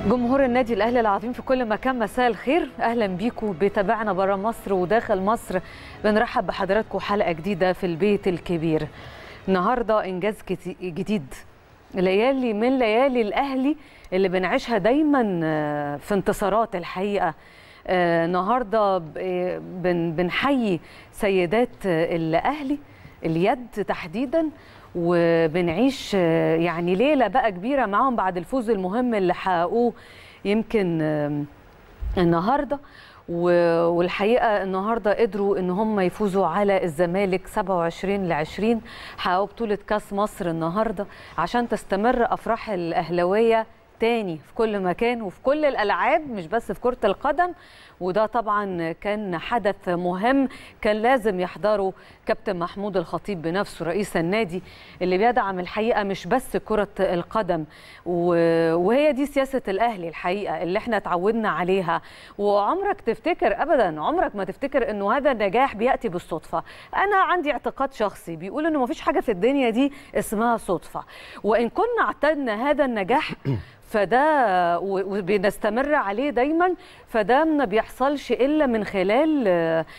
جمهور النادي الاهلي العظيم في كل مكان مساء الخير اهلا بيكم بتابعنا بره مصر وداخل مصر بنرحب بحضراتكم حلقه جديده في البيت الكبير النهارده انجاز جديد ليالي من ليالي الاهلي اللي بنعيشها دايما في انتصارات الحقيقه النهارده بنحيي سيدات الاهلي اليد تحديدا وبنعيش يعني ليله بقى كبيره معاهم بعد الفوز المهم اللي حققوه يمكن النهارده والحقيقه النهارده قدروا ان هم يفوزوا على الزمالك 27 ل 20 حققوا بطوله كاس مصر النهارده عشان تستمر افراح الاهلاويه تاني في كل مكان وفي كل الالعاب مش بس في كره القدم وده طبعا كان حدث مهم كان لازم يحضره كابتن محمود الخطيب بنفسه رئيس النادي اللي بيدعم الحقيقه مش بس كره القدم وهي دي سياسه الاهلي الحقيقه اللي احنا اتعودنا عليها وعمرك تفتكر ابدا عمرك ما تفتكر انه هذا النجاح بياتي بالصدفه انا عندي اعتقاد شخصي بيقول انه ما فيش حاجه في الدنيا دي اسمها صدفه وان كنا اعتدنا هذا النجاح فده وبنستمر عليه دايما فده ما بيحصلش الا من خلال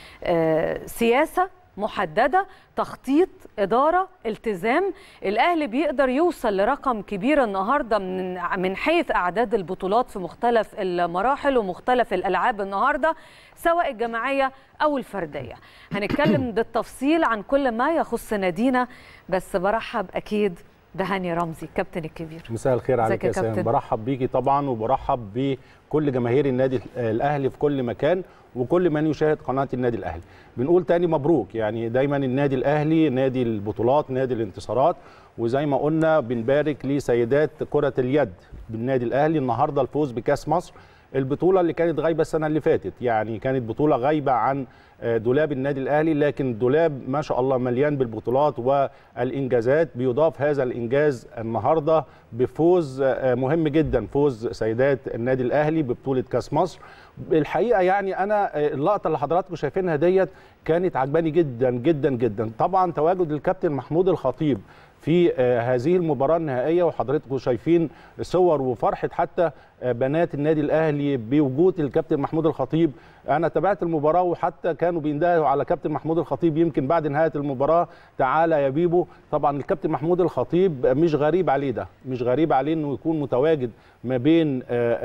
سياسه محدده تخطيط اداره التزام الاهلي بيقدر يوصل لرقم كبير النهارده من من حيث اعداد البطولات في مختلف المراحل ومختلف الالعاب النهارده سواء الجماعيه او الفرديه هنتكلم بالتفصيل عن كل ما يخص نادينا بس برحب اكيد بهاني رمزي كابتن الكبير مساء الخير عليك يا سام برحب بيكي طبعا وبرحب بكل جماهير النادي الاهلي في كل مكان وكل من يشاهد قناه النادي الاهلي بنقول تاني مبروك يعني دايما النادي الاهلي نادي البطولات نادي الانتصارات وزي ما قلنا بنبارك لسيدات كره اليد بالنادي الاهلي النهارده الفوز بكاس مصر البطوله اللي كانت غايبه السنه اللي فاتت يعني كانت بطوله غايبه عن دولاب النادي الاهلي لكن الدولاب ما شاء الله مليان بالبطولات والانجازات بيضاف هذا الانجاز النهارده بفوز مهم جدا فوز سيدات النادي الاهلي ببطوله كاس مصر الحقيقه يعني انا اللقطه اللي حضراتكم شايفينها ديت كانت عجباني جدا جدا جدا طبعا تواجد الكابتن محمود الخطيب في هذه المباراة النهائية وحضراتكم شايفين صور وفرحة حتى بنات النادي الأهلي بوجود الكابتن محمود الخطيب أنا تابعت المباراة وحتى كانوا بيندهوا على كابتن محمود الخطيب يمكن بعد نهاية المباراة تعالى يا بيبو طبعا الكابتن محمود الخطيب مش غريب عليه ده مش غريب عليه أنه يكون متواجد ما بين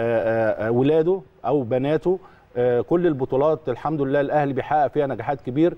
ولاده أو بناته كل البطولات الحمد لله الاهلي بيحقق فيها نجاحات كبير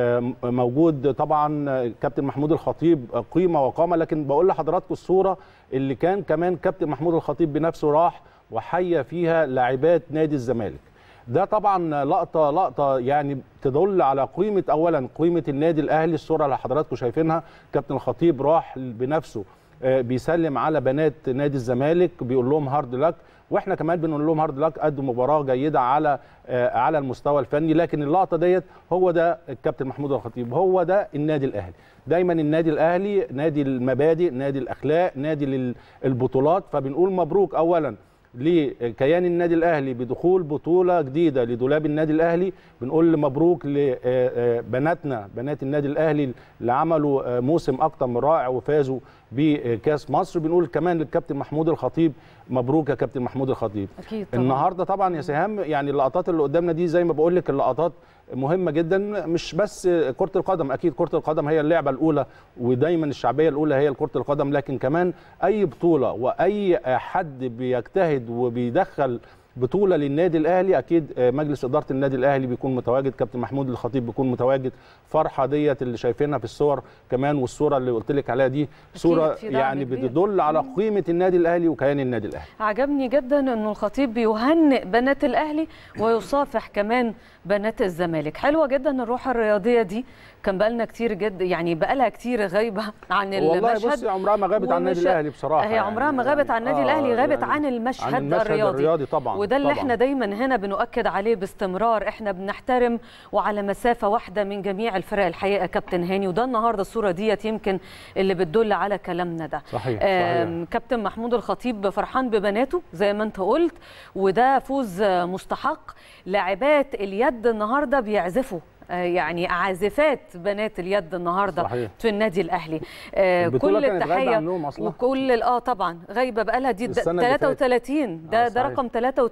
موجود طبعا كابتن محمود الخطيب قيمه وقامه لكن بقول لحضراتكم الصوره اللي كان كمان كابتن محمود الخطيب بنفسه راح وحيا فيها لاعبات نادي الزمالك ده طبعا لقطه لقطه يعني تدل على قيمه اولا قيمه النادي الاهلي الصوره اللي حضراتكم شايفينها كابتن الخطيب راح بنفسه بيسلم على بنات نادي الزمالك بيقول لهم هارد لك واحنا كمان بنقول لهم هارد لك قدوا مباراه جيده على على المستوى الفني لكن اللقطه ديت هو ده الكابتن محمود الخطيب هو ده النادي الاهلي دايما النادي الاهلي نادي المبادئ نادي الاخلاق نادي البطولات فبنقول مبروك اولا لكيان النادي الاهلي بدخول بطوله جديده لدولاب النادي الاهلي بنقول مبروك لبناتنا بنات النادي الاهلي اللي عملوا موسم اكتر من رائع وفازوا بكاس مصر بنقول كمان للكابتن محمود الخطيب مبروك يا كابتن محمود الخطيب أكيد طبعا. النهارده طبعا يا سهام يعني اللقطات اللي قدامنا دي زي ما بقول لك اللقطات مهمه جدا مش بس كره القدم اكيد كره القدم هي اللعبه الاولى ودايما الشعبيه الاولى هي كره القدم لكن كمان اي بطوله واي حد بيجتهد وبيدخل بطوله للنادي الاهلي اكيد مجلس اداره النادي الاهلي بيكون متواجد كابتن محمود الخطيب بيكون متواجد فرحه ديت اللي شايفينها في الصور كمان والصوره اللي قلت لك عليها دي صوره يعني بتدل على قيمه النادي الاهلي وكيان النادي الاهلي عجبني جدا انه الخطيب بيهنئ بنات الاهلي ويصافح كمان بنات الزمالك حلوه جدا الروح الرياضيه دي كان بقالنا كتير جدا يعني بقالها كتير غايبه عن المشهد والله بصي عمرها ما غابت عن النادي الاهلي بصراحه هي عمرها ما غابت عن النادي الاهلي آه غابت يعني عن المشهد, عن المشهد الرياضي, الرياضي طبعا وده اللي طبعا. احنا دايما هنا بنؤكد عليه باستمرار احنا بنحترم وعلى مسافه واحده من جميع الفرق الحقيقه كابتن هاني وده النهارده الصوره ديت يمكن اللي بتدل على كلامنا ده صحيح, صحيح. كابتن محمود الخطيب فرحان ببناته زي ما انت قلت وده فوز مستحق لاعبات اليد النهارده بيعزفوا يعني عازفات بنات اليد النهارده صحيح. في النادي الاهلي كل التحيه وكل اه طبعا غايبه بقى لها دي 33 ده آه ده رقم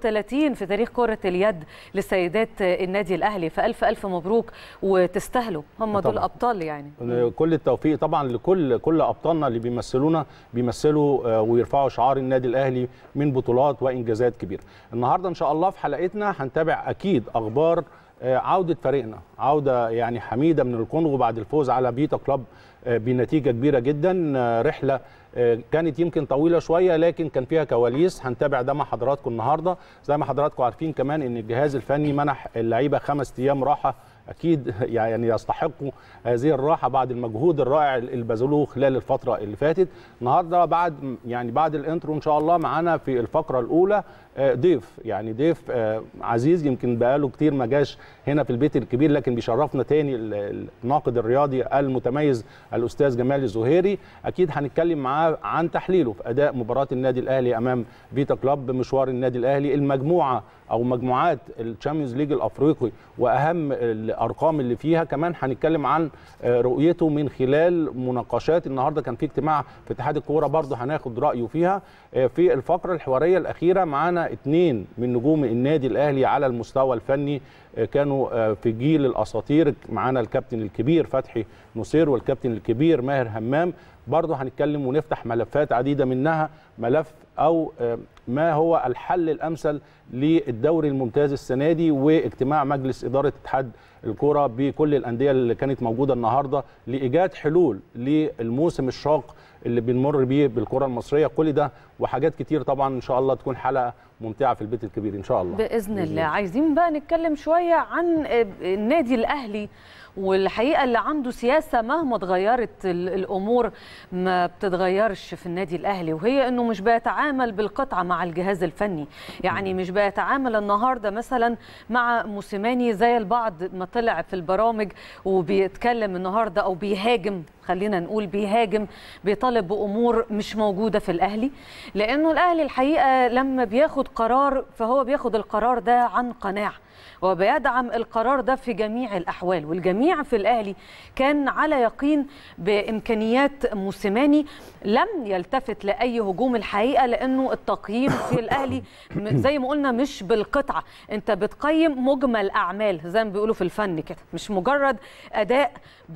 33 في تاريخ كره اليد لسيدات النادي الاهلي فالف الف مبروك وتستاهلوا هم دول ابطال يعني كل التوفيق طبعا لكل كل ابطالنا اللي بيمثلونا بيمثلوا ويرفعوا شعار النادي الاهلي من بطولات وانجازات كبيره النهارده ان شاء الله في حلقتنا هنتابع اكيد اخبار عودة فريقنا عودة يعني حميدة من الكونغو بعد الفوز على بيتا كلوب بنتيجة كبيرة جدا رحلة كانت يمكن طويلة شوية لكن كان فيها كواليس هنتابع ده مع حضراتكم النهاردة زي ما حضراتكم عارفين كمان ان الجهاز الفني منح اللعيبة خمس ايام راحة اكيد يعني يستحقوا هذه الراحه بعد المجهود الرائع اللي بذلوه خلال الفتره اللي فاتت النهارده بعد يعني بعد الانترو ان شاء الله معانا في الفقره الاولى ضيف يعني ضيف عزيز يمكن بقاله كتير ما جاش هنا في البيت الكبير لكن بيشرفنا تاني الناقد الرياضي المتميز الاستاذ جمال الزهيري اكيد هنتكلم معاه عن تحليله في اداء مباراه النادي الاهلي امام فيتا كلوب مشوار النادي الاهلي المجموعه او مجموعات الشامبيونز ليج الافريقي واهم الارقام اللي فيها كمان هنتكلم عن رؤيته من خلال مناقشات النهارده كان في اجتماع في اتحاد الكوره برضه هناخد رايه فيها في الفقره الحواريه الاخيره معانا اثنين من نجوم النادي الاهلي على المستوى الفني كانوا في جيل الاساطير معانا الكابتن الكبير فتحي نصير والكابتن الكبير ماهر همام برضه هنتكلم ونفتح ملفات عديده منها ملف او ما هو الحل الامثل للدوري الممتاز السنه دي واجتماع مجلس اداره اتحاد الكره بكل الانديه اللي كانت موجوده النهارده لايجاد حلول للموسم الشاق اللي بنمر بيه بالكره المصريه كل ده وحاجات كتير طبعا ان شاء الله تكون حلقه ممتعه في البيت الكبير ان شاء الله باذن الله عايزين بقى نتكلم شويه عن النادي الاهلي والحقيقه اللي عنده سياسه مهما اتغيرت الامور ما بتتغيرش في النادي الاهلي وهي انه مش بيتعامل بالقطعه مع الجهاز الفني يعني مش بيتعامل النهارده مثلا مع موسيماني زي البعض ما طلع في البرامج وبيتكلم النهارده او بيهاجم خلينا نقول بيهاجم بيطالب بامور مش موجوده في الاهلي لانه الاهلي الحقيقه لما بياخد قرار فهو بياخد القرار ده عن قناعه وبيدعم القرار ده في جميع الاحوال والجميع في الاهلي كان على يقين بامكانيات موسيماني لم يلتفت لاي هجوم الحقيقه لانه التقييم في الاهلي زي ما قلنا مش بالقطعه انت بتقيم مجمل اعمال زي ما بيقولوا في الفن كده مش مجرد اداء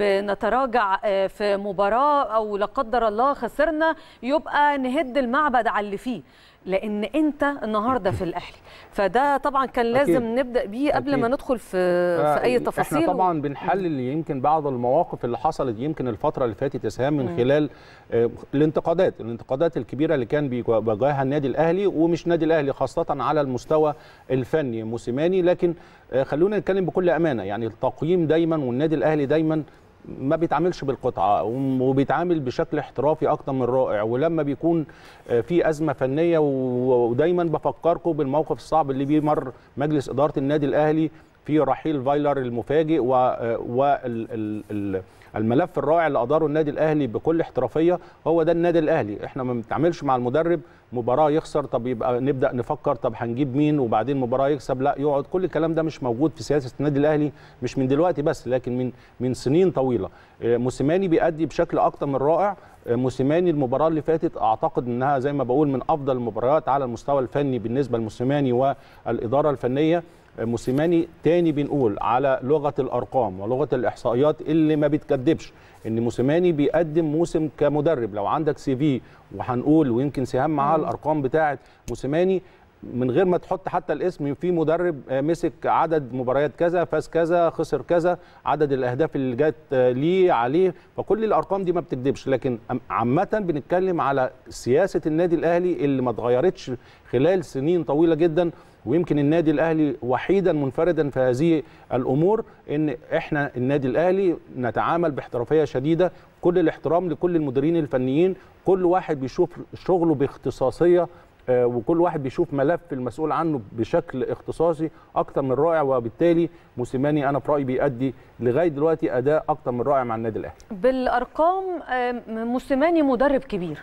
بنتراجع في مباراه او لا قدر الله خسرنا يبقى نهد المعبد على اللي فيه لان انت النهارده في الاهلي فده طبعا كان لازم أكيد. نبدا بيه قبل أكيد. ما ندخل في في اي تفاصيل احنا طبعا بنحلل يمكن بعض المواقف اللي حصلت يمكن الفتره اللي فاتت اسهام من خلال الانتقادات الانتقادات الكبيره اللي كان بيواجهها النادي الاهلي ومش النادي الاهلي خاصه على المستوى الفني موسيماني لكن خلونا نتكلم بكل امانه يعني التقييم دايما والنادي الاهلي دايما ما بيتعاملش بالقطعه وبيتعامل بشكل احترافي اكتر من رائع ولما بيكون في ازمه فنيه ودايما بفكركم بالموقف الصعب اللي بيمر مجلس اداره النادي الاهلي في رحيل فايلر المفاجئ والملف الرائع اللي اداره النادي الاهلي بكل احترافيه هو ده النادي الاهلي احنا ما بنتعاملش مع المدرب مباراه يخسر طب يبقى نبدا نفكر طب هنجيب مين وبعدين مباراه يكسب لا يقعد كل الكلام ده مش موجود في سياسه النادي الاهلي مش من دلوقتي بس لكن من من سنين طويله موسيماني بيأدي بشكل اكتر من رائع موسيماني المباراه اللي فاتت اعتقد انها زي ما بقول من افضل المباريات على المستوى الفني بالنسبه لموسيماني والاداره الفنيه موسيماني تاني بنقول على لغه الارقام ولغه الاحصائيات اللي ما بتكذبش ان موسيماني بيقدم موسم كمدرب لو عندك سي في وهنقول ويمكن سهام معاه الارقام بتاعه موسيماني من غير ما تحط حتى الاسم في مدرب مسك عدد مباريات كذا فاز كذا خسر كذا عدد الاهداف اللي جت ليه عليه فكل الارقام دي ما بتكذبش لكن عامه بنتكلم على سياسه النادي الاهلي اللي ما اتغيرتش خلال سنين طويله جدا ويمكن النادي الاهلي وحيدا منفردا في هذه الامور ان احنا النادي الاهلي نتعامل باحترافيه شديده كل الاحترام لكل المديرين الفنيين كل واحد بيشوف شغله باختصاصيه وكل واحد بيشوف ملف المسؤول عنه بشكل اختصاصي اكتر من رائع وبالتالي موسيماني انا في رايي بيأدي لغايه دلوقتي اداء اكتر من رائع مع النادي الاهلي. بالارقام موسيماني مدرب كبير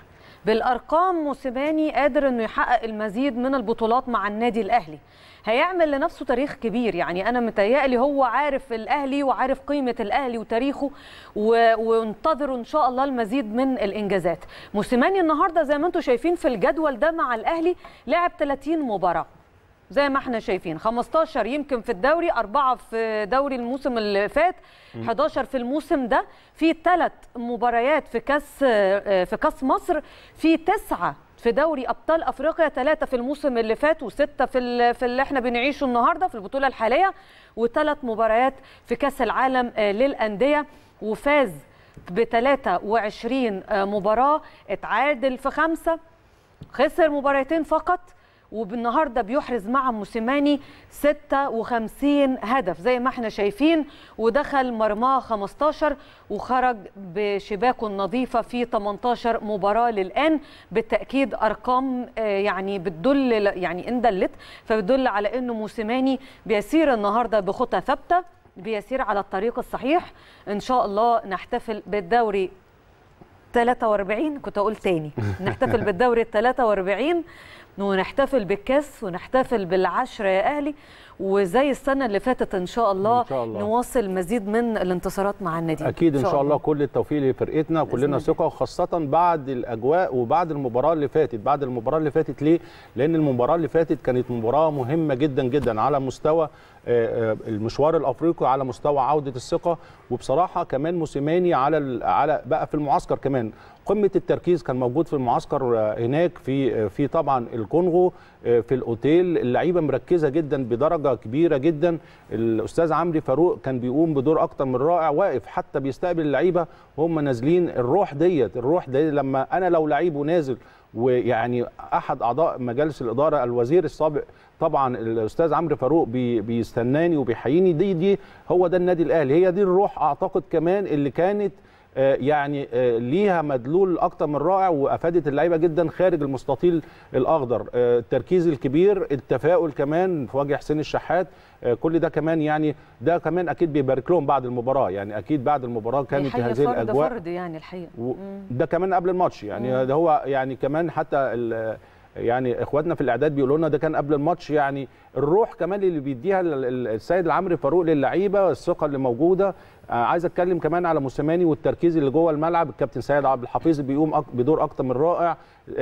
بالارقام موسيماني قادر انه يحقق المزيد من البطولات مع النادي الاهلي هيعمل لنفسه تاريخ كبير يعني انا متهيألي هو عارف الاهلي وعارف قيمه الاهلي وتاريخه وانتظروا ان شاء الله المزيد من الانجازات موسيماني النهارده زي ما انتم شايفين في الجدول ده مع الاهلي لعب 30 مباراه زي ما احنا شايفين 15 يمكن في الدوري أربعة في دوري الموسم اللي فات 11 في الموسم ده في ثلاث مباريات في كاس في كاس مصر في تسعة في دوري ابطال افريقيا ثلاثه في الموسم اللي فات وسته في في اللي احنا بنعيشه النهارده في البطوله الحاليه وثلاث مباريات في كاس العالم للانديه وفاز ب 23 مباراه اتعادل في خمسه خسر مباراتين فقط وبالنهارده بيحرز مع موسيماني 56 هدف زي ما احنا شايفين ودخل مرماه 15 وخرج بشباكه النظيفه في 18 مباراه للان بالتاكيد ارقام يعني بتدل يعني ان دلت فبتدل على انه موسيماني بيسير النهارده بخطى ثابته بيسير على الطريق الصحيح ان شاء الله نحتفل بالدوري 43 كنت اقول تاني نحتفل بالدوري ال 43 ونحتفل بالكاس ونحتفل بالعشرة يا أهلي وزي السنة اللي فاتت إن شاء الله, إن شاء الله. نواصل مزيد من الانتصارات مع النادي أكيد إن شاء, شاء الله كل التوفيق لفرقتنا كلنا ثقة وخاصة بعد الأجواء وبعد المباراة اللي فاتت بعد المباراة اللي فاتت ليه؟ لأن المباراة اللي فاتت كانت مباراة مهمة جدا جدا على مستوى المشوار الافريقي على مستوى عوده الثقه وبصراحه كمان موسيماني على على بقى في المعسكر كمان قمه التركيز كان موجود في المعسكر هناك في في طبعا الكونغو في الاوتيل اللعيبه مركزه جدا بدرجه كبيره جدا الاستاذ عمرو فاروق كان بيقوم بدور اكتر من رائع واقف حتى بيستقبل اللعيبه وهم نازلين الروح ديت الروح دي لما انا لو لعيب ونازل ويعني احد اعضاء مجالس الاداره الوزير السابق طبعا الاستاذ عمرو فاروق بي بيستناني وبيحييني دي دي هو ده النادي الاهلي هي دي الروح اعتقد كمان اللي كانت يعني ليها مدلول اكتر من رائع وافادت اللعيبه جدا خارج المستطيل الاخضر التركيز الكبير التفاؤل كمان في وجه حسين الشحات كل ده كمان يعني ده كمان اكيد بيبارك لهم بعد المباراه يعني اكيد بعد المباراه كانت هذه فرد الاجواء فرد يعني الحقيقه ده كمان قبل الماتش يعني ده هو يعني كمان حتى يعني اخواتنا في الاعداد بيقولوا لنا ده كان قبل الماتش يعني الروح كمان اللي بيديها السيد العمري فاروق للعيبه الثقه اللي موجوده عايز اتكلم كمان على موسيماني والتركيز اللي جوه الملعب الكابتن سيد عبد الحفيظ بيقوم بدور اكتر من رائع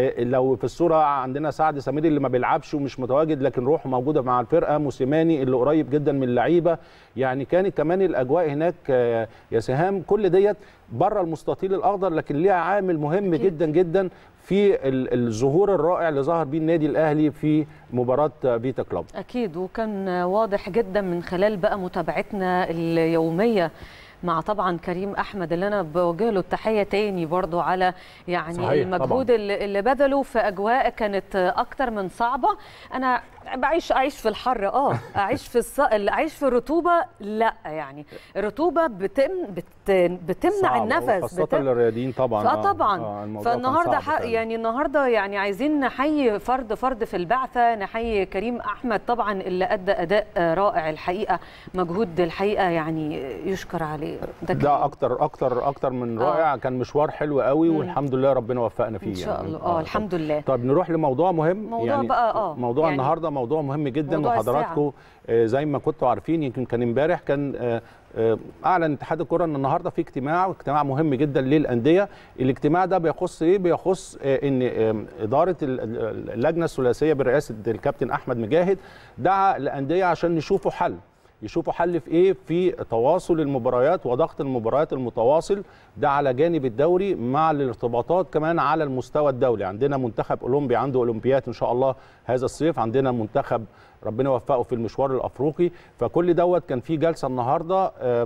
لو في الصوره عندنا سعد سمير اللي ما بيلعبش ومش متواجد لكن روحه موجوده مع الفرقه موسيماني اللي قريب جدا من اللعيبه يعني كانت كمان الاجواء هناك يا سهام كل ديت بره المستطيل الاخضر لكن ليها عامل مهم أكيد. جدا جدا في الظهور الرائع اللي ظهر بيه النادي الاهلي في مباراه فيتا كلوب اكيد وكان واضح جدا من خلال بقى متابعتنا اليوميه مع طبعا كريم احمد اللي انا بوجه له التحيه تاني برضو على يعني صحيح المجهود طبعا. اللي بذله في اجواء كانت اكتر من صعبه انا بعيش اعيش في الحر اه اعيش في الص... اعيش في الرطوبه لا يعني الرطوبه بتم بت... بتمنع النفس خاصه بتم... للرياضيين طبعا اه طبعا آه فالنهارده ح... يعني النهارده يعني عايزين نحيي فرد فرد في البعثه نحيي كريم احمد طبعا اللي ادى اداء رائع الحقيقه مجهود الحقيقه يعني يشكر عليه ده, ده اكتر اكتر اكتر من رائع آه. كان مشوار حلو قوي مم. والحمد لله ربنا وفقنا فيه ان شاء الله يعني. اه الحمد لله طب نروح لموضوع مهم موضوع يعني بقى اه موضوع يعني النهارده موضوع مهم جدا وحضراتكم زي ما كنتوا عارفين يمكن كان امبارح كان اعلن اتحاد الكره ان النهارده في اجتماع اجتماع مهم جدا للانديه الاجتماع ده بيخص ايه بيخص ان اداره اللجنه الثلاثيه برئاسه الكابتن احمد مجاهد دعا الانديه عشان نشوفوا حل يشوفوا حل في ايه في تواصل المباريات وضغط المباريات المتواصل ده على جانب الدوري مع الارتباطات كمان على المستوى الدولي عندنا منتخب اولمبي عنده اولمبيات ان شاء الله هذا الصيف عندنا منتخب ربنا يوفقه في المشوار الافريقي فكل دوت كان في جلسه النهارده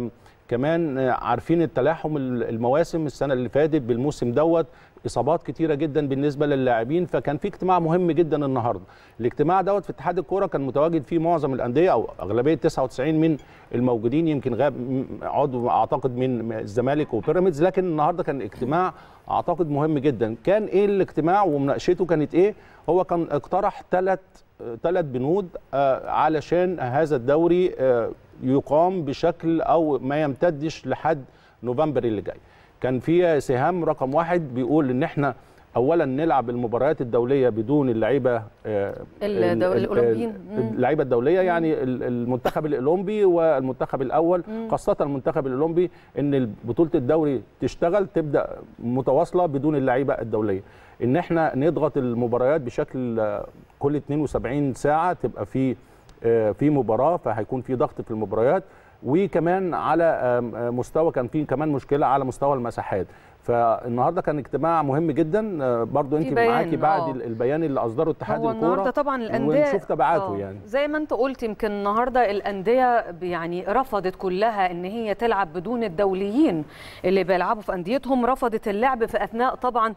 كمان عارفين التلاحم المواسم السنه اللي فاتت بالموسم دوت اصابات كتيره جدا بالنسبه للاعبين فكان في اجتماع مهم جدا النهارده الاجتماع دوت في اتحاد الكوره كان متواجد فيه معظم الانديه او اغلبيه 99 من الموجودين يمكن غاب عضو اعتقد من الزمالك وبيراميدز لكن النهارده كان اجتماع اعتقد مهم جدا كان ايه الاجتماع ومناقشته كانت ايه هو كان اقترح ثلاث ثلاث بنود علشان هذا الدوري يقام بشكل او ما يمتدش لحد نوفمبر اللي جاي كان في سهام رقم واحد بيقول ان احنا اولا نلعب المباريات الدوليه بدون اللعيبه الاولمبيين اللعيبه الدوليه يعني المنتخب الاولمبي والمنتخب الاول مم. خاصه المنتخب الاولمبي ان بطوله الدوري تشتغل تبدا متواصله بدون اللعيبه الدوليه ان احنا نضغط المباريات بشكل كل 72 ساعه تبقى في في مباراه فهيكون في ضغط في المباريات وكمان على مستوى كان في كمان مشكله على مستوى المساحات فالنهارده كان اجتماع مهم جدا برضو انت معاكي بعد أوه. البيان اللي اصدره اتحاد الكوره النهارده طبعا الانديه ونشوف تبعاته أوه. يعني زي ما انت قلت يمكن النهارده الانديه يعني رفضت كلها ان هي تلعب بدون الدوليين اللي بيلعبوا في انديتهم رفضت اللعب في اثناء طبعا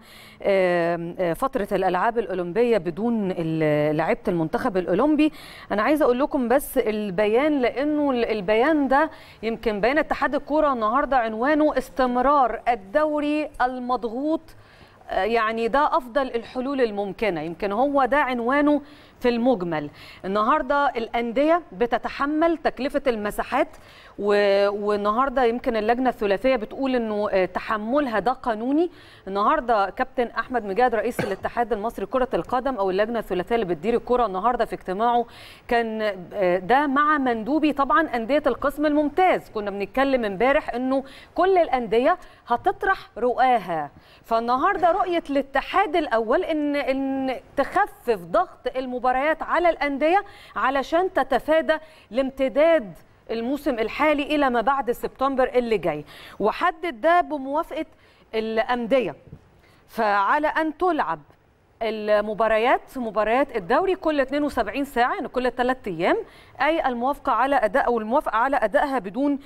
فتره الالعاب الاولمبيه بدون لعيبه المنتخب الاولمبي انا عايزه اقول لكم بس البيان لانه البيان ده يمكن بيان اتحاد الكوره النهارده عنوانه استمرار الدوري المضغوط يعني ده افضل الحلول الممكنه يمكن هو ده عنوانه في المجمل النهارده الانديه بتتحمل تكلفه المساحات والنهارده يمكن اللجنه الثلاثيه بتقول انه تحملها ده قانوني النهارده كابتن احمد مجاهد رئيس الاتحاد المصري لكره القدم او اللجنه الثلاثيه اللي بتدير الكره النهارده في اجتماعه كان ده مع مندوبي طبعا انديه القسم الممتاز كنا بنتكلم امبارح انه كل الانديه هتطرح رؤاها فالنهارده رؤيه الاتحاد الاول ان ان تخفف ضغط المباريات على الانديه علشان تتفادى الامتداد الموسم الحالي الى ما بعد سبتمبر اللي جاي وحدد ده بموافقه الانديه فعلى ان تلعب المباريات مباريات الدوري كل 72 ساعه يعني كل ثلاث ايام اي الموافقه على اداء او الموافقه على ادائها بدون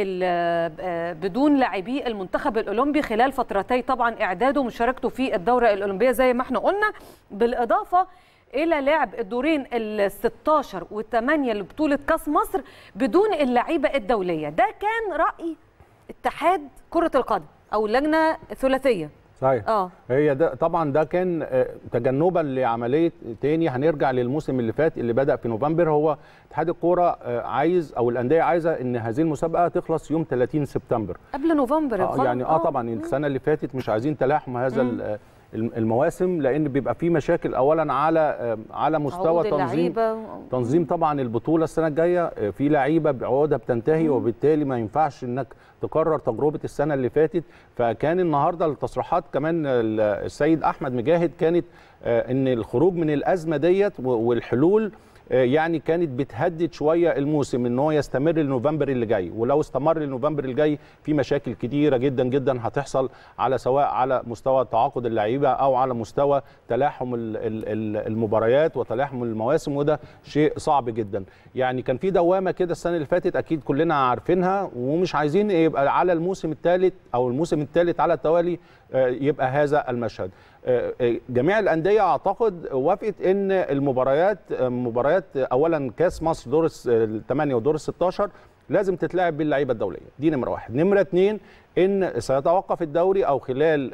بدون لاعبي المنتخب الاولمبي خلال فترتي طبعا اعداده ومشاركته في الدوره الاولمبيه زي ما احنا قلنا بالاضافه الى لعب الدورين ال 16 والثمانيه لبطوله كاس مصر بدون اللعيبه الدوليه ده كان راي اتحاد كره القدم او اللجنه الثلاثيه صحيح اه هي ده طبعا ده كان تجنبا لعمليه تاني هنرجع للموسم اللي فات اللي بدا في نوفمبر هو اتحاد الكوره عايز او الانديه عايزه ان هذه المسابقه تخلص يوم 30 سبتمبر قبل نوفمبر آه يعني اه طبعا السنه اللي فاتت مش عايزين تلاحم هذا المواسم لان بيبقى في مشاكل اولا على على مستوى تنظيم تنظيم طبعا البطوله السنه الجايه في لعيبه بعقودها بتنتهي وبالتالي ما ينفعش انك تكرر تجربه السنه اللي فاتت فكان النهارده التصريحات كمان السيد احمد مجاهد كانت ان الخروج من الازمه ديت والحلول يعني كانت بتهدد شويه الموسم ان هو يستمر لنوفمبر اللي جاي ولو استمر لنوفمبر اللي جاي في مشاكل كتيره جدا جدا هتحصل على سواء على مستوى تعاقد اللعيبه او على مستوى تلاحم المباريات وتلاحم المواسم وده شيء صعب جدا يعني كان في دوامه كده السنه اللي فاتت اكيد كلنا عارفينها ومش عايزين يبقى على الموسم الثالث او الموسم الثالث على التوالي يبقى هذا المشهد جميع الانديه اعتقد وافقت ان المباريات مباريات اولا كاس مصر دور الثمانيه ودور ال 16 لازم تتلعب باللعيبه الدوليه دي نمره واحد نمره اثنين ان سيتوقف الدوري او خلال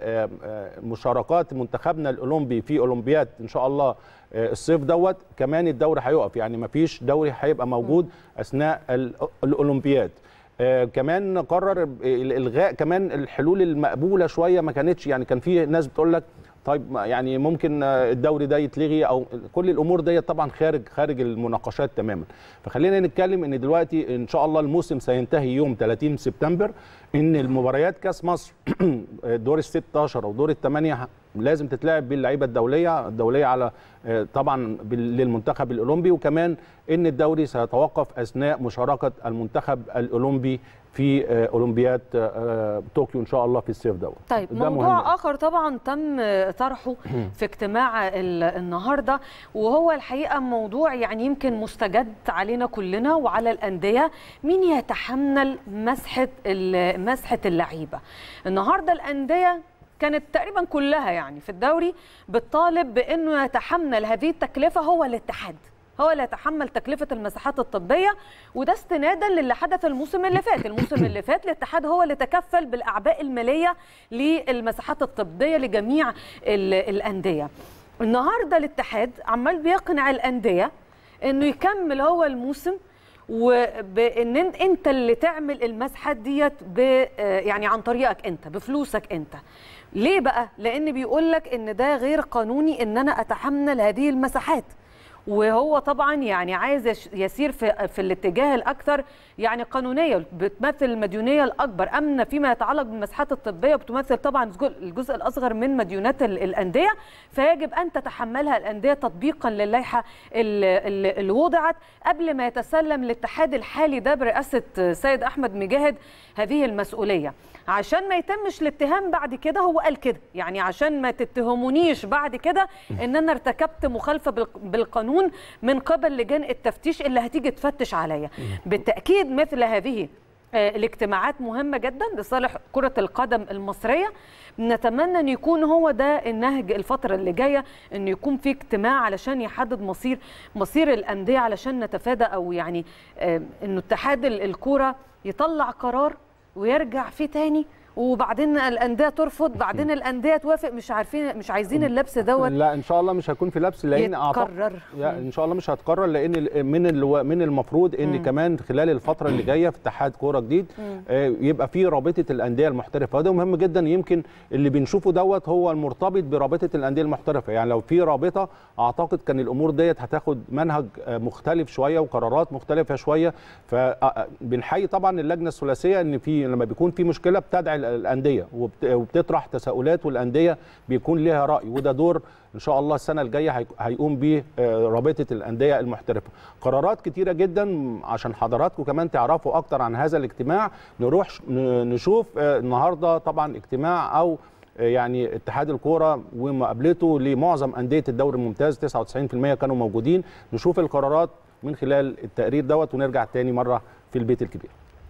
مشاركات منتخبنا الاولمبي في اولمبياد ان شاء الله الصيف دوت كمان الدوري هيقف يعني ما فيش دوري هيبقى موجود اثناء الاولمبياد آه كمان قرر الغاء كمان الحلول المقبوله شويه ما كانتش يعني كان في ناس بتقول لك طيب يعني ممكن الدوري ده يتلغي او كل الامور دي طبعا خارج خارج المناقشات تماما فخلينا نتكلم ان دلوقتي ان شاء الله الموسم سينتهي يوم 30 سبتمبر ان المباريات كاس مصر دور ال 16 او دور الثمانيه لازم تتلعب باللعيبه الدوليه الدوليه على طبعا للمنتخب الاولمبي وكمان ان الدوري سيتوقف اثناء مشاركه المنتخب الاولمبي في اولمبياد طوكيو ان شاء الله في الصيف دوت طيب موضوع مهم. اخر طبعا تم طرحه في اجتماع النهارده وهو الحقيقه موضوع يعني يمكن مستجد علينا كلنا وعلى الانديه مين يتحمل مسحه مسحه اللعيبه النهارده الانديه كانت تقريبا كلها يعني في الدوري بتطالب بانه يتحمل هذه التكلفه هو الاتحاد هو اللي يتحمل تكلفه المساحات الطبيه وده استنادا للي حدث الموسم اللي فات الموسم اللي فات الاتحاد هو اللي تكفل بالاعباء الماليه للمساحات الطبيه لجميع الانديه النهارده الاتحاد عمال بيقنع الانديه انه يكمل هو الموسم وبان انت اللي تعمل المسحات ديت يعني عن طريقك انت بفلوسك انت ليه بقى لان بيقول لك ان ده غير قانوني ان انا اتحمل هذه المساحات وهو طبعا يعني عايز يسير في في الاتجاه الاكثر يعني قانونيه بتمثل المديونيه الاكبر امن فيما يتعلق بالمساحات الطبيه وبتمثل طبعا الجزء الاصغر من مديونات الانديه فيجب ان تتحملها الانديه تطبيقا للائحه اللي وضعت قبل ما يتسلم الاتحاد الحالي ده برئاسه سيد احمد مجاهد هذه المسؤوليه عشان ما يتمش الاتهام بعد كده هو قال كده يعني عشان ما تتهمونيش بعد كده ان انا ارتكبت مخالفه بالقانون من قبل لجان التفتيش اللي هتيجي تفتش عليا بالتاكيد مثل هذه الاجتماعات مهمه جدا لصالح كره القدم المصريه نتمنى ان يكون هو ده النهج الفتره اللي جايه ان يكون في اجتماع علشان يحدد مصير مصير الانديه علشان نتفادى او يعني انه اتحاد الكوره يطلع قرار ويرجع فيه تاني وبعدين الانديه ترفض بعدين الانديه توافق مش عارفين مش عايزين اللبس دوت لا ان شاء الله مش هيكون في لبس لان يتكرر ان شاء الله مش هتكرر لان من الو... من المفروض ان مم. كمان خلال الفتره اللي جايه في اتحاد كوره جديد آه يبقى في رابطه الانديه المحترفه وده مهم جدا يمكن اللي بنشوفه دوت هو المرتبط برابطه الانديه المحترفه يعني لو في رابطه اعتقد كان الامور ديت هتاخد منهج مختلف شويه وقرارات مختلفه شويه فبنحيي طبعا اللجنه الثلاثيه ان في لما بيكون في مشكله بتدعي الانديه وبتطرح تساؤلات والانديه بيكون لها راي وده دور ان شاء الله السنه الجايه هيقوم به رابطه الانديه المحترفه قرارات كتيره جدا عشان حضراتكم كمان تعرفوا اكتر عن هذا الاجتماع نروح نشوف النهارده طبعا اجتماع او يعني اتحاد الكوره ومقابلته لمعظم انديه الدوري الممتاز 99% كانوا موجودين نشوف القرارات من خلال التقرير دوت ونرجع تاني مره في البيت الكبير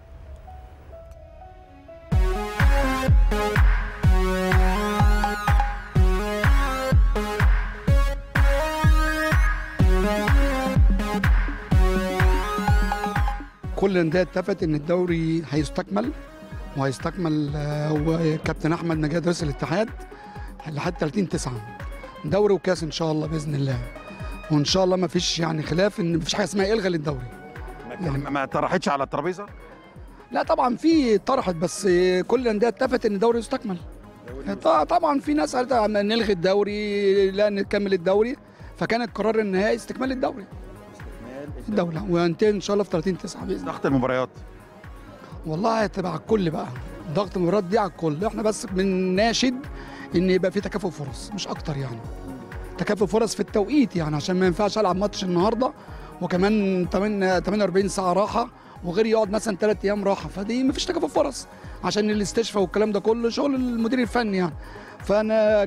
كل الانديه اتفقت ان الدوري هيستكمل وهيستكمل هو كابتن احمد نجاد رئيس الاتحاد لحد 30 9 دوري وكاس ان شاء الله باذن الله وان شاء الله ما فيش يعني خلاف ان ما فيش حاجه اسمها الغى للدوري يعني ما طرحتش على الترابيزه لا طبعا في طرحت بس كل الانديه اتفقت ان الدوري يستكمل طبعا في ناس قالت نلغي الدوري لا نكمل الدوري فكان القرار النهائي استكمال الدوري الدولة وينتهي ان شاء الله في 30 9 باذن ضغط المباريات والله هتبقى على الكل بقى ضغط المباريات دي على الكل احنا بس بنناشد ان يبقى في تكافؤ فرص مش اكتر يعني تكافؤ فرص في التوقيت يعني عشان ما ينفعش العب ماتش النهارده وكمان 48 ساعه راحه وغير يقعد مثلا ثلاث ايام راحه فدي ما فيش تكافؤ فرص عشان الاستشفاء والكلام ده كله شغل المدير الفني يعني فانا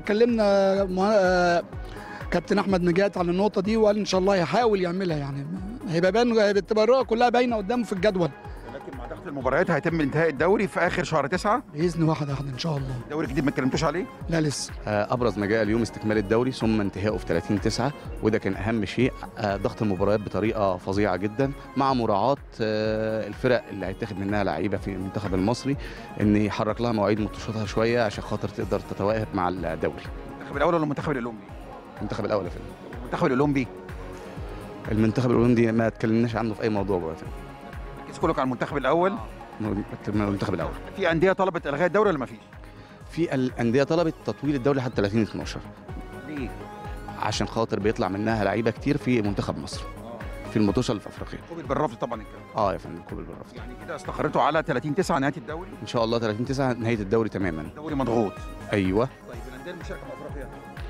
كلمنا كابتن احمد نجات على النقطه دي وقال ان شاء الله هيحاول يعملها يعني هيبقى باين هتبقى الرؤيه كلها باينه قدامه في الجدول لكن مع ضغط المباريات هيتم انتهاء الدوري في اخر شهر تسعة باذن واحد واحد ان شاء الله الدوري الجديد ما اتكلمتوش عليه لا لسه ابرز ما جاء اليوم استكمال الدوري ثم انتهائه في 30 9 وده كان اهم شيء ضغط المباريات بطريقه فظيعه جدا مع مراعاه الفرق اللي هيتاخد منها لعيبه في المنتخب المصري ان يحرك لها مواعيد ماتشاتها شويه عشان خاطر تقدر تتواهب مع الدوري المنتخب الاول ولا المنتخب الاولمبي المنتخب الاول يا فندم المنتخب الاولمبي المنتخب الاولمبي ما اتكلمناش عنه في اي موضوع بقى يا فندم ركز كلك على المنتخب الاول المنتخب الاول في انديه طلبت الغاء الدوري ولا ما فيش في الانديه طلبت تطويل الدوري لحد 30 12 ليه عشان خاطر بيطلع منها لعيبه كتير في منتخب مصر في المطوشه اللي في افريقيا قبل بالرفض طبعا الكلام اه يا فندم قبل بالرفض يعني كده استقريتوا على 30 9 نهايه الدوري ان شاء الله 30 9 نهايه الدوري تماما الدوري مضغوط ايوه طيب الانديه المشاركه في افريقيا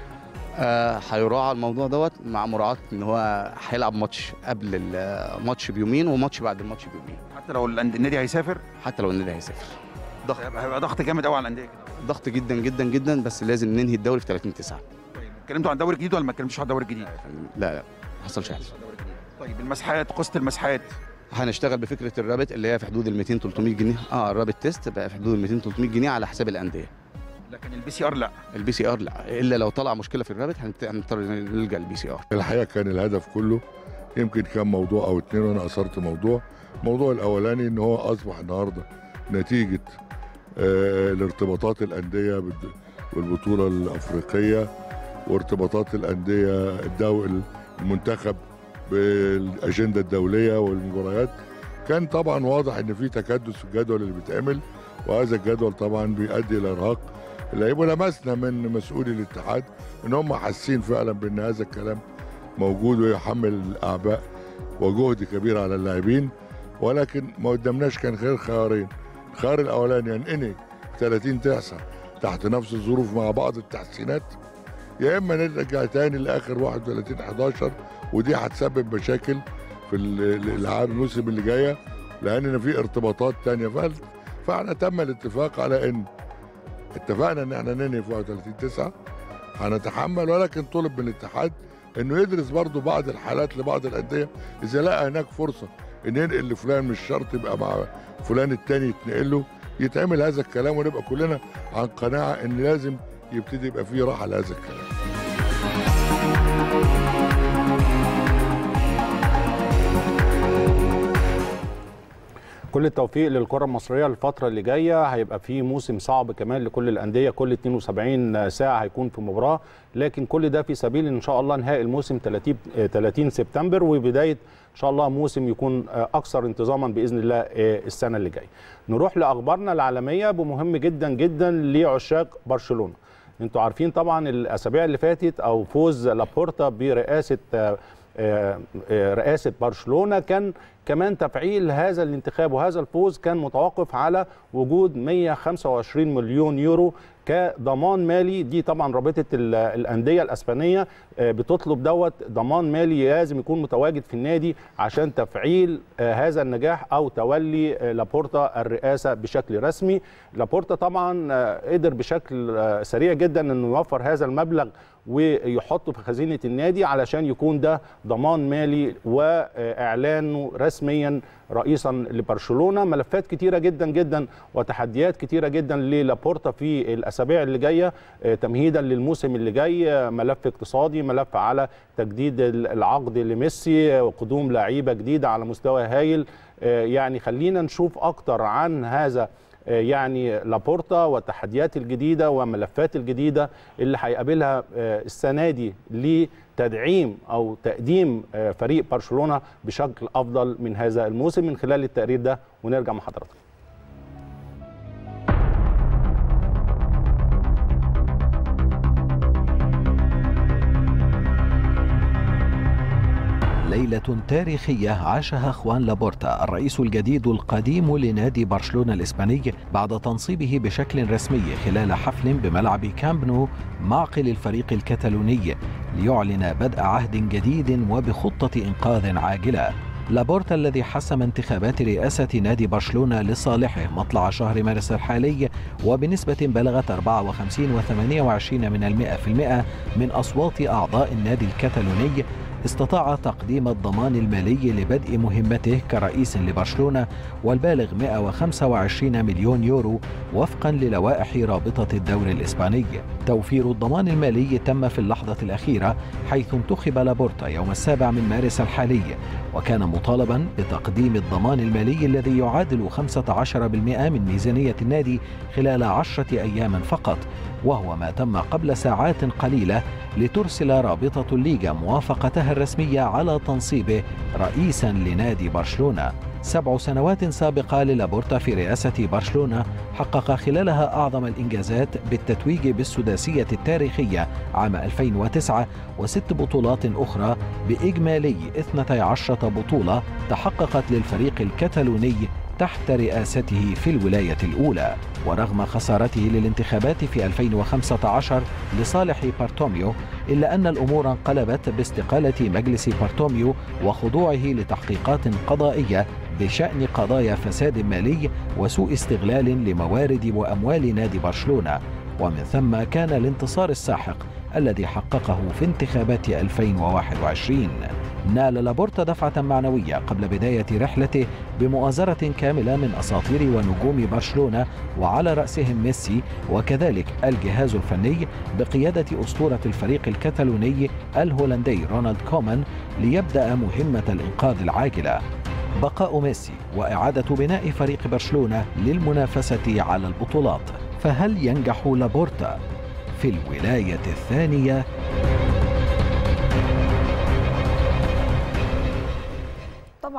آه هيراعى الموضوع دوت مع مراعاه ان هو هيلعب ماتش قبل الماتش بيومين وماتش بعد الماتش بيومين حتى لو النادي هيسافر حتى لو النادي هيسافر ضغط هيبقى ضغط جامد قوي على الانديه كده ضغط جدا جدا جدا بس لازم ننهي الدوري في 30 9 طيب اتكلمتوا عن الدوري الجديد ولا ما اتكلمتوش عن الدوري الجديد؟ لا لا ما حصلش حاجه طيب المسحات قصه المسحات هنشتغل بفكره الرابط اللي هي في حدود ال 200 300 جنيه اه الرابط تيست بقى في حدود ال 200 300 جنيه على حساب الانديه لكن البي سي ار لا البي سي ار لا الا لو طلع مشكله في الرابط هنضطر نلجا للبي سي ار الحقيقه كان الهدف كله يمكن كان موضوع او اتنين وانا اثرت موضوع الموضوع الاولاني ان هو اصبح النهارده نتيجه آه الارتباطات الانديه والبطوله الافريقيه وارتباطات الانديه الدول المنتخب بالاجنده الدوليه والمباريات كان طبعا واضح ان في تكدس في الجدول اللي بيتعمل وهذا الجدول طبعا بيؤدي الى ارهاق اللعيبه ولمسنا من مسؤولي الاتحاد ان هم حاسين فعلا بان هذا الكلام موجود ويحمل الاعباء وجهد كبير على اللاعبين ولكن ما قدامناش كان غير خيارين الخيار الاولاني ينقني 30 9 تحت نفس الظروف مع بعض التحسينات يا اما نرجع تاني لاخر 31 11 ودي هتسبب مشاكل في الالعاب الموسم اللي جايه لان في ارتباطات تانية فعلا فاحنا تم الاتفاق على ان اتفقنا ان احنا ننهي في 31 9 هنتحمل ولكن طلب من الاتحاد انه يدرس برضه بعض الحالات لبعض الانديه اذا لقى هناك فرصه ان ينقل لفلان مش شرط يبقى مع فلان التاني يتنقل له يتعمل هذا الكلام ونبقى كلنا عن قناعه ان لازم يبتدي يبقى فيه راحه لهذا الكلام. كل التوفيق للكره المصريه الفتره اللي جايه هيبقى في موسم صعب كمان لكل الانديه كل 72 ساعه هيكون في مباراه لكن كل ده في سبيل ان شاء الله انهاء الموسم 30 30 سبتمبر وبدايه ان شاء الله موسم يكون اكثر انتظاما باذن الله السنه اللي جايه نروح لاخبارنا العالميه بمهم جدا جدا لعشاق برشلونه انتوا عارفين طبعا الاسابيع اللي فاتت او فوز لابورتا برئاسه رئاسه برشلونه كان كمان تفعيل هذا الانتخاب وهذا الفوز كان متوقف على وجود 125 مليون يورو كضمان مالي دي طبعا رابطه الانديه الاسبانيه بتطلب دوت ضمان مالي لازم يكون متواجد في النادي عشان تفعيل هذا النجاح او تولي لابورتا الرئاسه بشكل رسمي لابورتا طبعا قدر بشكل سريع جدا انه يوفر هذا المبلغ ويحطه في خزينه النادي علشان يكون ده ضمان مالي واعلانه رسميا رئيسا لبرشلونه ملفات كتيره جدا جدا وتحديات كتيره جدا للابورتا في الاسابيع اللي جايه تمهيدا للموسم اللي جاي ملف اقتصادي ملف على تجديد العقد لميسي وقدوم لعيبه جديده على مستوى هايل يعني خلينا نشوف اكتر عن هذا يعني لابورتا والتحديات الجديده والملفات الجديده اللي هيقابلها السنه دي لتدعيم او تقديم فريق برشلونه بشكل افضل من هذا الموسم من خلال التقرير ده ونرجع مع حضراتكم. ليلة تاريخية عاشها خوان لابورتا الرئيس الجديد القديم لنادي برشلونة الإسباني بعد تنصيبه بشكل رسمي خلال حفل بملعب كامب نو معقل الفريق الكتالوني ليعلن بدء عهد جديد وبخطة إنقاذ عاجلة لابورتا الذي حسم انتخابات رئاسة نادي برشلونة لصالحه مطلع شهر مارس الحالي وبنسبة بلغت 54.28 من المئة في المئة من أصوات أعضاء النادي الكتالوني استطاع تقديم الضمان المالي لبدء مهمته كرئيس لبرشلونة والبالغ 125 مليون يورو وفقا للوائح رابطة الدوري الإسباني توفير الضمان المالي تم في اللحظة الأخيرة حيث انتخب لابورتا يوم السابع من مارس الحالي وكان مطالبا بتقديم الضمان المالي الذي يعادل 15% من ميزانية النادي خلال عشرة أيام فقط وهو ما تم قبل ساعات قليلة لترسل رابطة الليغا موافقتها الرسمية على تنصيبه رئيسا لنادي برشلونة سبع سنوات سابقة للابورتا في رئاسة برشلونة حقق خلالها أعظم الإنجازات بالتتويج بالسداسية التاريخية عام 2009 وست بطولات أخرى بإجمالي 12 بطولة تحققت للفريق الكتالوني تحت رئاسته في الولاية الأولى ورغم خسارته للانتخابات في 2015 لصالح بارتوميو إلا أن الأمور انقلبت باستقالة مجلس بارتوميو وخضوعه لتحقيقات قضائية بشأن قضايا فساد مالي وسوء استغلال لموارد وأموال نادي برشلونة ومن ثم كان الانتصار الساحق الذي حققه في انتخابات 2021 نال لابورتا دفعة معنوية قبل بداية رحلته بمؤازرة كاملة من أساطير ونجوم برشلونة وعلى رأسهم ميسي وكذلك الجهاز الفني بقيادة أسطورة الفريق الكتالوني الهولندي رونالد كومان ليبدأ مهمة الإنقاذ العاجلة بقاء ميسي وإعادة بناء فريق برشلونة للمنافسة على البطولات فهل ينجح لابورتا في الولاية الثانية؟ طبعا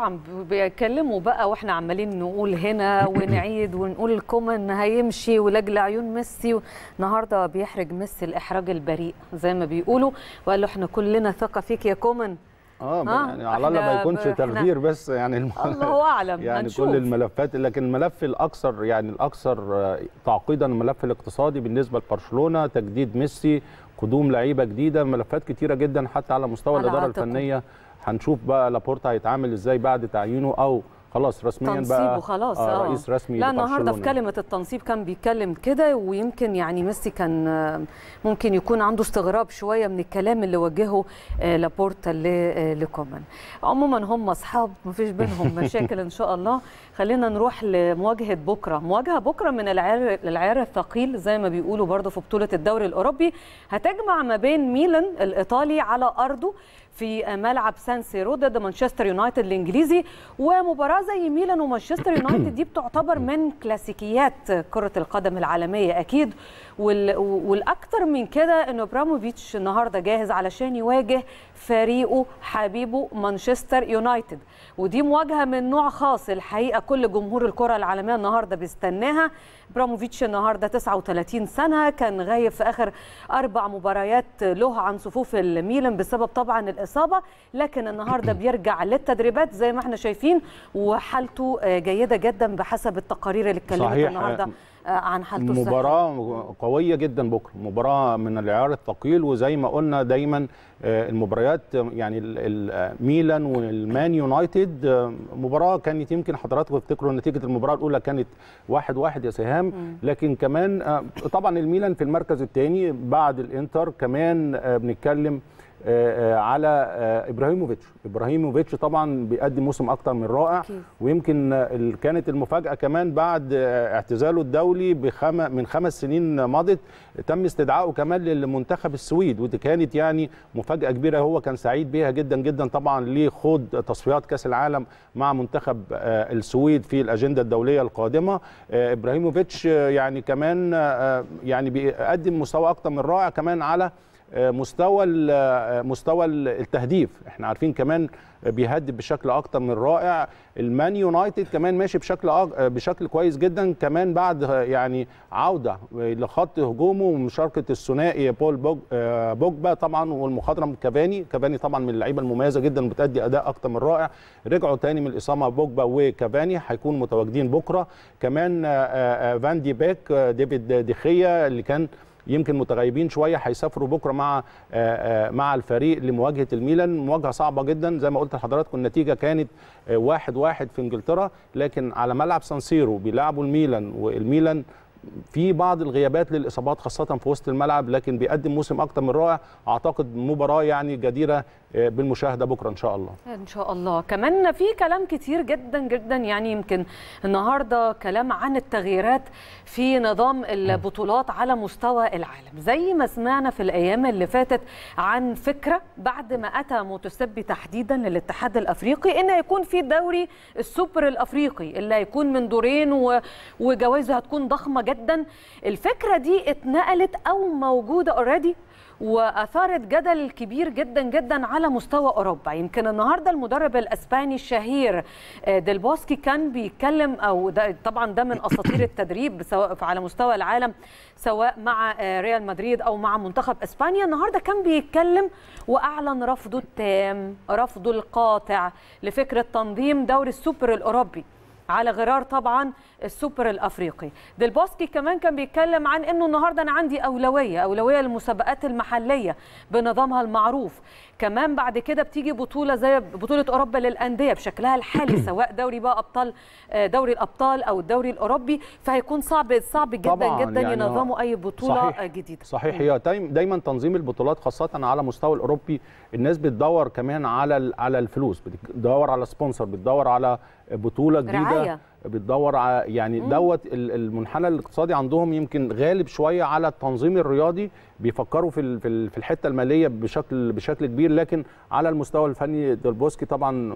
طبعا بيتكلموا بقى واحنا عمالين نقول هنا ونعيد ونقول كومان هيمشي ولاجل عيون ميسي النهارده بيحرج ميسي الاحراج البريء زي ما بيقولوا وقال له احنا كلنا ثقه فيك يا كومان اه آه، يعني على الله إحنا ما يكونش ب- إحنا- تغيير بس يعني الم... الله اعلم يعني هنشوف. كل الملفات لكن الملف الاكثر يعني الاكثر آه، تعقيدا الملف الاقتصادي بالنسبه لبرشلونه تجديد ميسي قدوم لعيبه جديده ملفات كتيره جدا حتى على مستوى على الاداره عاتقه. الفنيه هنشوف بقى لابورتا هيتعامل ازاي بعد تعيينه او خلاص رسميا تنصيبه بقى خلاص آه رئيس رسمي لا النهارده في لبرشلونة. كلمه التنصيب كان بيتكلم كده ويمكن يعني ميسي كان آه، ممكن يكون عنده استغراب شويه من الكلام اللي وجهه آه، لابورتا ل- آه، لكومان عموما هم اصحاب مفيش بينهم مشاكل ان شاء الله خلينا نروح لمواجهه بكره مواجهه بكره من العيار العيار الثقيل زي ما بيقولوا برضه في بطوله الدوري الاوروبي هتجمع ما بين ميلان الايطالي على ارضه في ملعب سان سيرو ضد مانشستر يونايتد الانجليزي ومباراه زي ميلان ومانشستر يونايتد دي بتعتبر من كلاسيكيات كره القدم العالميه اكيد وال- والاكثر من كده ان ابراموفيتش النهارده جاهز علشان يواجه فريقه حبيبه مانشستر يونايتد ودي مواجهه من نوع خاص الحقيقه كل جمهور الكره العالميه النهارده بيستناها ابراموفيتش النهارده 39 سنه كان غايب في اخر اربع مباريات له عن صفوف الميلان بسبب طبعا الاصابه لكن النهارده بيرجع للتدريبات زي ما احنا شايفين وحالته آه، جيده جدا بحسب التقارير اللي اتكلمت صحيح. النهارده آه، عن حالته الصحيه مباراة قوية جدا بكرة مباراة من العيار الثقيل وزي ما قلنا دايما آه، المباريات آه، يعني ال- ال- آه، ميلان والمان يونايتد آه، مباراة كانت يمكن حضراتكم تفتكروا نتيجة المباراة الأولى كانت واحد واحد يا سهام لكن كمان آه، طبعا الميلان في المركز الثاني بعد الانتر كمان آه، بنتكلم آه، آه، على آه، ابراهيموفيتش ابراهيموفيتش طبعا بيقدم موسم اكتر من رائع أكيد. ويمكن آه، ال- كانت المفاجاه كمان بعد آه، اعتزاله الدولي بخم من خمس سنين مضت تم استدعائه كمان للمنتخب السويد ودي كانت يعني مفاجاه كبيره هو كان سعيد بيها جدا جدا طبعا لخوض تصفيات كاس العالم مع منتخب آه، السويد في الاجنده الدوليه القادمه آه، ابراهيموفيتش آه، يعني كمان آه، يعني بيقدم مستوى اكتر من رائع كمان على آه، مستوى ال- آه، مستوى ال- التهديف احنا عارفين كمان بيهدف بشكل اكتر من رائع المان يونايتد كمان ماشي بشكل أك- بشكل كويس جدا كمان بعد آه، يعني عوده لخط هجومه ومشاركه الثنائي بول بوج آه، بوجبا طبعا والمخاضره من كافاني كافاني طبعا من اللعيبه المميزه جدا بتادي اداء اكتر من رائع رجعوا تاني من الاصابه بوجبا وكافاني هيكونوا متواجدين بكره كمان آه، آه، آه، فان دي بيك آه، ديفيد ديخيا اللي كان يمكن متغيبين شويه هيسافروا بكره مع آه، آه، مع الفريق لمواجهه الميلان مواجهه صعبه جدا زي ما قلت لحضراتكم النتيجه كانت آه، واحد واحد في انجلترا لكن على ملعب سانسيرو بيلعبوا الميلان والميلان في بعض الغيابات للاصابات خاصه في وسط الملعب لكن بيقدم موسم اكتر من رائع اعتقد مباراه يعني جديره آه، بالمشاهده بكره ان شاء الله ان شاء الله كمان في كلام كتير جدا جدا يعني يمكن النهارده كلام عن التغييرات في نظام البطولات على مستوى العالم زي ما سمعنا في الايام اللي فاتت عن فكره بعد ما اتى متسبي تحديدا للاتحاد الافريقي ان هيكون في دوري السوبر الافريقي اللي هيكون من دورين و- وجوائزه هتكون ضخمه جدا الفكره دي اتنقلت او موجوده اوريدي واثارت جدل كبير جدا جدا على مستوى اوروبا يمكن النهارده المدرب الاسباني الشهير آه، ديل بوسكي كان بيتكلم او ده طبعا ده من اساطير التدريب سواء على مستوى العالم سواء مع آه، ريال مدريد او مع منتخب اسبانيا النهارده كان بيتكلم واعلن رفضه التام رفضه القاطع لفكره تنظيم دوري السوبر الاوروبي على غرار طبعا السوبر الافريقي ديلبوسكي كمان كان بيتكلم عن انه النهارده انا عندي اولويه اولويه للمسابقات المحليه بنظامها المعروف كمان بعد كده بتيجي بطوله زي بطوله اوروبا للانديه بشكلها الحالي سواء دوري بقى ابطال آه، دوري الابطال او الدوري الاوروبي فهيكون صعب صعب جدا طبعاً، جدا يعني ينظموا اي بطوله صحيح. آه، جديده صحيح هي دايما دايما تنظيم البطولات خاصه على مستوى الاوروبي الناس بتدور كمان على ال- على الفلوس بتدور على سبونسر بتدور على بطوله جديده رعاية. بتدور على يعني دوت ال- المنحنى الاقتصادي عندهم يمكن غالب شويه على التنظيم الرياضي بيفكروا في ال- في ال- في الحته الماليه بشكل بشكل كبير لكن على المستوى الفني ديلبوسكي طبعا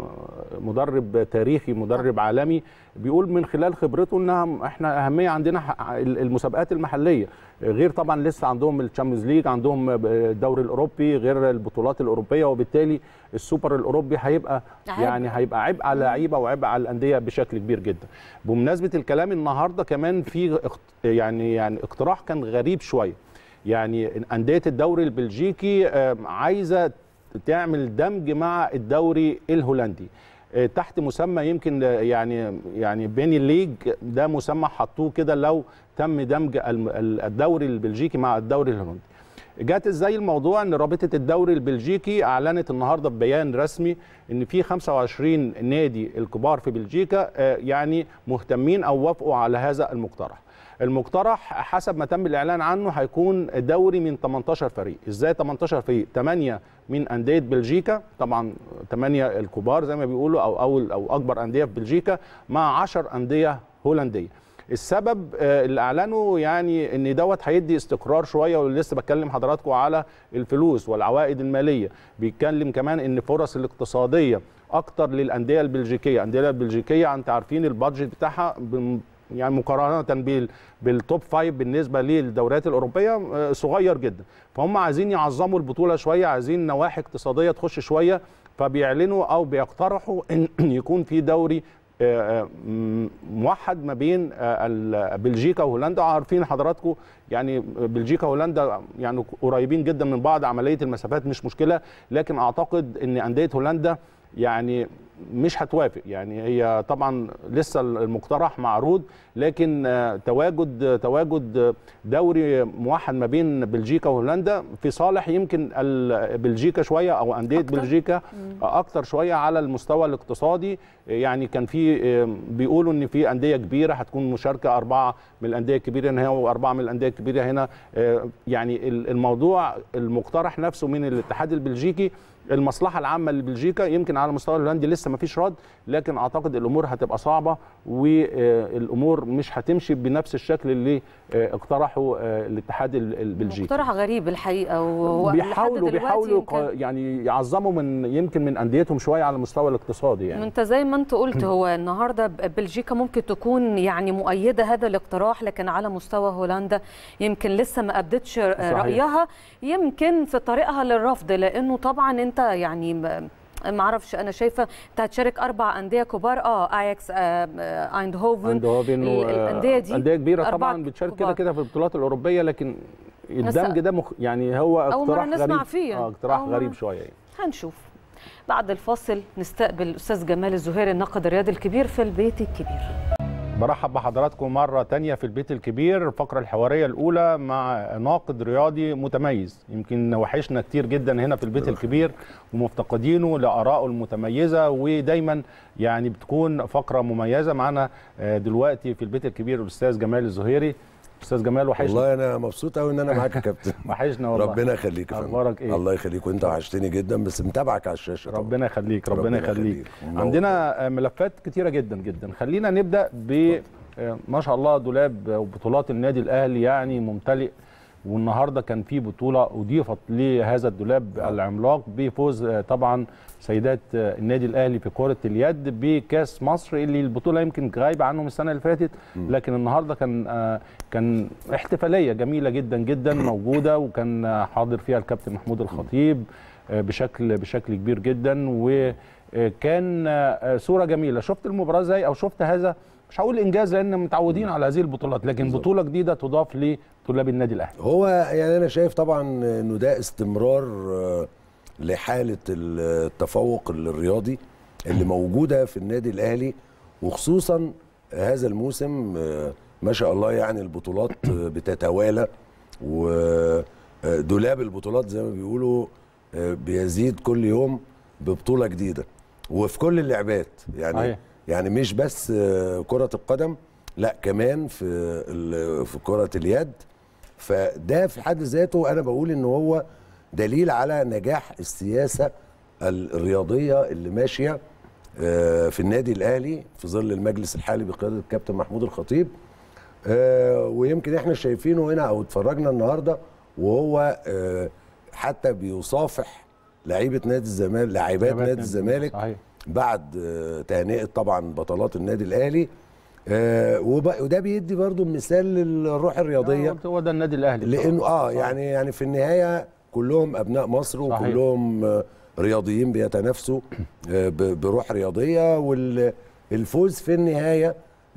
مدرب تاريخي مدرب عالمي بيقول من خلال خبرته انها احنا اهميه عندنا ح- المسابقات المحليه غير طبعا لسه عندهم الشامبيونز ليج عندهم الدوري الاوروبي غير البطولات الاوروبيه وبالتالي السوبر الاوروبي هيبقى عبء. يعني هيبقى عبء على اللعيبه وعبء على الانديه بشكل كبير جدا بمناسبه الكلام النهارده كمان في اخت- يعني يعني اقتراح كان غريب شويه يعني انديه الدوري البلجيكي آه، عايزه تعمل دمج مع الدوري الهولندي آه، تحت مسمى يمكن آه، يعني يعني بين الليج ده مسمى حطوه كده لو تم دمج الم- ال- الدوري البلجيكي مع الدوري الهولندي جات ازاي الموضوع ان رابطه الدوري البلجيكي اعلنت النهارده ببيان رسمي ان في 25 نادي الكبار في بلجيكا آه، يعني مهتمين او وافقوا على هذا المقترح المقترح حسب ما تم الاعلان عنه هيكون دوري من 18 فريق ازاي 18 فريق 8 من انديه بلجيكا طبعا 8 الكبار زي ما بيقولوا او اول او اكبر انديه في بلجيكا مع 10 انديه هولنديه السبب آه، اللي اعلنوا يعني ان دوت هيدي استقرار شويه ولسه بتكلم حضراتكم على الفلوس والعوائد الماليه بيتكلم كمان ان فرص الاقتصاديه اكتر للانديه البلجيكيه الانديه البلجيكيه انت عارفين البادجت بتاعها بم- يعني مقارنه بال بالتوب فايف بالنسبه للدوريات الاوروبيه آه، صغير جدا فهم عايزين يعظموا البطوله شويه عايزين نواحي اقتصاديه تخش شويه فبيعلنوا او بيقترحوا ان يكون في دوري آه، م- موحد ما بين آه، ال- بلجيكا وهولندا عارفين حضراتكم يعني بلجيكا وهولندا يعني قريبين جدا من بعض عمليه المسافات مش مشكله لكن اعتقد ان انديه هولندا يعني مش هتوافق يعني هي طبعا لسه المقترح معروض لكن آه، تواجد تواجد دوري موحد ما بين بلجيكا وهولندا في صالح يمكن ال- بلجيكا شويه او انديه أكتر؟ بلجيكا اكتر شويه على المستوى الاقتصادي يعني كان في آه، بيقولوا ان في انديه كبيره هتكون مشاركه اربعه من الانديه الكبيره هنا واربعه من الانديه الكبيره هنا آه، يعني ال- الموضوع المقترح نفسه من الاتحاد البلجيكي المصلحه العامه لبلجيكا يمكن على المستوى الهولندي لسه ما فيش رد لكن اعتقد الامور هتبقى صعبه والامور مش هتمشي بنفس الشكل اللي آه، اقترحه آه، الاتحاد ال- البلجيكي مقترح غريب الحقيقه و- بيحاولوا ولحد دلوقتي بيحاولوا يمكن- ق- يعني يعظموا من يمكن من انديتهم شويه على المستوى الاقتصادي ما يعني انت زي ما انت قلت هو النهارده ب- بلجيكا ممكن تكون يعني مؤيده هذا الاقتراح لكن على مستوى هولندا يمكن لسه ما ابدتش صحيح. رايها يمكن في طريقها للرفض لانه طبعا انت يعني م- ما اعرفش انا شايفه انت هتشارك اربع انديه كبار اه اياكس آه آه ايندهوفن ايندهوفن و- الانديه دي انديه كبيره أربعة طبعا بتشارك كده كبار. كده في البطولات الاوروبيه لكن بس- الدمج ده مخ... يعني هو أول مرة اقتراح نسمع غريب فيه. اه اقتراح أول مرة. غريب شويه يعني. هنشوف بعد الفاصل نستقبل الاستاذ جمال الزهيري الناقد الرياضي الكبير في البيت الكبير برحب بحضراتكم مرة تانية في البيت الكبير الفقرة الحوارية الأولى مع ناقد رياضي متميز يمكن وحشنا كتير جدا هنا في البيت الكبير ومفتقدينه لآرائه المتميزة ودايما يعني بتكون فقرة مميزة معنا آه، دلوقتي في البيت الكبير الأستاذ جمال الزهيري أستاذ جمال وحشنا والله انا مبسوط قوي ان انا معاك يا كابتن وحشنا والله ربنا يخليك يا فندم. أخبارك إيه؟ الله يخليك وانت وحشتني جدا بس متابعك على الشاشه طبعا. ربنا يخليك ربنا, ربنا يخليك يخليك. منور. عندنا آه، ملفات كتيرة جدا جدا خلينا نبدأ ب آه، ما شاء الله دولاب وبطولات النادي الأهلي يعني ممتلئ والنهارده كان في بطولة أضيفت لهذا الدولاب العملاق بفوز آه، طبعا سيدات آه، النادي الأهلي في كرة اليد بكأس مصر اللي البطولة يمكن غايبة عنهم السنة اللي فاتت لكن النهارده كان آه، كان احتفالية جميلة جدا جدا موجودة وكان آه، حاضر فيها الكابتن محمود الخطيب آه، بشكل بشكل كبير جدا وكان آه، صوره جميله شفت المباراه ازاي او شفت هذا مش هقول انجاز لان متعودين على هذه البطولات لكن بالظبط. بطوله جديده تضاف لطلاب النادي الاهلي هو يعني انا شايف طبعا انه ده استمرار آه، لحاله التفوق الرياضي اللي موجوده في النادي الاهلي وخصوصا هذا الموسم آه، ما شاء الله يعني البطولات آه، بتتوالى ودولاب البطولات زي ما بيقولوا آه، بيزيد كل يوم ببطوله جديده وفي كل اللعبات يعني صحيح. يعني مش بس آه، كره القدم لا كمان في ال- في كره اليد فده في حد ذاته انا بقول ان هو دليل على نجاح السياسه الرياضيه اللي ماشيه آه، في النادي الاهلي في ظل المجلس الحالي بقياده الكابتن محمود الخطيب آه، ويمكن احنا شايفينه هنا او اتفرجنا النهارده وهو آه، حتى بيصافح لعيبه نادي الزمالك لاعبات نادي الزمالك صحيح بعد آه، تهنئه طبعا بطلات النادي الاهلي آه، وب- وده بيدي برضو مثال للروح الرياضيه هو ده النادي الاهلي لانه اه يعني يعني في النهايه كلهم ابناء مصر صحيح. وكلهم آه، رياضيين بيتنافسوا آه، ب- بروح رياضيه والفوز في النهايه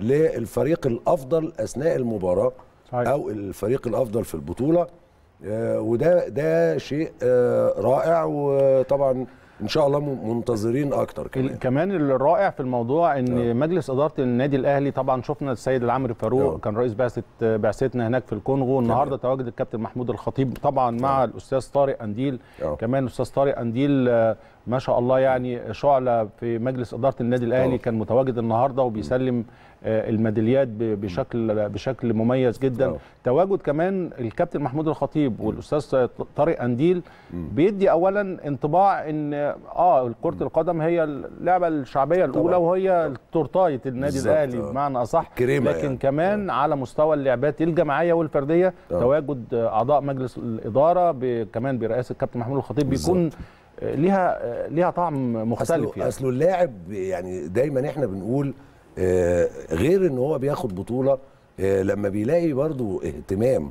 للفريق الافضل اثناء المباراه صحيح. او الفريق الافضل في البطوله آه، وده ده شيء آه، رائع وطبعا ان شاء الله م- منتظرين اكتر كمان ال- كمان الرائع في الموضوع ان مجلس اداره النادي الاهلي طبعا شفنا السيد العمري فاروق آه. كان رئيس بعثه بعثتنا هناك في الكونغو النهارده تواجد الكابتن محمود الخطيب طبعا مع الاستاذ طارق انديل آه. كمان الاستاذ طارق انديل آه، ما شاء الله يعني شعله في مجلس اداره النادي الاهلي آه. كان متواجد النهارده وبيسلم آه، الميداليات ب- بشكل بشكل مميز جدا آه. تواجد كمان الكابتن محمود الخطيب والاستاذ طارق انديل بيدي اولا انطباع ان اه كره القدم هي اللعبه الشعبيه الاولى طبعاً. وهي تورتايه النادي بالظبط، الاهلي آه. بمعنى اصح كريمة لكن يعني. كمان على مستوى اللعبات الجماعيه والفرديه آه. تواجد اعضاء مجلس الاداره ب- كمان برئاسه الكابتن محمود الخطيب بيكون بالظبط. آه، ليها آه، ليها طعم مختلف اصله يعني اصله اللاعب يعني دايما احنا بنقول آه، غير ان هو بياخد بطوله آه، لما بيلاقي برضو اهتمام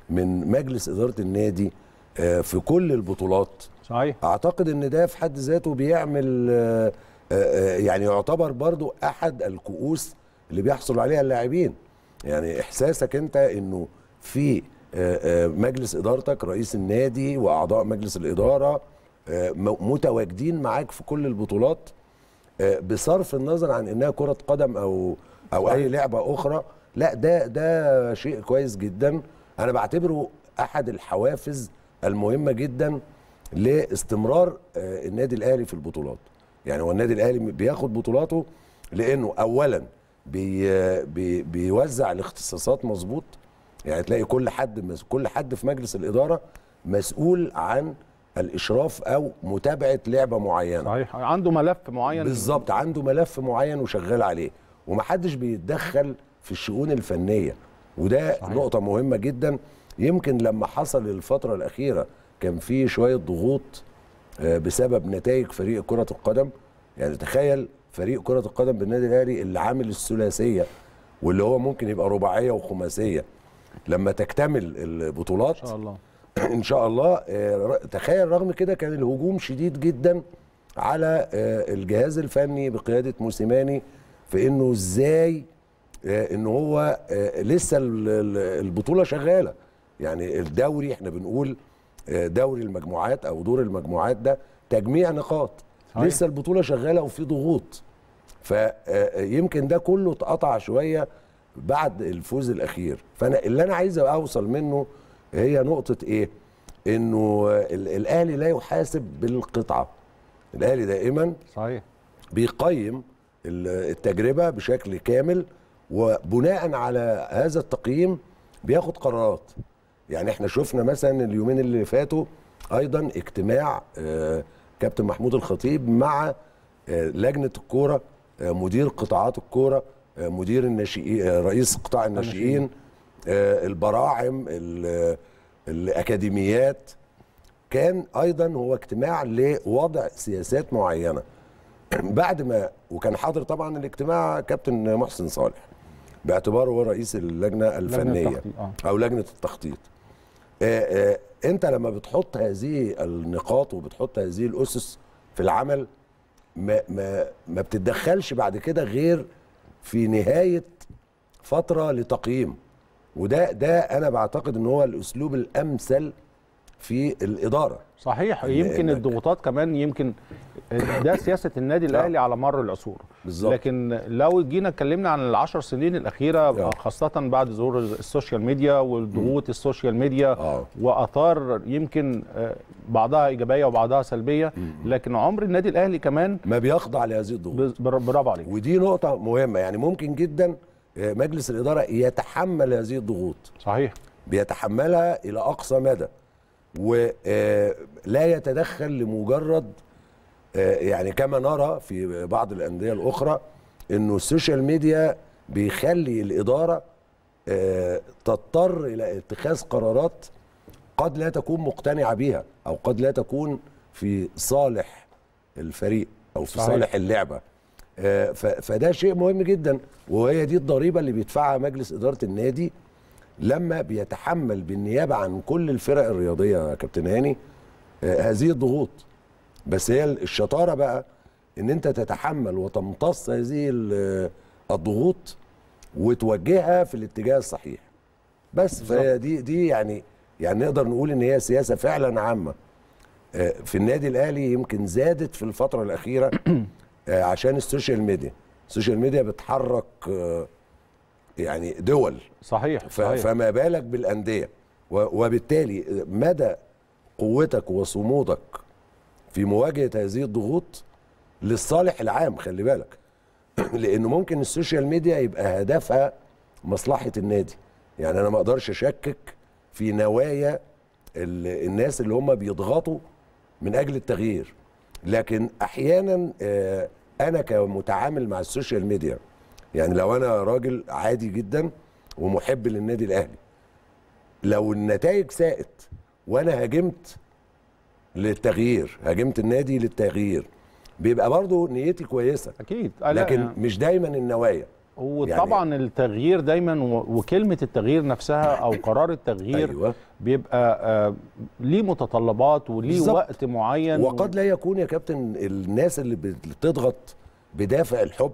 من مجلس اداره النادي آه، في كل البطولات صحيح اعتقد ان ده في حد ذاته بيعمل آه، آه، آه، يعني يعتبر برضو احد الكؤوس اللي بيحصل عليها اللاعبين يعني احساسك انت انه في آه، آه، مجلس ادارتك رئيس النادي واعضاء مجلس الاداره آه، م- متواجدين معاك في كل البطولات آه، بصرف النظر عن انها كره قدم او او اي لعبه اخرى لا ده ده شيء كويس جدا انا بعتبره احد الحوافز المهمه جدا لاستمرار آه، النادي الاهلي في البطولات يعني هو النادي الاهلي بياخد بطولاته لانه اولا بي بي بيوزع الاختصاصات مظبوط يعني تلاقي كل حد مس- كل حد في مجلس الاداره مسؤول عن الاشراف او متابعه لعبه معينه صحيح عنده ملف معين بالظبط عنده ملف معين وشغال عليه ومحدش بيتدخل في الشؤون الفنيه وده صحيح. نقطه مهمه جدا يمكن لما حصل الفتره الاخيره كان في شويه ضغوط آه، بسبب نتائج فريق كره القدم يعني تخيل فريق كره القدم بالنادي الاهلي اللي عامل الثلاثيه واللي هو ممكن يبقى رباعيه وخماسيه لما تكتمل البطولات ان شاء الله ان شاء الله آه، ر- تخيل رغم كده كان الهجوم شديد جدا على آه، الجهاز الفني بقياده موسيماني في انه ازاي آه، ان هو آه، لسه ال- ال- البطوله شغاله يعني الدوري احنا بنقول آه، دوري المجموعات او دور المجموعات ده تجميع نقاط صحيح. لسه البطوله شغاله وفي ضغوط فيمكن ده كله اتقطع شويه بعد الفوز الاخير فانا اللي انا عايز اوصل منه هي نقطه ايه انه ال- الاهلي لا يحاسب بالقطعه الاهلي دائما صحيح بيقيم ال- التجربه بشكل كامل وبناء على هذا التقييم بياخد قرارات يعني احنا شفنا مثلا اليومين اللي فاتوا ايضا اجتماع آه، كابتن محمود الخطيب مع آه، لجنه الكوره آه، مدير قطاعات الكوره آه، مدير الناشئين آه، رئيس قطاع الناشئين آه، البراعم ال- الاكاديميات كان ايضا هو اجتماع لوضع سياسات معينه بعد ما وكان حاضر طبعا الاجتماع كابتن محسن صالح باعتباره هو رئيس اللجنه الفنيه التخطيط، آه. او لجنه التخطيط آه، آه، انت لما بتحط هذه النقاط وبتحط هذه الاسس في العمل ما ما ما بتتدخلش بعد كده غير في نهايه فتره لتقييم وده ده انا بعتقد ان هو الاسلوب الامثل في الاداره صحيح يمكن إنك- الضغوطات كمان يمكن ده سياسه النادي الاهلي على مر العصور بالظبط. لكن لو جينا اتكلمنا عن العشر سنين الاخيره آه. خاصه بعد ظهور السوشيال ميديا والضغوط السوشيال ميديا آه. واثار يمكن آه، بعضها ايجابيه وبعضها سلبيه لكن عمر النادي الاهلي كمان ما بيخضع لهذه الضغوط بر- برافو عليك ودي نقطه مهمه يعني ممكن جدا آه، مجلس الاداره يتحمل هذه الضغوط صحيح بيتحملها الى اقصى مدى ولا يتدخل لمجرد آه، يعني كما نرى في بعض الانديه الاخرى انه السوشيال ميديا بيخلي الاداره آه، تضطر الى اتخاذ قرارات قد لا تكون مقتنعه بيها او قد لا تكون في صالح الفريق او في صحيح. صالح اللعبه آه، ف- فده شيء مهم جدا وهي دي الضريبه اللي بيدفعها مجلس اداره النادي لما بيتحمل بالنيابه عن كل الفرق الرياضيه يا كابتن هاني آه، هذه الضغوط بس هي الشطاره بقى ان انت تتحمل وتمتص هذه ال- الضغوط وتوجهها في الاتجاه الصحيح بس فهي دي دي يعني يعني نقدر نقول ان هي سياسه فعلا عامه آه، في النادي الاهلي يمكن زادت في الفتره الاخيره آه، عشان السوشيال ميديا السوشيال ميديا بتحرك آه، يعني دول صحيح ف- صحيح فما بالك بالانديه و- وبالتالي مدى قوتك وصمودك في مواجهه هذه الضغوط للصالح العام خلي بالك لانه ممكن السوشيال ميديا يبقى هدفها مصلحه النادي يعني انا ما اقدرش اشكك في نوايا ال- الناس اللي هم بيضغطوا من اجل التغيير لكن احيانا آه، انا كمتعامل مع السوشيال ميديا يعني لو انا راجل عادي جدا ومحب للنادي الاهلي لو النتائج ساءت وانا هاجمت للتغيير هاجمت النادي للتغيير بيبقى برضو نيتي كويسه اكيد آه، لا، لكن يعني- مش دايما النوايا وطبعا يعني التغيير دايما و- وكلمه التغيير نفسها او قرار التغيير ايوه بيبقى آه، ليه متطلبات وليه بالظبط. وقت معين وقد لا يكون يا كابتن الناس اللي بتضغط بدافع الحب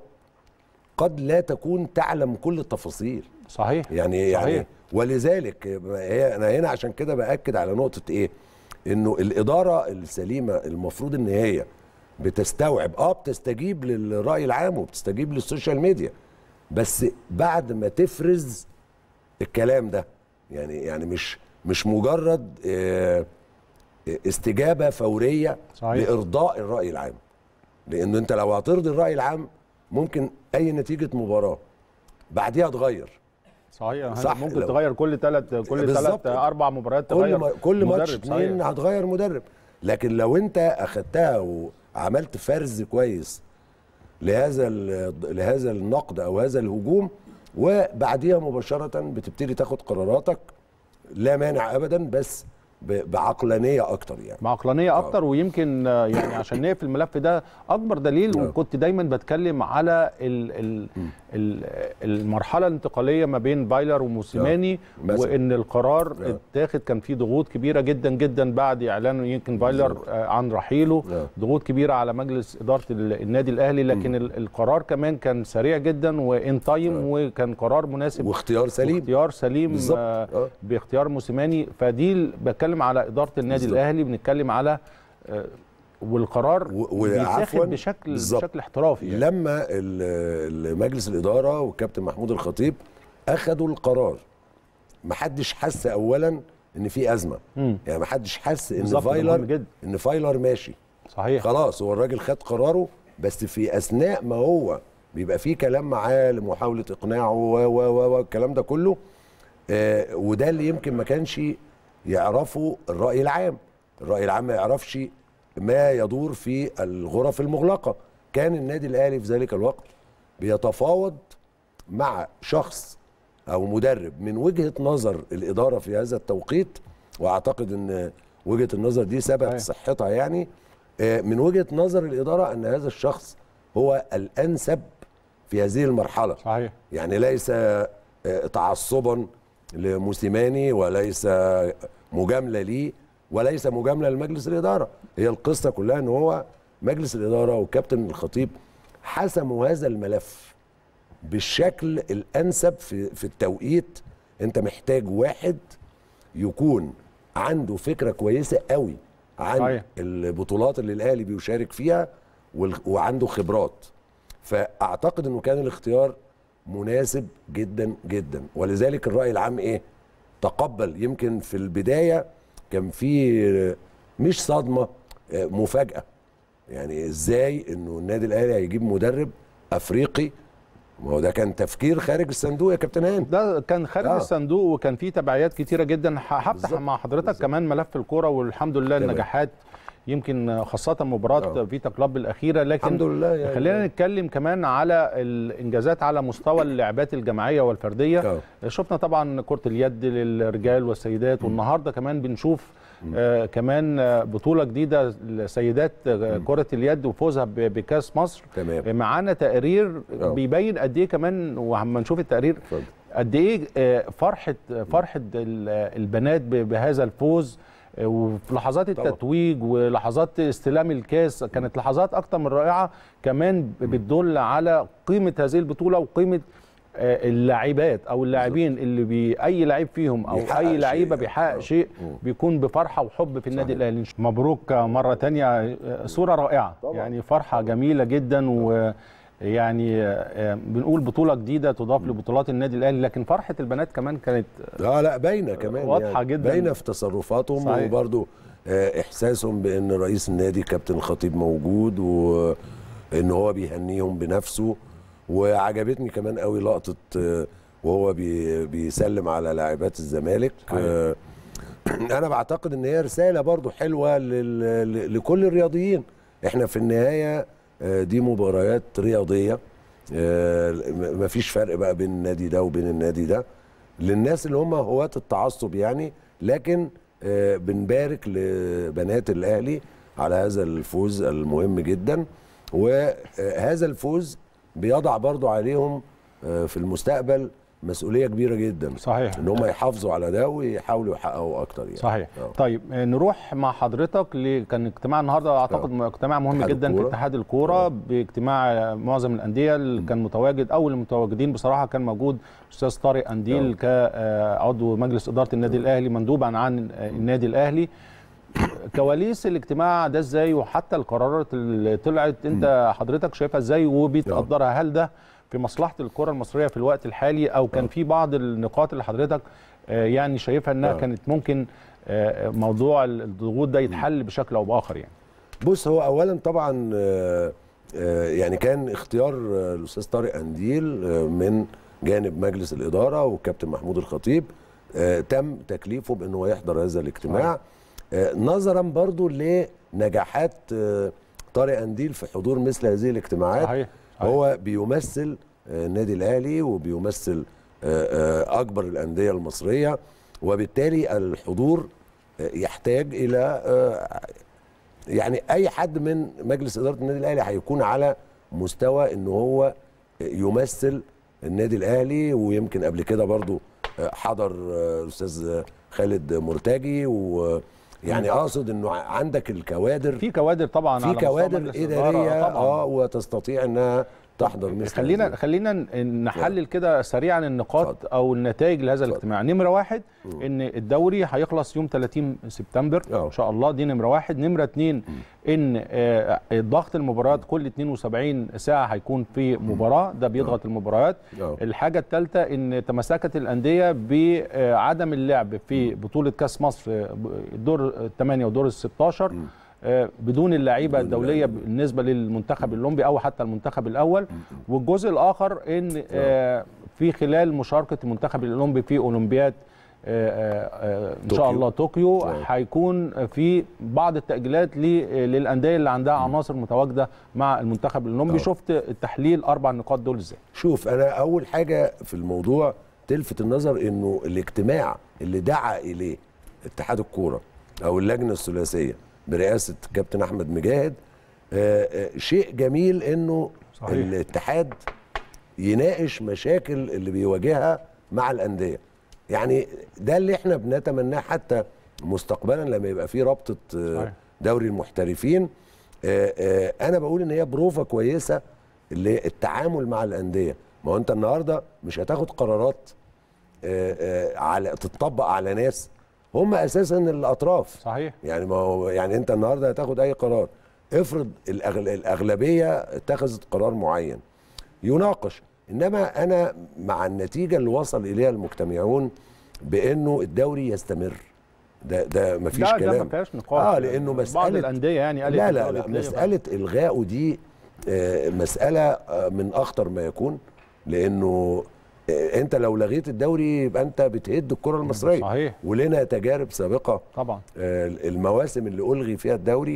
قد لا تكون تعلم كل التفاصيل صحيح يعني صحيح. يعني ولذلك هي انا هنا عشان كده باكد على نقطه ايه انه الاداره السليمه المفروض ان هي بتستوعب اه بتستجيب للراي العام وبتستجيب للسوشيال ميديا بس بعد ما تفرز الكلام ده يعني يعني مش مش مجرد آه، استجابه فوريه صحيح. لارضاء الراي العام لان انت لو هترضي الراي العام ممكن اي نتيجه مباراه بعديها تغير صحيح صح، ممكن لو- تغير كل ثلاث كل بالظبط. ثلاث اربع مباريات كل تغير ما كل ماتش مدرب، اتنين صحيح. هتغير مدرب لكن لو انت اخدتها وعملت فرز كويس لهذا ال- لهذا النقد او هذا الهجوم وبعديها مباشره بتبتدي تاخد قراراتك لا مانع ابدا بس ب- بعقلانيه اكتر يعني بعقلانيه اكتر ويمكن آه، يعني عشان نقفل الملف ده اكبر دليل آه. وكنت دايما بتكلم على ال ال ال المرحله الانتقاليه ما بين بايلر وموسيماني مثلا. وان القرار آه. اتاخد كان فيه ضغوط كبيره جدا جدا بعد اعلان يمكن بايلر بالظبط. آه، عن رحيله آه. ضغوط كبيره على مجلس اداره ال- النادي الاهلي لكن ال- القرار كمان كان سريع جدا وان تايم وكان قرار مناسب واختيار سليم اختيار سليم بالظبط. آه آه. باختيار موسيماني فدي ال- بتكلم على اداره النادي بالظبط. الاهلي بنتكلم على آه، والقرار و- وعفواً بيتاخد بشكل بالظبط. بشكل احترافي يعني. لما ال- ال- مجلس الاداره والكابتن محمود الخطيب اخذوا القرار محدش حس اولا ان في ازمه مم. يعني محدش حس ان بالظبط، ده مهم فايلر جدا. ان فايلر ماشي صحيح خلاص هو الراجل خد قراره بس في اثناء ما هو بيبقى في كلام معاه لمحاوله اقناعه و و و والكلام ده كله آه وده اللي يمكن ما كانش يعرفه الراي العام الراي العام ما يعرفش ما يدور في الغرف المغلقه كان النادي الاهلي في ذلك الوقت بيتفاوض مع شخص او مدرب من وجهه نظر الاداره في هذا التوقيت واعتقد ان وجهه النظر دي ثبت صحيح. صحتها يعني آه، من وجهه نظر الاداره ان هذا الشخص هو الانسب في هذه المرحله صحيح يعني ليس آه، تعصبا لموسيماني وليس مجامله ليه وليس مجامله لمجلس الاداره هي القصه كلها ان هو مجلس الاداره وكابتن الخطيب حسموا هذا الملف بالشكل الانسب في في التوقيت انت محتاج واحد يكون عنده فكره كويسه قوي عن صحيح. البطولات اللي الاهلي بيشارك فيها وال- وعنده خبرات فاعتقد انه كان الاختيار مناسب جدا جدا ولذلك الراي العام ايه تقبل يمكن في البدايه كان في مش صدمه آه، مفاجاه يعني ازاي انه النادي الاهلي هيجيب مدرب افريقي ما هو ده كان تفكير خارج الصندوق يا كابتن هاني ده كان خارج آه. الصندوق وكان فيه تبعيات كتيره جدا ه- هفتح بالظبط. مع حضرتك بالظبط. كمان ملف الكوره والحمد لله تمام. النجاحات يمكن خاصه مباراه آه. فيتا كلاب الاخيره لكن الحمد لله يعني خلينا نتكلم كمان على الانجازات على مستوى اللعبات الجماعيه والفرديه آه. شفنا طبعا كره اليد للرجال والسيدات والنهارده كمان بنشوف آه كمان آه، بطوله جديده لسيدات آه، كره اليد وفوزها ب- بكاس مصر تمام معانا تقرير آه. بيبين قد ايه كمان وعما نشوف التقرير اتفضل. قد ايه آه، فرحه فرحه ال- البنات ب- بهذا الفوز آه، وفي لحظات طبعا. التتويج ولحظات استلام الكاس كانت لحظات اكتر من رائعه كمان بتدل على قيمه هذه البطوله وقيمه آه، اللاعبات او اللاعبين اللي بي اي لعيب فيهم او بيحقق اي لعيبه شيء. بيحقق آه. شيء مم. بيكون بفرحه وحب في النادي صحيح. الاهلي مبروك مره تانية آه، صوره رائعه طبعا. يعني فرحه جميله جدا و يعني آه، بنقول بطوله جديده تضاف لبطولات النادي الاهلي لكن فرحه البنات كمان كانت اه لا باينه كمان واضحة يعني جداً. باينه في تصرفاتهم صحيح. وبرضو آه احساسهم بان رئيس النادي كابتن الخطيب موجود وان هو بيهنيهم بنفسه وعجبتني كمان قوي لقطه آه وهو بي بيسلم على لاعبات الزمالك صحيح. آه انا بعتقد ان هي رساله برضو حلوه لل- ل- لكل الرياضيين احنا في النهايه آه، دي مباريات رياضيه آه، م- مفيش فرق بقى بين النادي ده وبين النادي ده للناس اللي هم هواة التعصب يعني لكن آه، بنبارك لبنات الاهلي على هذا الفوز المهم جدا وهذا الفوز بيضع برضو عليهم آه، في المستقبل مسؤوليه كبيره جدا صحيح ان هم يحافظوا على ده ويحاولوا يحققوا اكتر يعني صحيح آه. طيب آه، نروح مع حضرتك ل... كان اجتماع النهارده اعتقد اجتماع مهم اتحاد جدا في الكورة. اتحاد الكوره آه. باجتماع آه، معظم الانديه اللي كان متواجد او المتواجدين بصراحه كان موجود استاذ طارق انديل كعضو مجلس اداره النادي الاهلي مندوبا عن آه، النادي الاهلي كواليس الاجتماع ده ازاي وحتى القرارات اللي طلعت انت حضرتك شايفها ازاي وبتقدرها هل ده في مصلحه الكره المصريه في الوقت الحالي او كان في بعض النقاط اللي حضرتك آه، يعني شايفها انها آه. كانت ممكن آه، موضوع الضغوط ده يتحل بشكل او باخر يعني بص هو اولا طبعا آه، آه، يعني كان اختيار آه، الاستاذ طارق انديل آه، من جانب مجلس الاداره والكابتن محمود الخطيب آه، تم تكليفه بانه يحضر هذا الاجتماع آه، نظرا برضو لنجاحات آه، طارق انديل في حضور مثل هذه الاجتماعات صحيح صحيح. هو بيمثل آه، النادي الاهلي وبيمثل آه، آه، اكبر الانديه المصريه وبالتالي الحضور آه، يحتاج الى آه، يعني اي حد من مجلس اداره النادي الاهلي هيكون على مستوى ان هو يمثل النادي الاهلي ويمكن قبل كده برضو حضر الاستاذ خالد مرتجي ويعني اقصد انه عندك الكوادر في كوادر طبعا في على مستوى كوادر مجلس الإدارة، اداريه طبعاً. اه وتستطيع انها تحضر مثل خلينا هذه. خلينا نحلل كده سريعا النقاط اتفضل. او النتائج لهذا اتفضل. الاجتماع نمره واحد ان الدوري هيخلص يوم 30 سبتمبر اه. ان شاء الله دي نمره واحد نمره اتنين ان آه، ضغط المباريات كل 72 ساعه هيكون في مباراه ده بيضغط المباريات اه. الحاجه الثالثه ان تمسكت الانديه بعدم اللعب في بطوله كاس مصر آه، الدور الثمانيه ودور ال 16 آه، بدون اللعيبه بدون الدوليه اللعيبة. بالنسبه للمنتخب الاولمبي او حتى المنتخب الاول والجزء الاخر ان آه، في خلال مشاركه المنتخب الاولمبي في اولمبياد آه، آه، آه، ان شاء طوكيو. الله طوكيو آه. هيكون في بعض التاجيلات ل- للانديه اللي عندها عناصر متواجده مع المنتخب الاولمبي آه. شفت التحليل اربع نقاط دول ازاي شوف انا اول حاجه في الموضوع تلفت النظر انه الاجتماع اللي دعا اليه اتحاد الكوره او اللجنه الثلاثيه برئاسه كابتن احمد مجاهد آه، آه، شيء جميل انه صحيح. الاتحاد يناقش مشاكل اللي بيواجهها مع الانديه يعني ده اللي احنا بنتمناه حتى مستقبلا لما يبقى في رابطه آه، صحيح. دوري المحترفين آه، آه، انا بقول ان هي بروفه كويسه للتعامل مع الانديه ما هو انت النهارده مش هتاخد قرارات آه، آه، على تطبق على ناس هم اساسا الاطراف صحيح يعني ما هو يعني انت النهارده هتاخد اي قرار افرض الأغل... الاغلبيه اتخذت قرار معين يناقش انما انا مع النتيجه اللي وصل اليها المجتمعون بانه الدوري يستمر ده ده مفيش ده ده كلام ما فيهاش نقاش اه لانه بعض مساله الانديه يعني قالت لا إن لا هو لا بيتلغي مساله الغائه دي آه، مساله آه، من اخطر ما يكون لانه آه، انت لو لغيت الدوري يبقى انت بتهد الكره المصريه صحيح ولنا تجارب سابقه طبعا آه، المواسم اللي الغي فيها الدوري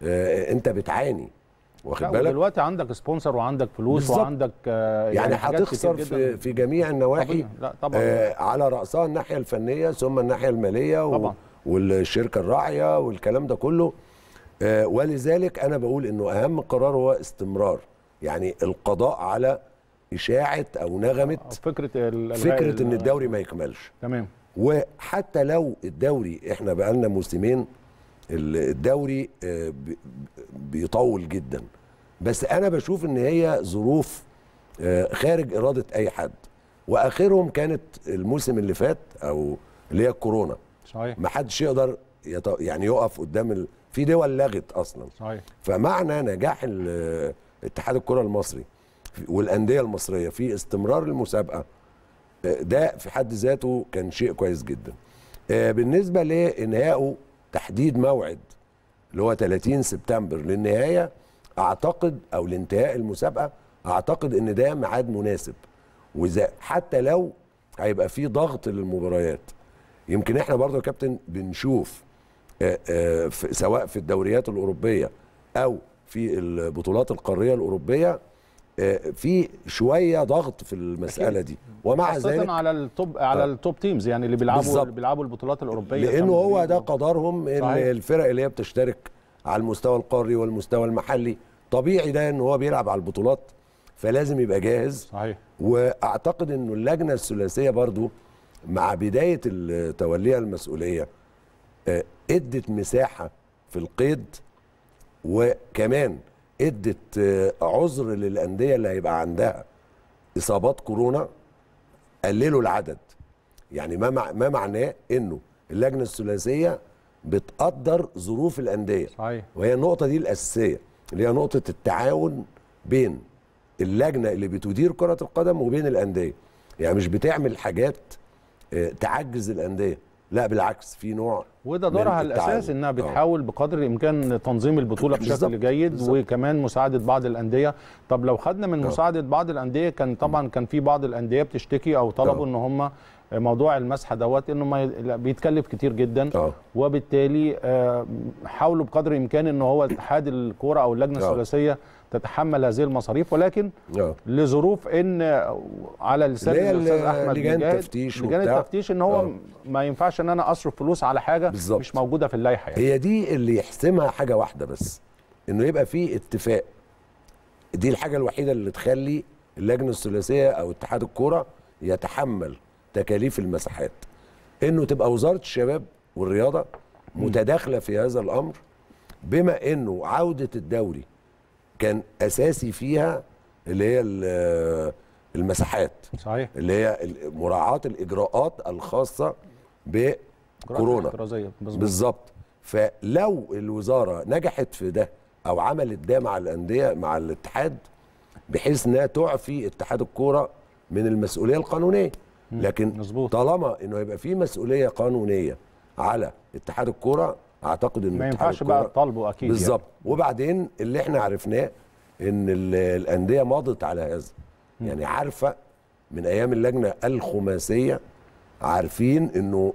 آه انت بتعاني واخد لا، بالك ودلوقتي عندك سبونسر وعندك فلوس بالظبط. وعندك آه، يعني حاجات هتخسر كتير في, جداً. في جميع النواحي طبيعي. لا طبعا آه على رأسها الناحية الفنية ثم الناحية المالية و... طبعا. والشركة الراعية والكلام ده كله آه ولذلك أنا بقول إنه أهم قرار هو استمرار يعني القضاء على إشاعة أو نغمة فكره ال- فكرة ال- إن الدوري ما يكملش تمام وحتى لو الدوري احنا بقالنا موسمين ال- الدوري آه، بي- بيطول جدا بس انا بشوف ان هي ظروف آه، خارج اراده اي حد واخرهم كانت الموسم اللي فات او اللي هي الكورونا صحيح ما حدش يقدر يط... يعني يقف قدام ال... في دول لغت اصلا صحيح فمعنى نجاح ال- اتحاد الكره المصري والانديه المصريه في استمرار المسابقه آه، ده في حد ذاته كان شيء كويس جدا آه، بالنسبه لانهائه تحديد موعد اللي هو 30 سبتمبر للنهايه اعتقد او لانتهاء المسابقه اعتقد ان ده ميعاد مناسب واذا حتى لو هيبقى في ضغط للمباريات يمكن احنا برضو يا كابتن بنشوف آه، آه، في- سواء في الدوريات الاوروبيه او في البطولات القاريه الاوروبيه آه، في شويه ضغط في المساله دي ومع ذلك خاصة على التوب على آه. التوب تيمز يعني اللي بيلعبوا بالظبط. اللي بيلعبوا البطولات الاوروبيه لانه هو كمان ده قدرهم ان صحيح. الفرق اللي هي بتشترك على المستوى القاري والمستوى المحلي طبيعي ده ان هو بيلعب على البطولات فلازم يبقى جاهز صحيح واعتقد انه اللجنه الثلاثيه برضو مع بدايه ال- توليها المسؤوليه آه، ادت مساحه في القيد وكمان ادت آه، عذر للانديه اللي هيبقى عندها اصابات كورونا قللوا العدد يعني ما مع ما معناه انه اللجنه الثلاثيه بتقدر ظروف الانديه صحيح وهي النقطه دي الاساسيه اللي هي نقطه التعاون بين اللجنه اللي بتدير كره القدم وبين الانديه يعني مش بتعمل حاجات آه، تعجز الانديه لا بالعكس في نوع وده من دورها التعاون. الاساس انها آه. بتحاول بقدر الامكان تنظيم البطوله بالظبط، بشكل جيد بالظبط. وكمان مساعده بعض الانديه طب لو خدنا من آه. مساعده بعض الانديه كان طبعا كان في بعض الانديه بتشتكي او طلبوا آه. ان هم موضوع المسحه دوت انه ما ي- لا، بيتكلف كتير جدا اه وبالتالي آه، حاولوا بقدر الامكان ان هو اتحاد الكوره او اللجنه آه. الثلاثيه تتحمل هذه المصاريف ولكن اه لظروف ان على لسان اللي هي الاستاذ ال- احمد لجان مجاهد، التفتيش لجان وبتاع. التفتيش ان هو آه. ما ينفعش ان انا اصرف فلوس على حاجه بالظبط. مش موجوده في اللائحه يعني. هي دي اللي يحسمها حاجه واحده بس انه يبقى في اتفاق دي الحاجه الوحيده اللي تخلي اللجنه الثلاثيه او اتحاد الكوره يتحمل تكاليف المساحات انه تبقى وزاره الشباب والرياضه متداخله في هذا الامر بما انه عوده الدوري كان اساسي فيها اللي هي ال- المساحات صحيح اللي هي ال- مراعاه الاجراءات الخاصه بكورونا احترازيه مظبوط بالظبط فلو الوزاره نجحت في ده او عملت ده مع الانديه مع الاتحاد بحيث انها تعفي اتحاد الكوره من المسؤوليه القانونيه لكن مظبوط. طالما انه يبقى في مسؤوليه قانونيه على اتحاد الكوره اعتقد ان ما اتحاد ينفعش بقى الكرة- طالبه اكيد بالظبط وبعدين اللي احنا عرفناه ان ال- الانديه مضت على هذا يعني عارفه من ايام اللجنه الخماسيه عارفين انه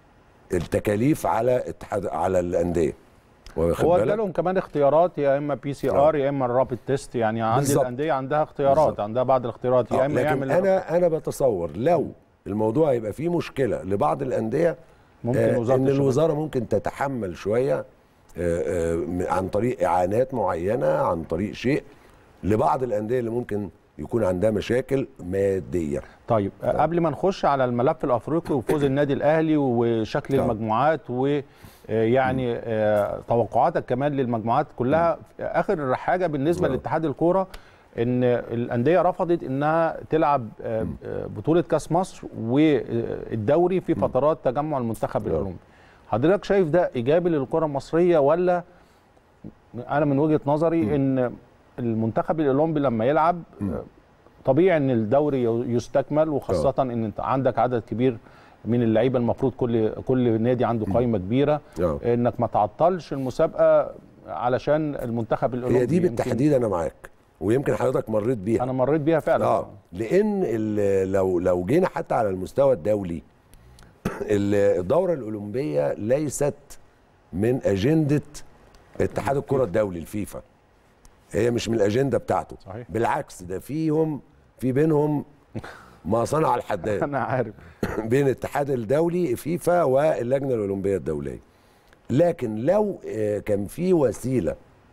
التكاليف على اتحاد على الانديه واخد هو بالك؟ ادالهم كمان اختيارات يا اما بي سي ار يا اما الرابid تيست يعني عند بالظبط. الانديه عندها اختيارات بالظبط. عندها بعض الاختيارات آه، يا اما لكن يعمل انا انا بتصور لو الموضوع يبقى فيه مشكله لبعض الانديه ممكن آه وزاره ان الشباب. الوزاره ممكن تتحمل شويه آه آه م- عن طريق اعانات معينه عن طريق شيء لبعض الانديه اللي ممكن يكون عندها مشاكل ماديه طيب آه، قبل ما نخش على الملف الافريقي وفوز النادي الاهلي وشكل طبعا. المجموعات و آه، يعني آه، توقعاتك كمان للمجموعات كلها اخر حاجه بالنسبه نعم. لاتحاد الكوره ان الانديه رفضت انها تلعب آه، آه، بطوله كاس مصر والدوري في فترات تجمع المنتخب نعم. الاولمبي حضرتك شايف ده ايجابي للكره المصريه ولا انا من وجهه نظري ان المنتخب الاولمبي لما يلعب آه، طبيعي ان الدوري يستكمل وخاصه ان انت عندك عدد كبير من اللعيبه المفروض كل كل نادي عنده قائمه كبيره آه. انك ما تعطلش المسابقه علشان المنتخب الاولمبي هي دي يمكن- بالتحديد انا معاك ويمكن حضرتك مريت بيها انا مريت بيها فعلا اه لان ال- لو لو جينا حتى على المستوى الدولي ال- الدوره الاولمبيه ليست من اجنده اتحاد الكره الدولي الفيفا هي مش من الاجنده بتاعته صحيح. بالعكس ده فيهم في بينهم ما صنع الحداد انا عارف بين الاتحاد الدولي فيفا واللجنه الاولمبيه الدوليه لكن لو آه، كان في وسيله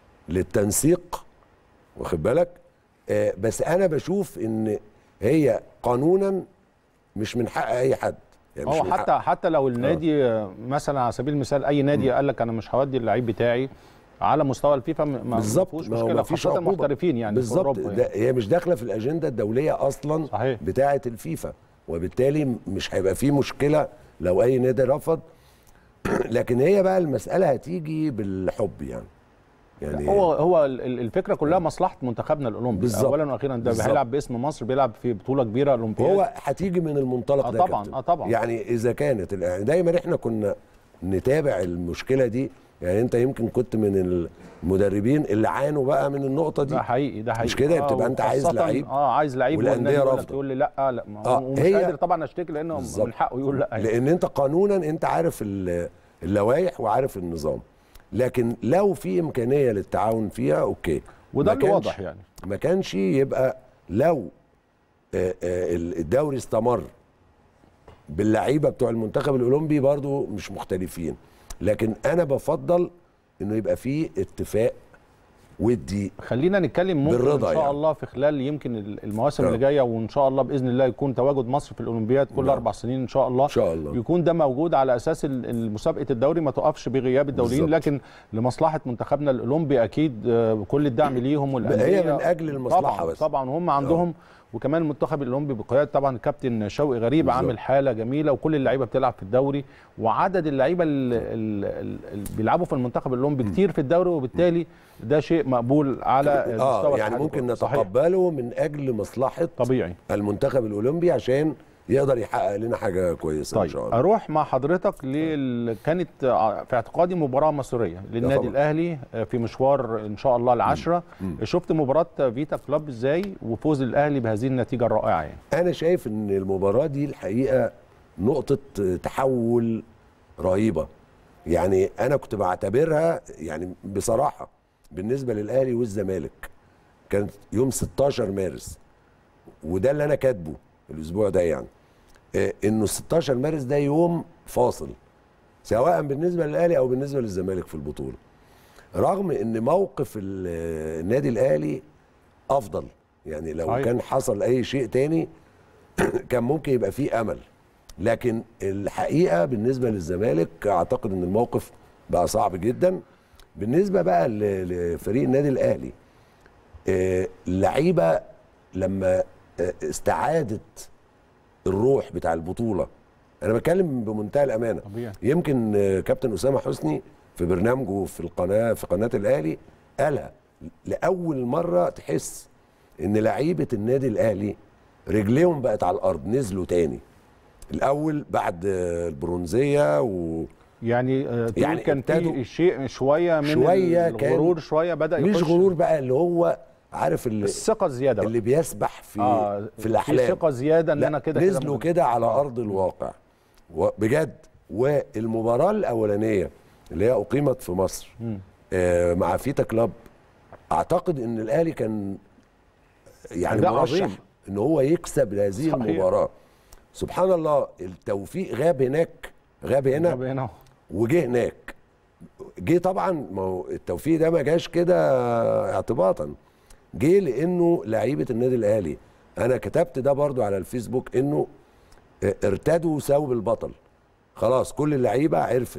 للتنسيق واخد بالك آه، بس انا بشوف ان هي قانونا مش من حق اي حد يعني مش هو من حق- حتى حتى لو النادي آه. مثلا على سبيل المثال اي نادي قال لك انا مش هودي اللعيب بتاعي على مستوى الفيفا ما ما بالظبط فيهوش ما هو مشكله مفيش خاصه عقوبة. المحترفين يعني في بالظبط أوروبا ده يعني. هي مش داخله في الاجنده الدوليه اصلا صحيح. بتاعه الفيفا وبالتالي مش هيبقى في مشكله لو اي نادي رفض لكن هي بقى المساله هتيجي بالحب يعني يعني هو هو ال- ال- الفكره كلها مصلحه منتخبنا الاولمبي بالظبط. اولا واخيرا ده بالظبط. هيلعب باسم مصر بيلعب في بطوله كبيره اولمبياد هو هتيجي من المنطلق آه ده يا طبعاً، كابتن. آه طبعاً. يعني اذا كانت ال- دايما احنا كنا نتابع المشكله دي يعني انت يمكن كنت من المدربين اللي عانوا بقى من النقطه دي ده حقيقي ده حقيقي مش كده بتبقى انت عايز وخاصة- لعيب اه عايز لعيب والأندية والنادي يقول لك- رافضة. يقول لي لا لا ما آه، هو ومش هي- قادر طبعا اشتكي لانه بالظبط. من حقه يقول لا يعني. لان انت قانونا انت عارف ال- اللوائح وعارف النظام لكن لو في امكانيه للتعاون فيها اوكي وده ما اللي كانش- واضح يعني ما كانش يبقى لو آه، آه، الدوري استمر باللعيبه بتوع المنتخب الاولمبي برضو مش مختلفين لكن انا بفضل انه يبقى في اتفاق ودي خلينا نتكلم ممكن بالرضا ان شاء يعني. الله في خلال يمكن ال- المواسم نعم. اللي جايه وان شاء الله باذن الله يكون تواجد مصر في الاولمبياد كل نعم. اربع سنين ان شاء الله ان شاء الله يكون ده موجود على اساس ال- ال- مسابقه الدوري ما تقفش بغياب الدوليين بالظبط. لكن لمصلحه منتخبنا الاولمبي اكيد آه، كل الدعم ليهم والانديه هي من أجل المصلحة طبعا بس. طبعا هم عندهم وكمان المنتخب الاولمبي بقياده طبعا الكابتن شوقي غريب بالظبط. عامل حاله جميله وكل اللعيبه بتلعب في الدوري وعدد اللعيبه اللي اللي بيلعبوا في المنتخب الاولمبي كتير في الدوري وبالتالي ده شيء مقبول على اه مستوى يعني اتحاد ممكن الكرة. صحيح. نتقبله من اجل مصلحه طبيعي المنتخب الاولمبي عشان يقدر يحقق لنا حاجه كويسه ان طيب شاء الله اروح مع حضرتك لل... كانت ع- في اعتقادي مباراه مصريه للنادي طبعا. الاهلي آه، في مشوار ان شاء الله العشره شفت مباراه فيتا كلوب ازاي وفوز الاهلي بهذه النتيجه الرائعه يعني انا شايف ان المباراه دي الحقيقه نقطه تحول رهيبه يعني انا كنت بعتبرها يعني بصراحه بالنسبه للاهلي والزمالك كانت يوم 16 مارس وده اللي انا كاتبه الاسبوع ده يعني آه، انه 16 مارس ده يوم فاصل سواء بالنسبه للاهلي او بالنسبه للزمالك في البطوله رغم ان موقف ال- النادي الاهلي افضل يعني لو صحيح. كان حصل اي شيء تاني كان ممكن يبقى فيه امل لكن الحقيقه بالنسبه للزمالك اعتقد ان الموقف بقى صعب جدا بالنسبه بقى ل- لفريق النادي الاهلي آه، اللعيبه لما آه، استعادت الروح بتاع البطوله انا بتكلم بمنتهى الامانه طبيعي يمكن آه، كابتن اسامه حسني في برنامجه في القناه في قناه الاهلي قالها لاول مره تحس ان لعيبه النادي الاهلي رجليهم بقت على الارض نزلوا تاني الاول بعد آه، البرونزيه و يعني آه، تقول يعني كان ابتدوا- في شيء شويه من شوية كان- الغرور شويه بدا مش يخش غرور بقى اللي هو عارف اللي, الثقه الزياده بقى. اللي بيسبح في آه في الاحلام في ثقه زياده ان لا، انا كده كده نزلوا مهم. كده على ارض الواقع و- بجد والمباراه الاولانيه اللي هي اقيمت في مصر مم. آه مع فيتا كلاب اعتقد ان الاهلي كان يعني أداء مرشح عظيم. ان هو يكسب هذه صحيح. المباراه سبحان الله التوفيق غاب هناك غاب هنا طب هنا وجه هناك جه طبعا ما هو التوفيق ده ما جاش كده اعتباطا جه لانه لعيبه النادي الاهلي انا كتبت ده برضو على الفيسبوك انه اه، ارتدوا ثوب البطل خلاص كل اللعيبه عرفت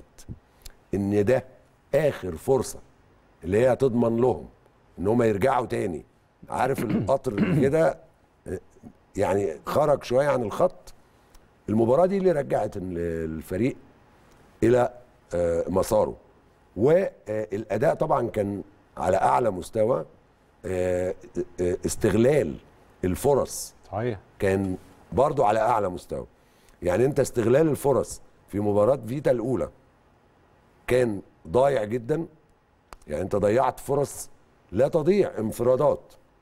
ان ده اخر فرصه اللي هي هتضمن لهم ان هم يرجعوا تاني عارف القطر اللي كده اه، يعني خرج شويه عن الخط المباراه دي اللي رجعت ال- الفريق الى آه، مساره والاداء طبعا كان على اعلى مستوى آه، آه، استغلال الفرص صحيح كان برضو على اعلى مستوى يعني انت استغلال الفرص في مباراه فيتا الاولى كان ضايع جدا يعني انت ضيعت فرص لا تضيع انفرادات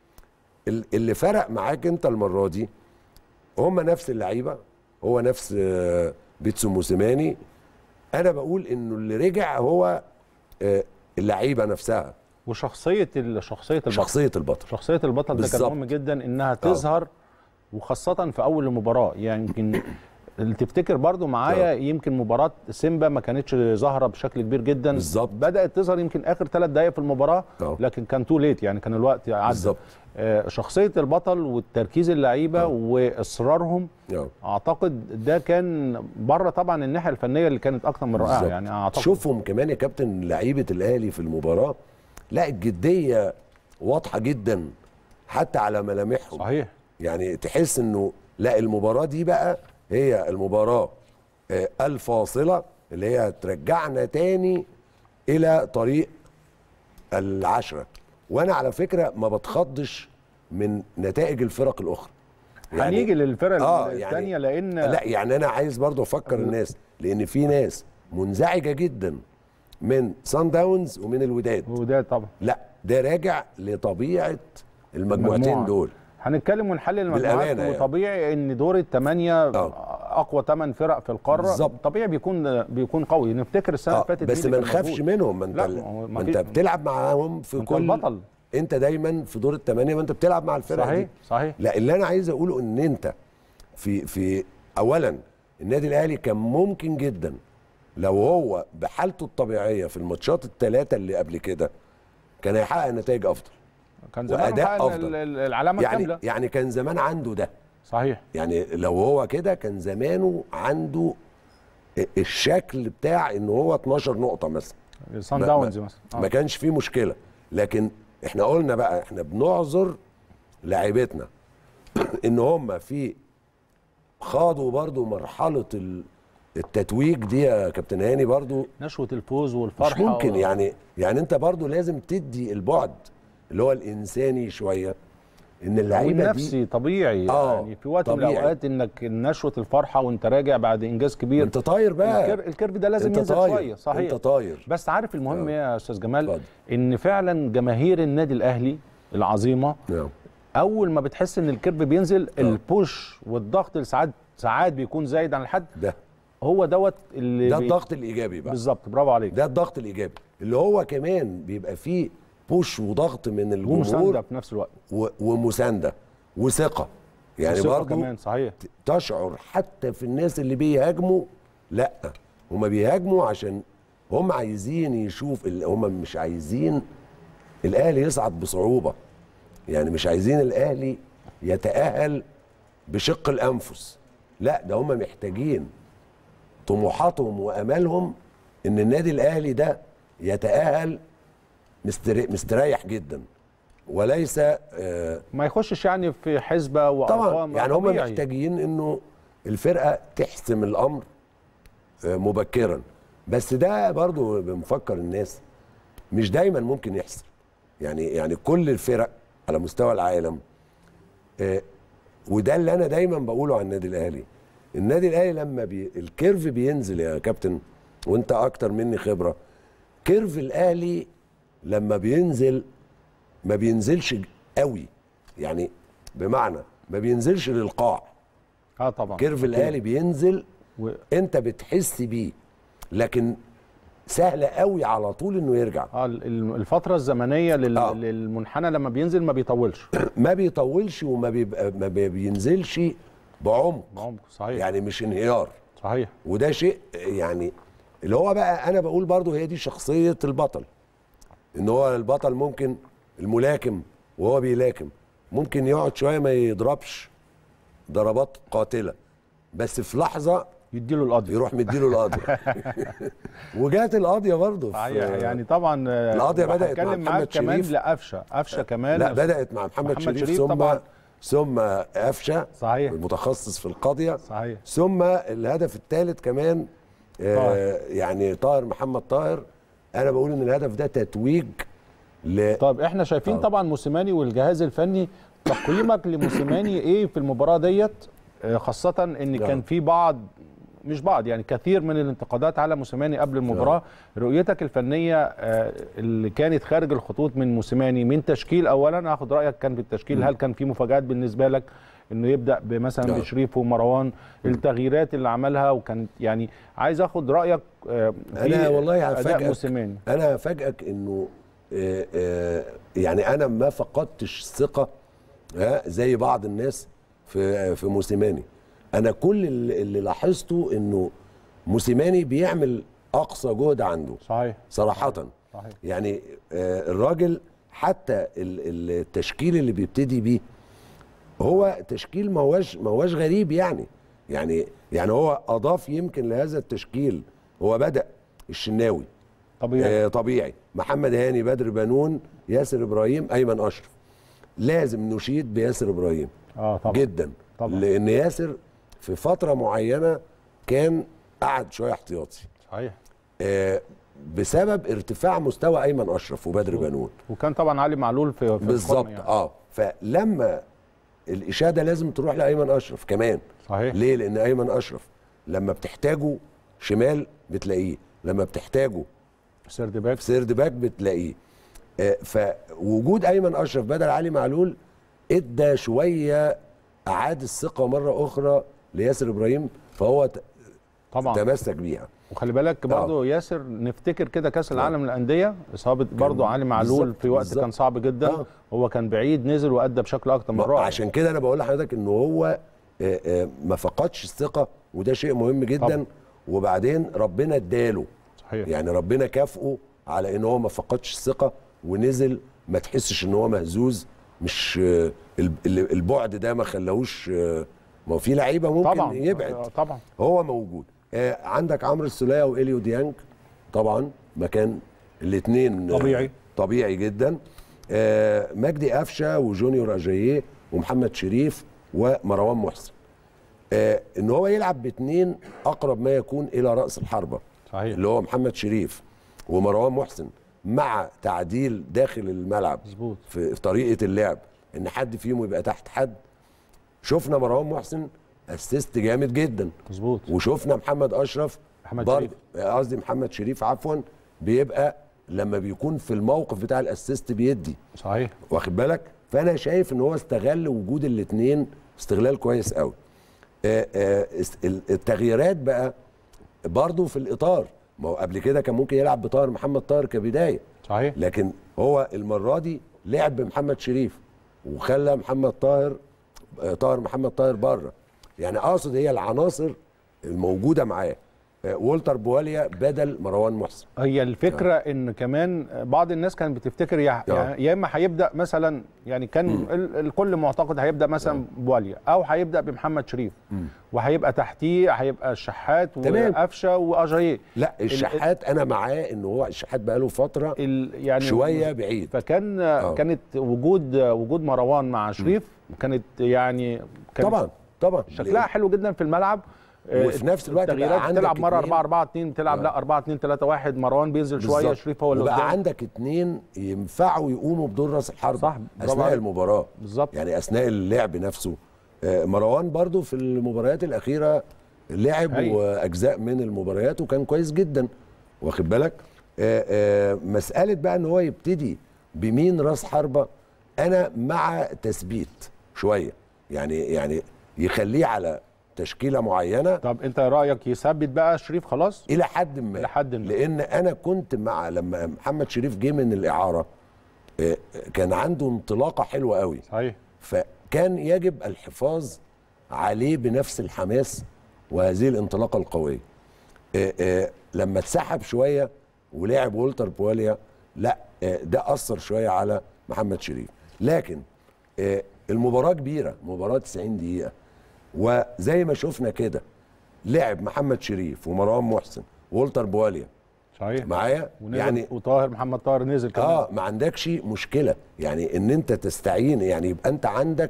ال- اللي فرق معاك انت المره دي هم نفس اللعيبه هو نفس آه، بيتسو موسيماني انا بقول انه اللي رجع هو آه، اللعيبه نفسها وشخصيه ال- شخصيه البطل شخصيه البطل شخصيه البطل ده كان بالظبط. مهم جدا انها تظهر وخاصه في اول المباراه يعني يمكن اللي تفتكر برضو معايا يمكن مباراه سيمبا ما كانتش ظاهره بشكل كبير جدا بالظبط. بدات تظهر يمكن اخر ثلاث دقائق في المباراه أه. لكن كان تو ليت يعني كان الوقت عدى بالظبط آه، شخصيه البطل والتركيز اللعيبه أه. واصرارهم آه. اعتقد ده كان بره طبعا الناحيه الفنيه اللي كانت اكتر من رائعه بالظبط. يعني اعتقد شوفهم كمان يا كابتن لعيبه الاهلي في المباراه لا الجديه واضحه جدا حتى على ملامحهم صحيح يعني تحس انه لا المباراه دي بقى هي المباراه آه، الفاصله اللي هي هترجعنا تاني الى طريق العشره وانا على فكره ما بتخضش من نتائج الفرق الاخرى هنيجي للفرق آه، الثانيه يعني لان لا يعني انا عايز برضو افكر الناس لان في ناس منزعجه جدا من سان داونز ومن الوداد وده طبعا لا ده راجع لطبيعه المجموعتين المجموعة. دول هنتكلم ونحلل المجموعات بالأمانة يعني. وطبيعي ان دور الثمانيه اقوى ثمان فرق في القاره بالظبط. طبيعي بيكون بيكون قوي نفتكر السنه اللي آه فاتت بس مين ما اللي كان نخافش موجود. منهم ما انت لا، ال- ما هو- ما ما انت في- بتلعب معاهم في انت كل البطل انت دايما في دور الثمانيه ما انت بتلعب مع الفرق صحيح دي صحيح لا اللي انا عايز اقوله ان انت في في اولا النادي الاهلي كان ممكن جدا لو هو بحالته الطبيعيه في الماتشات الثلاثه اللي قبل كده كان هيحقق نتائج افضل كان زمان وأداء حقق أفضل. ال- ال- العلامه يعني الكامله يعني كان زمان عنده ده صحيح يعني لو هو كده كان زمانه عنده الشكل بتاع ان هو 12 نقطه مثلا سان ما- داونز ما- مثلا ما آه. كانش فيه مشكله لكن احنا قلنا بقى احنا بنعذر لاعيبتنا ان هم في خاضوا برضو مرحله ال- التتويج دي يا كابتن هاني برضو نشوه الفوز مش والفرحه ممكن و- يعني يعني انت برضو لازم تدي البعد اللي هو الانساني شويه ان اللعيبه دي والنفسي طبيعي آه، يعني في وقت من طبيعي. الاوقات انك نشوه الفرحه وانت راجع بعد انجاز كبير انت طاير بقى الكير- الكيرف ده لازم انت ينزل طاير شويه صحيح انت طاير بس عارف المهم آه. ايه يا استاذ جمال اتفضل. ان فعلا جماهير النادي الاهلي العظيمه نعم اول ما بتحس ان الكيرف بينزل البوش والضغط اللي ساعات ساعات بيكون زايد عن الحد ده هو دوت اللي ده بي- الضغط الايجابي بقى بالظبط برافو عليك ده الضغط الايجابي اللي هو كمان بيبقى فيه بوش وضغط من الجمهور ومسانده في نفس الوقت و- ومسانده وثقه يعني وثقة برضو كمان صحيح ت- تشعر حتى في الناس اللي بيهاجموا لا هما بيهاجموا عشان هم عايزين يشوف ال- هم مش عايزين الاهلي يصعد بصعوبه يعني مش عايزين الاهلي يتاهل بشق الانفس لا ده هم محتاجين طموحاتهم وامالهم ان النادي الاهلي ده يتاهل مستري- مستريح جدا وليس آه ما يخشش يعني في حسبه طبعا وارقام يعني هم طبيعي. محتاجين انه الفرقه تحسم الامر آه، مبكرا بس ده برضو بنفكر الناس مش دايما ممكن يحصل يعني يعني كل الفرق على مستوى العالم آه، وده اللي انا دايما بقوله عن النادي الاهلي النادي الاهلي لما بي الكيرف بينزل يا كابتن وانت اكتر مني خبره كيرف الاهلي لما بينزل ما بينزلش قوي يعني بمعنى ما بينزلش للقاع اه طبعا كيرف الاهلي بينزل و... انت بتحس بيه لكن سهل قوي على طول انه يرجع اه ال- ال- الفتره الزمنيه لل... آه. للمنحنى لما بينزل ما بيطولش ما بيطولش وما بيبقى ما بي- بينزلش بعمق بعمق صحيح يعني مش انهيار صحيح وده شيء يعني اللي هو بقى انا بقول برضو هي دي شخصيه البطل ان هو البطل ممكن الملاكم وهو بيلاكم ممكن يقعد شويه ما يضربش ضربات قاتله بس في لحظه يديله القضيه يروح مديله القاضيه وجات القاضيه برضه في- صحيح يعني طبعا آه، القضية بدأت مع هتكلم محمد معاك كمان شريف. لا قفشه قفشه كمان لا بدات مع محمد, محمد شريف, شريف ثم طبعاً. ثم قفشه صحيح المتخصص في القضيه صحيح ثم الهدف الثالث كمان آه يعني طاهر محمد طاهر انا بقول ان الهدف ده تتويج ل طيب احنا شايفين آه. طبعا موسيماني والجهاز الفني تقييمك لموسيماني ايه في المباراه ديت آه، خاصه ان نعم. كان في بعض مش بعض يعني كثير من الانتقادات على موسيماني قبل المباراه رؤيتك الفنيه آه، اللي كانت خارج الخطوط من موسيماني من تشكيل اولا اخد رايك كان في التشكيل هل كان في مفاجات بالنسبه لك انه يبدا بمثلا آه. بشريف ومروان التغييرات اللي عملها وكانت يعني عايز اخد رايك آه، في أنا والله اداء هفاجئك. موسيماني انا هفاجئك انه آه، آه، يعني انا ما فقدتش ثقه ها، زي بعض الناس في في موسيماني انا كل اللي اللي لاحظته انه موسيماني بيعمل اقصى جهد عنده صحيح صراحه صحيح يعني آه، الراجل حتى ال- التشكيل اللي بيبتدي بيه هو تشكيل ما هوش ما هوش غريب يعني يعني يعني هو اضاف يمكن لهذا التشكيل هو بدا الشناوي طبيعي آه طبيعي محمد هاني بدر بنون ياسر ابراهيم ايمن اشرف لازم نشيد بياسر ابراهيم اه طبعا جدا طبعا. لان ياسر في فتره معينه كان قعد شويه احتياطي صحيح آه بسبب ارتفاع مستوى ايمن اشرف وبدر بنون وكان طبعا علي معلول في, في بالظبط القرن يعني. اه فلما الاشاده لازم تروح لايمن اشرف كمان صحيح ليه لان ايمن اشرف لما بتحتاجه شمال بتلاقيه لما بتحتاجه سيرد باك في سيرد باك بتلاقيه آه، فوجود ايمن اشرف بدل علي معلول ادى شويه اعاد الثقه مره اخرى لياسر ابراهيم فهو ت- طبعا تمسك بيها وخلي بالك برضه ياسر نفتكر كده كاس العالم للانديه اصابه برضه علي معلول بالظبط، في وقت بالظبط. كان صعب جدا آه. هو كان بعيد نزل وادى بشكل اكتر من رائع عشان كده انا بقول لحضرتك ان هو آه، آه، ما فقدش الثقه وده شيء مهم جدا طبعا. وبعدين ربنا اداله صحيح يعني ربنا كافئه على ان هو ما فقدش الثقه ونزل ما تحسش ان هو مهزوز مش آه، ال- ال- البعد ده ما خلاهوش آه، ما هو في لعيبه ممكن طبعا يبعد آه، طبعا هو موجود آه، عندك عمرو السوليه واليو ديانج طبعا مكان الاثنين طبيعي. طبيعي جدا آه، مجدي قفشه وجونيور اجاييه ومحمد شريف ومروان محسن آه، ان هو يلعب باثنين اقرب ما يكون الى راس الحربه صحيح اللي هو محمد شريف ومروان محسن مع تعديل داخل الملعب مظبوط في في طريقه اللعب ان حد فيهم يبقى تحت حد شفنا مروان محسن اسيست جامد جدا مظبوط وشفنا محمد اشرف محمد برضه- شريف. قصدي محمد شريف عفوا بيبقى لما بيكون في الموقف بتاع الاسيست بيدي صحيح واخد بالك فانا شايف ان هو استغل وجود الاثنين استغلال كويس قوي آه، آه، است- ال- التغييرات بقى برضه في الاطار ما هو قبل كده كان ممكن يلعب بطاهر محمد طاهر كبدايه صحيح لكن هو المره دي لعب بمحمد شريف وخلى محمد طاهر آه، طاهر محمد طاهر بره يعني اقصد هي العناصر الموجوده معاه آه، وولتر بواليا بدل مروان محسن هي الفكره ان كمان بعض الناس كانت بتفتكر يا آه. يا اما هيبدا مثلا يعني كان ال- الكل معتقد هيبدا مثلا بواليا او هيبدا بمحمد شريف وهيبقى تحتيه هيبقى الشحات تمام. وقفشه واجاييه لا الشحات انا معاه ان هو الشحات بقاله فتره ال- يعني شويه بعيد فكان آه. كانت وجود وجود مروان مع شريف كانت يعني كانت طبعا طبعا شكلها حلو جدا في الملعب آه، وفي نفس الوقت بقى التغييرات عندك تلعب مره اتنين- 4 4 2 تلعب آه. لا 4 2 3 1 مروان بينزل شويه بالظبط. شريف هو اللي وبقى قدام عندك اتنين ينفعوا يقوموا بدور راس الحرب صح، برافو اثناء عليك. المباراه بالظبط يعني اثناء اللعب نفسه آه، مروان برضو في المباريات الاخيره لعب أيوة. واجزاء من المباريات وكان كويس جدا واخد بالك آه، آه، مساله بقى ان هو يبتدي بمين راس حربه انا مع تثبيت شويه يعني يعني يخليه على تشكيله معينه طب انت رايك يثبت بقى شريف خلاص الى حد ما إلى حد ما. لان انا كنت مع لما محمد شريف جه من الاعاره آه، كان عنده انطلاقه حلوه قوي صحيح فكان يجب الحفاظ عليه بنفس الحماس وهذه الانطلاقه القويه آه، آه، لما اتسحب شويه ولعب وولتر بواليا لا آه، ده اثر شويه على محمد شريف لكن آه، المباراه كبيره مباراه 90 دقيقه وزي ما شفنا كده لعب محمد شريف ومروان محسن وولتر بواليا صحيح معايا ونزل يعني وطاهر محمد طاهر نزل كمان اه ما عندكش مشكله يعني ان انت تستعين يعني يبقى انت عندك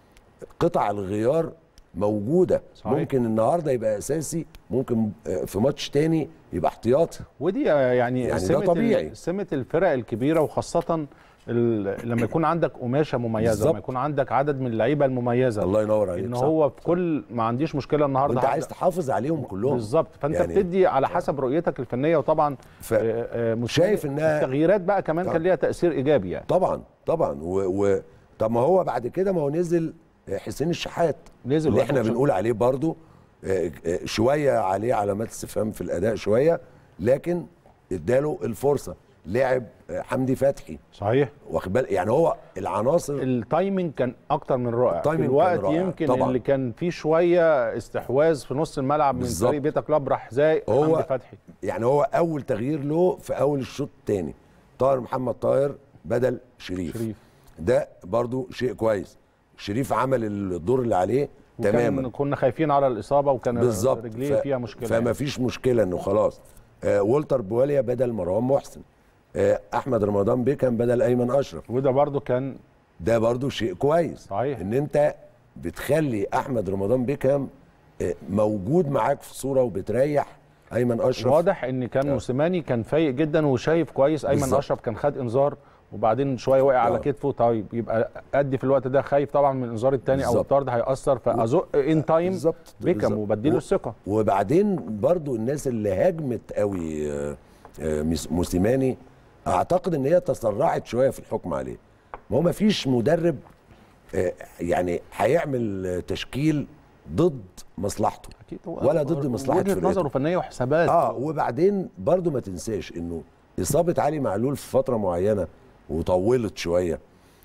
قطع الغيار موجوده صحيح. ممكن النهارده يبقى اساسي ممكن آه، في ماتش تاني يبقى احتياطي ودي يعني, يعني ده سمة ال- طبيعي. سمة الفرق الكبيرة وخاصة ال- لما يكون عندك قماشة مميزة بالظبط. لما يكون عندك عدد من اللعيبة المميزة الله ينور عليك ان صح. هو في كل ما عنديش مشكلة النهارده وانت عايز هبدأ. تحافظ عليهم كلهم بالظبط فانت يعني- يعني بتدي على حسب رؤيتك الفنية وطبعا ف- آه، آه، مش- شايف إنها- التغييرات بقى كمان طبعا. كان ليها تأثير إيجابي يعني طبعا طبعا و, و طب ما هو بعد كده ما هو نزل آه، حسين الشحات نزل اللي وقت احنا ماتش. بنقول عليه برضو آه، آه، شويه عليه علامات استفهام في الاداء شويه لكن اداله الفرصه لعب آه، حمدي فتحي صحيح واخد بالك يعني هو العناصر التايمنج كان اكتر من رائع التايمنج في كان الوقت رائع، يمكن طبعاً. اللي كان فيه شويه استحواذ في نص الملعب من بالظبط. فريق بيتا كلاب راح زي هو- حمدي فتحي يعني هو اول تغيير له في اول الشوط الثاني طاهر محمد طاهر بدل شريف, شريف. ده برضو شيء كويس شريف عمل الدور اللي عليه وكان تماما كنا خايفين على الاصابه وكان بالظبط رجليه ف- فيها مشكله فما فيش مشكله انه خلاص آه والتر بواليا بدل مروان محسن آه احمد رمضان بيكم بدل ايمن اشرف وده برضو كان ده برضو شيء كويس صحيح. ان انت بتخلي احمد رمضان بيكم آه موجود معاك في الصوره وبتريح ايمن اشرف واضح ان كان آه. موسيماني كان فايق جدا وشايف كويس ايمن بالظبط. اشرف كان خد انذار وبعدين شويه وقع على آه. كتفه طيب يبقى ادي في الوقت ده خايف طبعا من الانذار الثاني او بالظبط. الطرد هياثر فازق ان تايم بالظبط بيكم بالظبط. وبديله و- الثقه وبعدين برضو الناس اللي هاجمت قوي آه، آه، مس- موسيماني اعتقد ان هي تسرعت شويه في الحكم عليه ما هو ما فيش مدرب آه، يعني هيعمل آه، تشكيل ضد مصلحته اكيد هو- ولا ضد مصلحه وجهه فرقته. نظره فنيه وحسابات اه وبعدين برضو ما تنساش انه اصابه علي معلول في فتره معينه وطولت شويه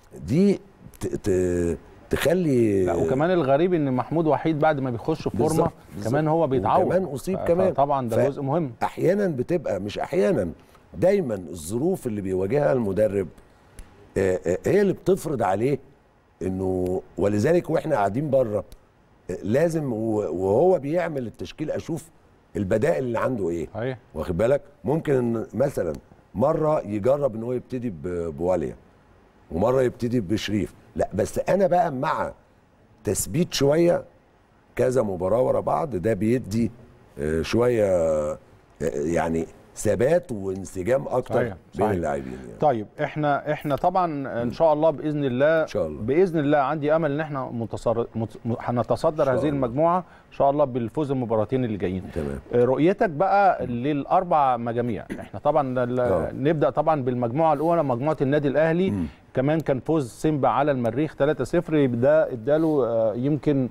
دي ت- ت- تخلي لا وكمان الغريب ان محمود وحيد بعد ما بيخش في فورمه بالظبط، بالظبط. كمان هو بيتعود وكمان أصيب ف- كمان. طبعا ده ف- جزء مهم احيانا بتبقى مش احيانا دايما الظروف اللي بيواجهها المدرب آه، آه، هي اللي بتفرض عليه انه ولذلك واحنا قاعدين بره آه، لازم و- وهو بيعمل التشكيل اشوف البدائل اللي عنده ايه صحيح واخد بالك ممكن إن مثلا مره يجرب ان هو يبتدي ب- بواليا ومره يبتدي بشريف لا بس انا بقى مع تثبيت شويه كذا مباراه ورا بعض ده بيدي آه، شويه آه، يعني ثبات وانسجام اكتر صحيح، بين صحيح. اللاعبين يعني. طيب احنا احنا طبعا ان شاء الله باذن الله ان شاء الله باذن الله عندي امل ان احنا متصر... مت... م- هنتصدر شاء هذه الله. المجموعه ان شاء الله بالفوز المباراتين اللي جايين تمام آه، رؤيتك بقى للاربع مجاميع احنا طبعا ال- آه. نبدا طبعا بالمجموعه الاولى مجموعه النادي الاهلي مم. كمان كان فوز سيمبا على المريخ 3-0 ده اداله آه، يمكن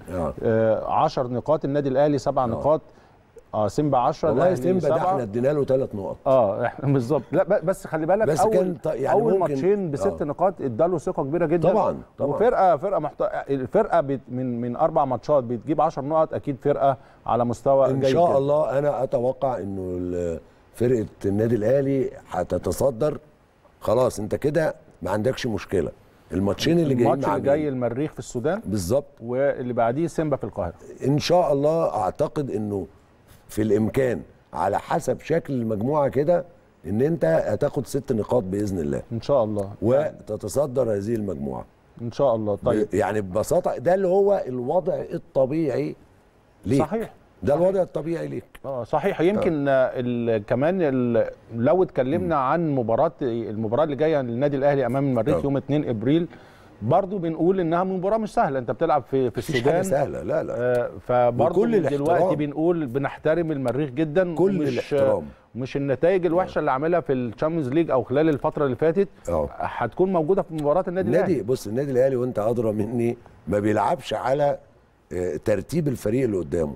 اه 10 نقاط النادي الاهلي 7 آه. نقاط اه سيمبا 10 والله الأهلي سيمبا ده سبعة. احنا ادينا له ثلاث نقط اه احنا بالظبط لا ب- بس خلي بالك بس اول كان ط- يعني اول ممكن- ماتشين بست آه. نقاط اداله ثقه كبيره جدا طبعا طبعا وفرقه فرقه محت... الفرقه بت... من من اربع ماتشات بتجيب 10 نقط اكيد فرقه على مستوى ان جيد شاء جداً. الله انا اتوقع انه ال- فرقه النادي الاهلي هتتصدر خلاص انت كده ما عندكش مشكله الماتشين اللي جايين الماتش مع اللي جاي مين؟ المريخ في السودان بالظبط واللي بعديه سيمبا في القاهره ان شاء الله اعتقد انه في الامكان على حسب شكل المجموعه كده ان انت هتاخد ست نقاط باذن الله ان شاء الله وتتصدر هذه المجموعه ان شاء الله طيب يعني ببساطه ده اللي هو الوضع الطبيعي ليك صحيح ده الوضع الطبيعي ليك اه صحيح يمكن آه. ال كمان ال لو اتكلمنا عن مباراه المباراه اللي جايه للنادي الاهلي امام المريخ آه. يوم 2 ابريل برضو بنقول انها مباراه مش سهله انت بتلعب في في مفيش حاجه السودان سهله لا لا آه، فبرضه وكل دلوقتي الاحترام. بنقول بنحترم المريخ جدا كل ومش- الاحترام مش النتائج الوحشه اللي عاملها في الشامبيونز ليج او خلال الفتره اللي فاتت اه هتكون موجوده في مباراه النادي النادي الاهلي بص النادي الاهلي وانت ادرى مني ما بيلعبش على آه، ترتيب الفريق اللي قدامه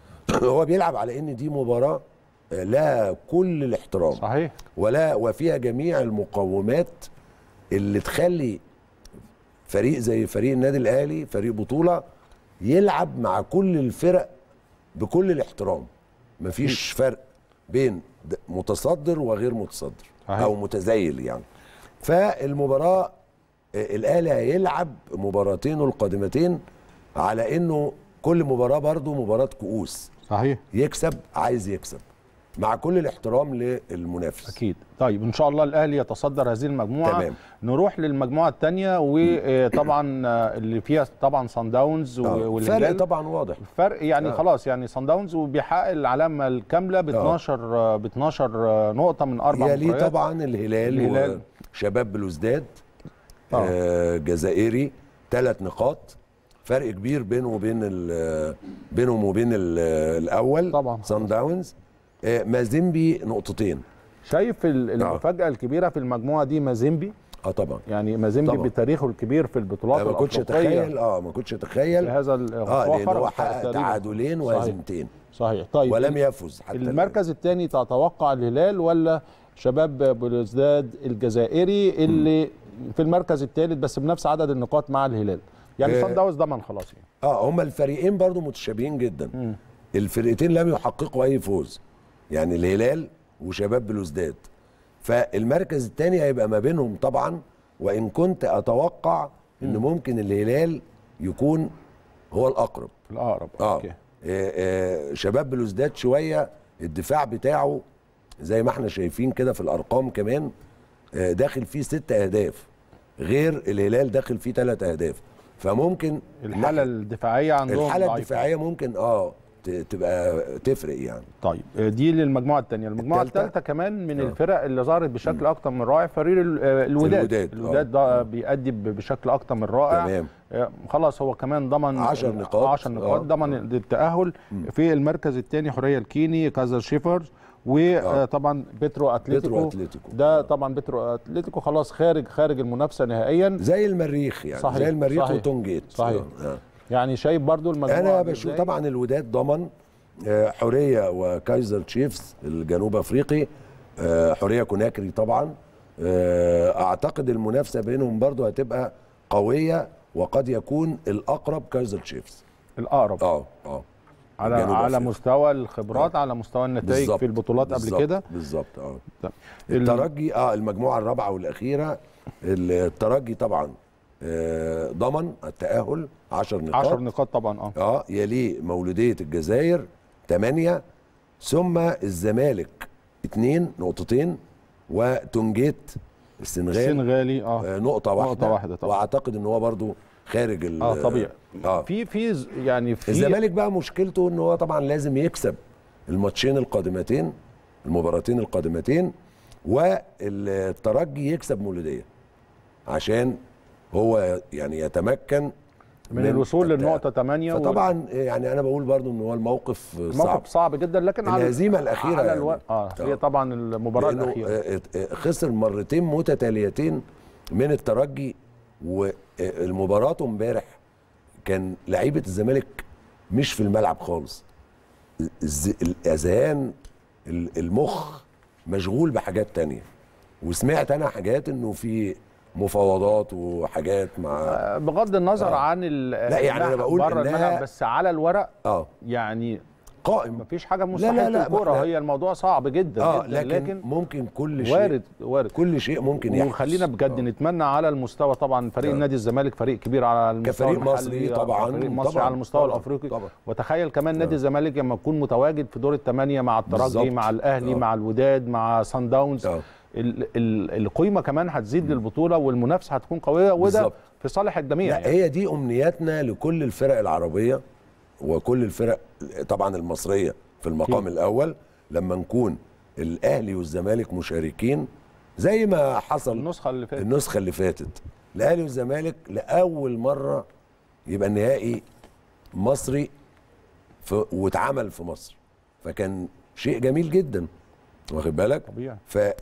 هو بيلعب على ان دي مباراه آه، لها كل الاحترام صحيح ولا وفيها جميع المقومات اللي تخلي فريق زي فريق النادي الاهلي فريق بطوله يلعب مع كل الفرق بكل الاحترام مفيش فرق بين د- متصدر وغير متصدر صحيح. او متزايل يعني فالمباراه آه، الاهلي هيلعب مباراتين القادمتين على انه كل مباراه برضو مباراه كؤوس صحيح يكسب عايز يكسب مع كل الاحترام للمنافس اكيد طيب ان شاء الله الاهلي يتصدر هذه المجموعه تمام. نروح للمجموعه الثانيه وطبعا اللي فيها طبعا صن داونز آه، فرق والهلال طبعا واضح فرق يعني آه. آه. خلاص يعني صن داونز وبيحقق العلامه الكامله ب 12 ب 12 نقطه من اربع يليه مباريات طبعا الهلال, الهلال. وشباب بلوزداد آه. آه جزائري ثلاث نقاط فرق كبير بينه وبين ال- بينهم وبين ال- الاول طبعاً. صن داونز آه مازيمبي نقطتين شايف ال- المفاجاه الكبيره في المجموعه دي مازيمبي اه طبعا يعني مازيمبي طبعا. بتاريخه الكبير في البطولات انا ما كنتش الافريقيه اتخيل اه ما كنتش في اتخيل هذا ال- اه لان خرج هو حقق تقريباً. تعادلين صحيح. وهزيمتين صحيح طيب ولم يفز حتى الآن. المركز الثاني تتوقع الهلال ولا شباب بلوزداد الجزائري اللي في المركز الثالث بس بنفس عدد النقاط مع الهلال يعني آه. صن داونز ضمن خلاص يعني اه هما الفريقين برضو متشابهين جدا الفرقتين لم يحققوا اي فوز يعني الهلال وشباب بلوزداد فالمركز الثاني هيبقى ما بينهم طبعا وان كنت اتوقع ان ممكن الهلال يكون هو الاقرب الاقرب اه اوكي آه، آه، شباب بلوزداد شويه الدفاع بتاعه زي ما احنا شايفين كده في الارقام كمان آه، داخل فيه ست اهداف غير الهلال داخل فيه ثلاث اهداف فممكن الحاله الدفاعيه عندهم الحاله ضعيفة. الدفاعيه ممكن اه ت- تبقى تفرق يعني طيب آه، دي للمجموعه الثانيه المجموعه التالتة. الثالثه كمان من آه. الفرق اللي ظهرت بشكل اكتر من رائع فريق ال- آه، الوداد الوداد، الوداد آه. ده بيأدي ب- بشكل اكتر من رائع تمام آه، خلاص هو كمان ضمن 10 نقاط. 10 نقاط آه. ضمن التاهل في المركز الثاني حوريه الكيني كازر شيفرز وطبعا بيترو اتلتيكو بيترو اتلتيكو ده طبعا بيترو اتلتيكو خلاص خارج خارج المنافسه نهائيا زي المريخ يعني صحيح، زي المريخ صحيح. وتونجيت صحيح. آه. يعني شايف برضو المجموعه انا عاملة بشوف إزاي؟ طبعا الوداد ضمن آه، حوريه وكايزر تشيفز الجنوب افريقي آه، حوريه كوناكري طبعا آه، اعتقد المنافسه بينهم برضو هتبقى قويه وقد يكون الاقرب كايزر تشيفز الاقرب اه اه على جنوب على أفريقيا. مستوى الخبرات على مستوى النتائج بالظبط، في البطولات قبل بالظبط، كده بالظبط اه طيب. ال- الترجي اه المجموعه الرابعه والاخيره الترجي طبعا آه، ضمن التاهل 10 نقاط 10 نقاط طبعا اه اه يليه مولوديه الجزائر 8 ثم الزمالك 2 نقطتين وتونجيت السنغال السنغالي اه آه نقطه واحده نقطة واحدة طبعا. واعتقد ان هو برضو خارج ال- اه طبيعي اه في في ز- يعني في الزمالك بقى مشكلته ان هو طبعا لازم يكسب الماتشين القادمتين المباراتين القادمتين والترجي يكسب مولوديه عشان هو يعني يتمكن من الوصول التأهل. للنقطه 8 فطبعا يعني انا بقول برضو ان هو الموقف صعب موقف صعب جدا لكن على الهزيمه الاخيره على يعني. الو... اه هي آه. طبعا المباراه لأنه الاخيره آه، آه، خسر مرتين متتاليتين من الترجي والمباراه امبارح كان لعيبه الزمالك مش في الملعب خالص الز- الاذهان ال- المخ مشغول بحاجات تانية وسمعت انا حاجات انه في مفاوضات وحاجات مع آه، بغض النظر آه. عن ال... لا، يعني أنا بقول بره إنها- الملعب بس على الورق اه يعني قائم مفيش حاجه لا، مستحيل لا، في ما الكوره إحنا- هي الموضوع صعب جدا اه جدا لكن, لكن ممكن كل شيء وارد وارد كل شيء ممكن يحدث وخلينا بجد آه. نتمنى على المستوى طبعا فريق آه. نادي الزمالك فريق كبير على المستوى كفريق المحلي مصري طبعاً، فريق مصري طبعاً، على المستوى طبعاً، الافريقي طبعاً. وتخيل كمان نادي آه. الزمالك لما يكون متواجد في دور الثمانيه مع الترجي بالظبط. مع الاهلي آه. مع الوداد مع سان داونز آه. ال ال القيمه كمان هتزيد للبطوله والمنافسه هتكون قويه وده بالظبط. في صالح الجميع لا هي دي امنياتنا لكل الفرق العربيه وكل الفرق طبعا المصريه في المقام أكيد. الاول لما نكون الاهلي والزمالك مشاركين زي ما حصل النسخه اللي فاتت النسخه اللي فاتت الاهلي والزمالك لاول مره يبقى النهائي مصري في واتعمل في مصر فكان شيء جميل جدا واخد بالك طبيعي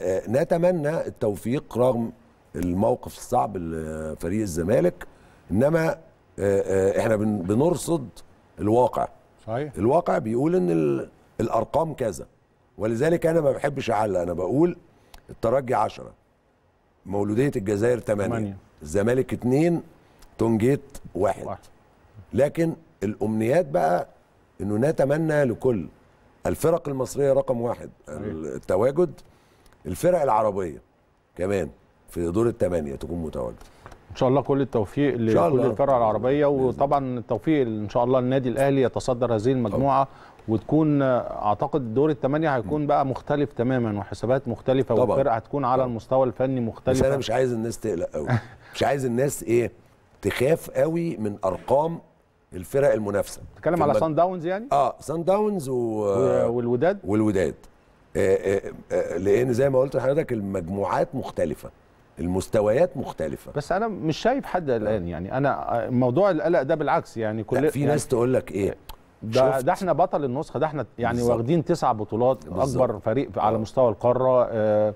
فنتمنى التوفيق رغم الموقف الصعب لفريق الزمالك انما آه، آه، احنا بن- بنرصد الواقع صحيح الواقع بيقول ان ال- الارقام كذا ولذلك انا ما بحبش اعلق انا بقول الترجي 10 مولوديه الجزائر 8 تمانية. الزمالك 2 تونجيت 1 واحد. لكن الامنيات بقى انه نتمنى لكل الفرق المصريه رقم واحد التواجد الفرق العربيه كمان في دور الثمانيه تكون متواجده ان شاء الله كل التوفيق شاء لكل الله. الفرق العربيه وطبعا التوفيق ان شاء الله النادي الاهلي يتصدر هذه المجموعه وتكون آه، اعتقد دور الثمانيه هيكون بقى مختلف تماما وحسابات مختلفه طبعاً. والفرق هتكون على المستوى الفني بس مختلفه انا مش عايز الناس تقلق قوي مش عايز الناس ايه تخاف قوي من ارقام الفرق المنافسه بتتكلم في على المج- سان داونز يعني اه سان داونز و... و- والوداد والوداد آه آه آه لان زي ما قلت لحضرتك المجموعات مختلفه المستويات مختلفه بس انا مش شايف حد قلقان يعني انا آه، موضوع القلق ده بالعكس يعني كل لا في يعني ناس تقول لك ايه ده, شفت؟ ده احنا بطل النسخه ده احنا يعني بالظبط. واخدين تسع بطولات بالظبط. اكبر فريق على آه. مستوى القاره آه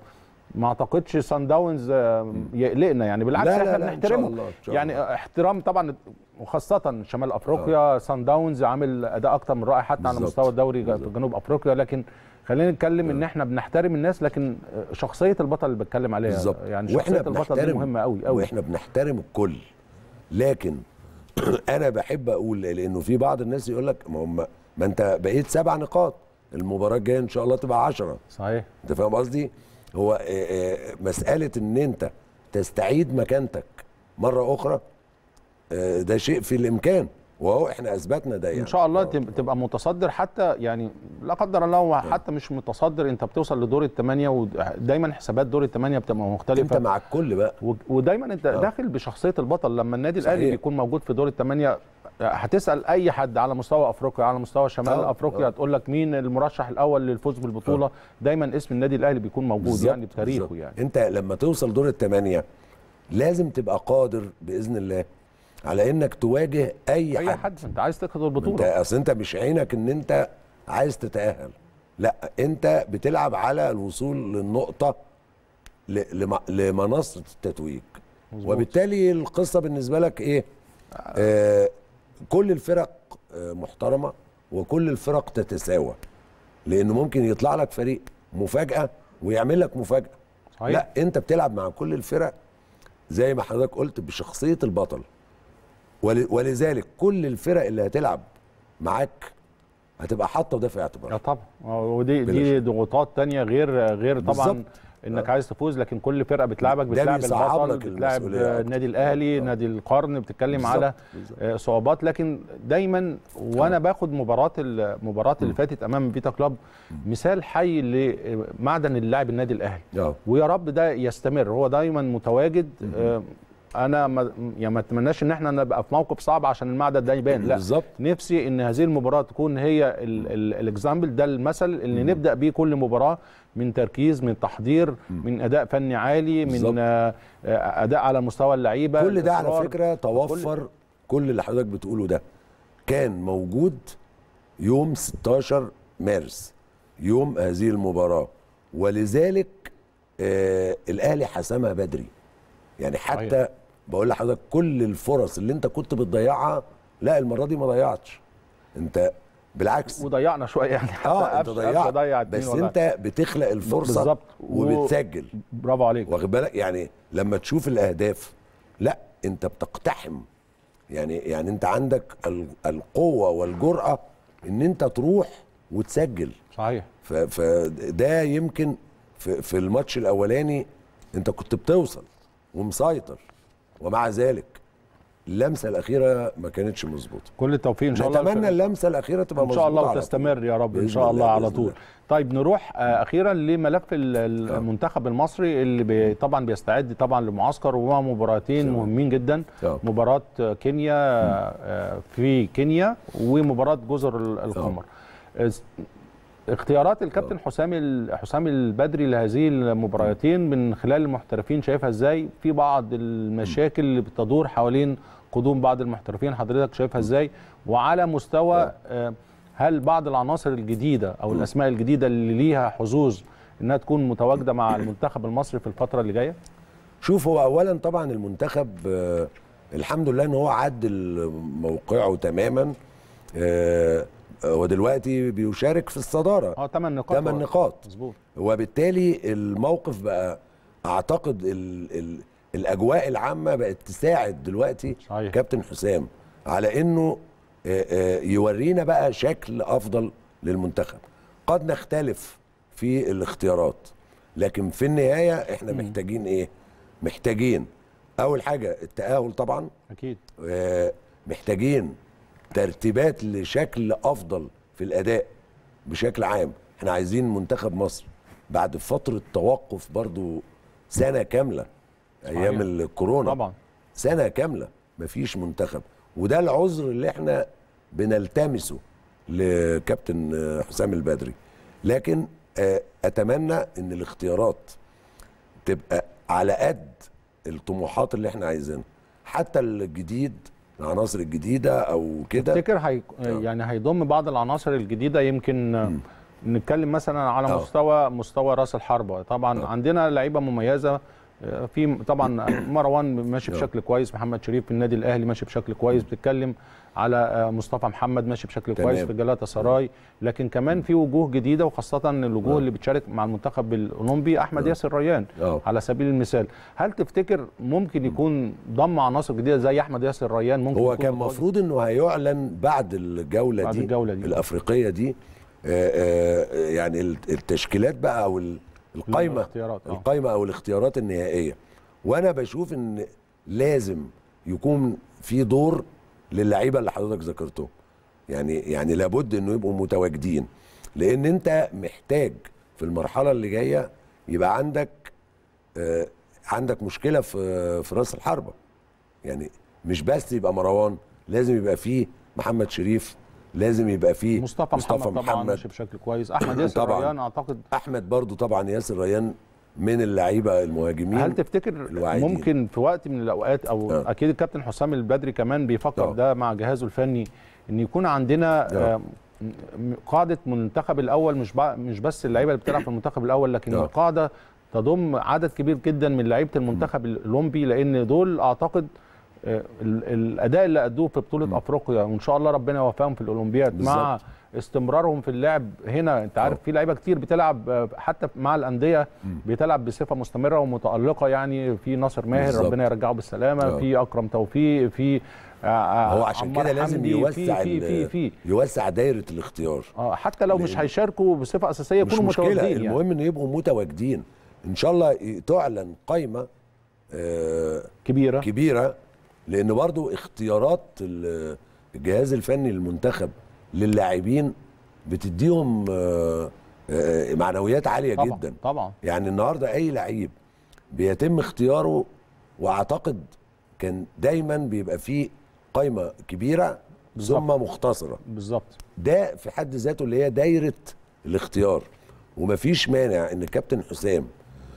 ما اعتقدش سان داونز آه، يقلقنا يعني بالعكس لا، لا، احنا لا، إن شاء بنحترمه الله، إن شاء يعني الله. احترام طبعا وخاصة شمال افريقيا سان داونز عامل اداء اكتر من رائع حتى على بالظبط. مستوى الدوري في جنوب افريقيا لكن خلينا نتكلم ان احنا بنحترم الناس لكن شخصيه البطل اللي بتكلم عليها بالظبط يعني شخصيه البطل دي مهمه قوي قوي واحنا بنحترم الكل لكن انا بحب اقول لانه في بعض الناس يقول لك ما هم ما انت بقيت سبع نقاط المباراه الجايه ان شاء الله تبقى عشرة صحيح انت فاهم قصدي هو آه، آه، مساله ان انت تستعيد مكانتك مره اخرى آه، ده شيء في الامكان وهو احنا اثبتنا ده يعني ان شاء الله تب- تبقى متصدر حتى يعني لا قدر الله هو حتى مش متصدر انت بتوصل لدور الثمانيه ودايما حسابات دور الثمانيه بتبقى انت مختلفه مع الكل بقى و- ودايما انت داخل بشخصيه البطل لما النادي الاهلي صحيح. بيكون موجود في دور الثمانيه هتسال اي حد على مستوى افريقيا على مستوى شمال آه، افريقيا آه. هتقول لك مين المرشح الاول للفوز بالبطوله دايما اسم النادي الاهلي بيكون موجود بالظبط، يعني بتاريخه بالظبط. يعني انت لما توصل دور الثمانيه لازم تبقى قادر باذن الله على انك تواجه اي, اي حد حد انت عايز تاخد انت البطوله اصل انت مش عينك ان انت عايز تتاهل لا انت بتلعب على الوصول للنقطه ل- لم- لمنصه التتويج مظبوط. وبالتالي القصه بالنسبه لك ايه آه كل الفرق آه محترمه وكل الفرق تتساوى لانه ممكن يطلع لك فريق مفاجاه ويعمل لك مفاجاه صحيح. لا انت بتلعب مع كل الفرق زي ما حضرتك قلت بشخصيه البطل ول- ولذلك كل الفرق اللي هتلعب معاك هتبقى حاطه ده في اه اعتبارها طبعا ودي بلا دي شك. ضغوطات تانية غير غير طبعا بالظبط. انك عايز تفوز لكن كل فرقه بتلعبك ده بتلعب بيصعب البطل لك بتلعب المسؤولية أكتر. النادي الاهلي آه. نادي القرن بتتكلم بالظبط، على بالظبط. آه، صعوبات لكن دايما وانا باخد مباراه المباراه اللي فاتت امام فيتا كلوب مثال حي لمعدن اللاعب النادي الاهلي اه ويا رب ده يستمر هو دايما متواجد آه، انا ما يعني ما اتمناش ان احنا نبقى في موقف صعب عشان المعدن ده يبان لا بالظبط. نفسي ان هذه المباراه تكون هي الاكزامبل ده المثل اللي نبدا بيه كل مباراه من تركيز من تحضير من اداء فني عالي بالظبط. من آه، آه، اداء على مستوى اللعيبه كل ده على الإصرار. فكره توفر كل اللي حضرتك بتقوله ده كان موجود يوم 16 مارس يوم هذه المباراه ولذلك آه الاهلي حسمها بدري يعني حتى صحيح. بقول لحضرتك كل الفرص اللي انت كنت بتضيعها لا المره دي ما ضيعتش انت بالعكس وضيعنا شويه يعني حتى اه انت قفش- قفش ضيع ضيعت اتنين بس ولا- انت بتخلق الفرصه بالظبط. و- وبتسجل برافو عليك واخد بالك يعني لما تشوف الاهداف لا انت بتقتحم يعني يعني انت عندك ال- القوه والجرأه ان انت تروح وتسجل صحيح ف- فده يمكن في, في الماتش الاولاني انت كنت بتوصل ومسيطر ومع ذلك اللمسه الاخيره ما كانتش مظبوطه كل التوفيق ان شاء الله نتمنى اللمسه الاخيره تبقى ان مظبوطه شاء الله على طول. وتستمر يا رب ان بإذن شاء الله على بإذن طول الله. طيب نروح آه، اخيرا لملف ال- المنتخب المصري اللي بي طبعا بيستعد طبعا لمعسكر وهو مباراتين تمام. مهمين جدا آه. مباراه كينيا آه، في كينيا ومباراه جزر ال- القمر اس- اختيارات الكابتن حسام ال- حسام البدري لهذه المباراتين من خلال المحترفين شايفها ازاي في بعض المشاكل اللي بتدور حوالين قدوم بعض المحترفين حضرتك شايفها ازاي وعلى مستوى آه، هل بعض العناصر الجديده او الاسماء الجديده اللي ليها حظوظ انها تكون متواجده مع المنتخب المصري في الفتره اللي جايه شوف هو اولا طبعا المنتخب آه، الحمد لله ان هو عدل موقعه تماما آه، هو دلوقتي بيشارك في الصداره اه 8 نقاط 8 نقاط مظبوط وبالتالي الموقف بقى اعتقد ال ال الاجواء العامه بقت تساعد دلوقتي صحيح. كابتن حسام على انه آه، آه، يورينا بقى شكل افضل للمنتخب قد نختلف في الاختيارات لكن في النهايه احنا محتاجين ايه محتاجين اول حاجه التاهل طبعا اكيد آه، محتاجين ترتيبات لشكل افضل في الاداء بشكل عام احنا عايزين منتخب مصر بعد فتره توقف برضو سنه كامله ايام الكورونا طبعا سنه كامله مفيش منتخب وده العذر اللي احنا بنلتمسه لكابتن آه، حسام البدري لكن آه، اتمنى ان الاختيارات تبقى على قد الطموحات اللي احنا عايزينها حتى الجديد العناصر الجديده او كده تفتكر هي يعني هيضم بعض العناصر الجديده يمكن نتكلم مثلا على آه. مستوى مستوى راس الحربه طبعا آه. عندنا لعيبه مميزه آه، في طبعا مروان ماشي آه. بشكل كويس محمد شريف في النادي الاهلي ماشي بشكل كويس بتتكلم على آه، مصطفى محمد ماشي بشكل تمام. كويس في جلاتا سراي لكن كمان في وجوه جديده وخاصه الوجوه آه. اللي بتشارك مع المنتخب الاولمبي احمد آه. ياسر ريان اه على سبيل المثال هل تفتكر ممكن يكون ضم عناصر جديده زي احمد ياسر ريان ممكن هو يكون كان متواجد المفروض انه هيعلن بعد الجوله بعد دي الجوله دي الافريقيه دي آه، آه، يعني التشكيلات بقى او ال- القايمه الاختيارات اه القايمه او الاختيارات النهائيه وانا بشوف ان لازم يكون في دور للعيبه اللي حضرتك ذكرتهم يعني يعني لابد انه يبقوا متواجدين لان انت محتاج في المرحله اللي جايه يبقى عندك آه عندك مشكله في في راس الحربه يعني مش بس يبقى مروان لازم يبقى فيه محمد شريف لازم يبقى فيه مصطفى, محمد طبعا ماشي بشكل كويس احمد ياسر طبعاً. ريان اعتقد احمد برضو طبعا ياسر ريان من اللعيبه المهاجمين هل تفتكر الواعدين. ممكن في وقت من الاوقات او آه. اكيد الكابتن حسام البدري كمان بيفكر آه. ده مع جهازه الفني ان يكون عندنا آه. آه، م- قاعده المنتخب الاول مش بع- مش بس اللعيبه اللي بتلعب في المنتخب الاول لكن آه. القاعده تضم عدد كبير جدا من لعيبه المنتخب الاولمبي لان دول اعتقد آه، ال- الاداء اللي ادوه في بطوله افريقيا وان شاء الله ربنا يوفقهم في الاولمبياد مع بالظبط. استمرارهم في اللعب هنا انت عارف آه. في لعيبه كتير بتلعب آه، حتى مع الانديه بتلعب بصفه مستمره ومتالقه يعني في ناصر ماهر بالظبط. ربنا يرجعه بالسلامه آه. في اكرم توفيق في آه، آه، هو عشان عمار كده لازم حمدي، يوسع في في ال- في في يوسع دايره الاختيار اه حتى لو مش لأن- هيشاركوا بصفه اساسيه مش يكونوا مشكله متواجدين يعني. المهم ان يبقوا متواجدين ان شاء الله ي- تعلن قائمه آه، كبيره كبيره لان برضو اختيارات ال- الجهاز الفني للمنتخب للاعبين بتديهم آه، آه، معنويات عاليه طبعا جدا طبعا يعني النهارده اي لعيب بيتم اختياره واعتقد كان دايما بيبقى فيه قائمه كبيره بالظبط. ثم مختصره بالظبط ده في حد ذاته اللي هي دايره الاختيار ومفيش مانع ان الكابتن حسام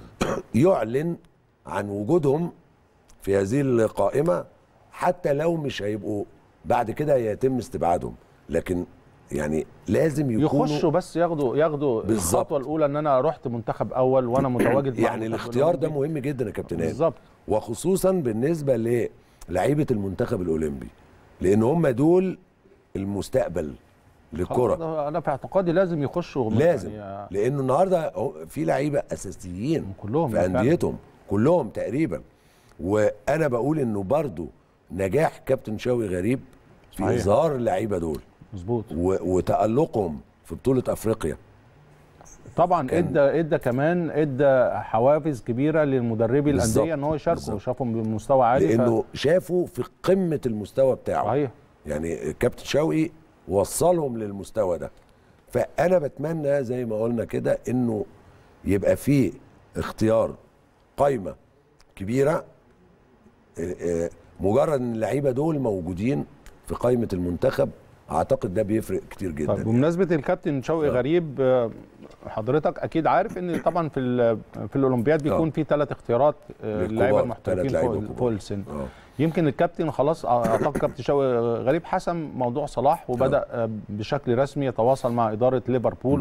يعلن عن وجودهم في هذه القائمه حتى لو مش هيبقوا بعد كده يتم استبعادهم لكن يعني لازم يكونوا يخشوا بس ياخدوا ياخدوا بالظبط. الخطوه الاولى ان انا رحت منتخب اول وانا متواجد مع يعني المنتخب الاختيار ده الأولمبي. مهم جدا يا كابتن هاني بالظبط وخصوصا بالنسبه للعيبه المنتخب الاولمبي لان هم دول المستقبل للكره خلاص، انا في اعتقادي لازم يخشوا لازم يعني لانه النهارده هو في لعيبه اساسيين كلهم في فعلا. انديتهم كلهم تقريبا وانا بقول انه برضو نجاح كابتن شوقي غريب في صحيح. اظهار اللعيبه دول مظبوط و- وتالقهم في بطوله افريقيا طبعا كان- ادى ادى كمان ادى حوافز كبيره للمدربي بالظبط، الانديه ان هو يشاركوا بالظبط. شافهم بمستوى عالي ف- لانه شافوا في قمه المستوى بتاعه صحيح يعني كابتن شوقي وصلهم للمستوى ده فانا بتمنى زي ما قلنا كده انه يبقى في اختيار قايمه كبيره آه، آه، مجرد ان اللعيبه دول موجودين في قائمه المنتخب اعتقد ده بيفرق كتير جدا طب بمناسبه الكابتن شوقي آه. غريب آه، حضرتك اكيد عارف ان طبعا في ال- في الاولمبياد بيكون آه. في ثلاث اختيارات آه، للكبار، للعيبه تلات المحترفين لعيبة فوق, كبار. فوق السن اه يمكن الكابتن خلاص اعتقد كابتن شوقي غريب حسم موضوع صلاح وبدا آه، بشكل رسمي يتواصل مع اداره ليفربول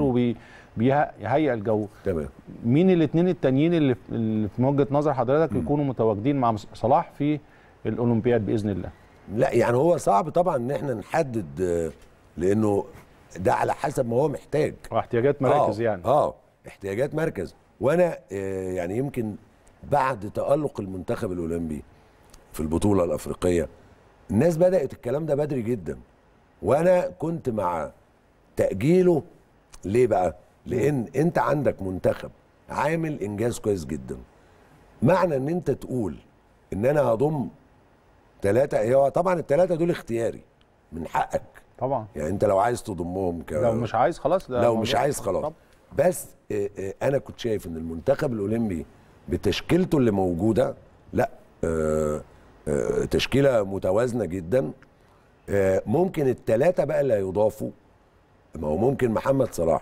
وبيهيئ الجو تمام مين الاثنين التانيين اللي في- اللي في وجهه نظر حضرتك يكونوا متواجدين مع صلاح في الاولمبياد باذن الله لا يعني هو صعب طبعا ان احنا نحدد آه، لانه ده على حسب ما هو محتاج واحتياجات مراكز آه يعني اه احتياجات مركز وانا آه يعني يمكن بعد تألق المنتخب الاولمبي في البطوله الافريقيه الناس بدأت الكلام ده بدري جدا وانا كنت مع تأجيله ليه بقى لان انت عندك منتخب عامل انجاز كويس جدا معنى ان انت تقول ان انا هضم ثلاثة هو طبعا الثلاثة دول اختياري من حقك طبعا يعني انت لو عايز تضمهم ك... لو مش عايز خلاص ده لو موضوع- مش عايز خلاص طب. بس آه، آه، انا كنت شايف ان المنتخب الاولمبي بتشكيلته اللي موجوده لا آه، آه، تشكيله متوازنه جدا آه، ممكن الثلاثه بقى اللي هيضافوا ما هو ممكن محمد صلاح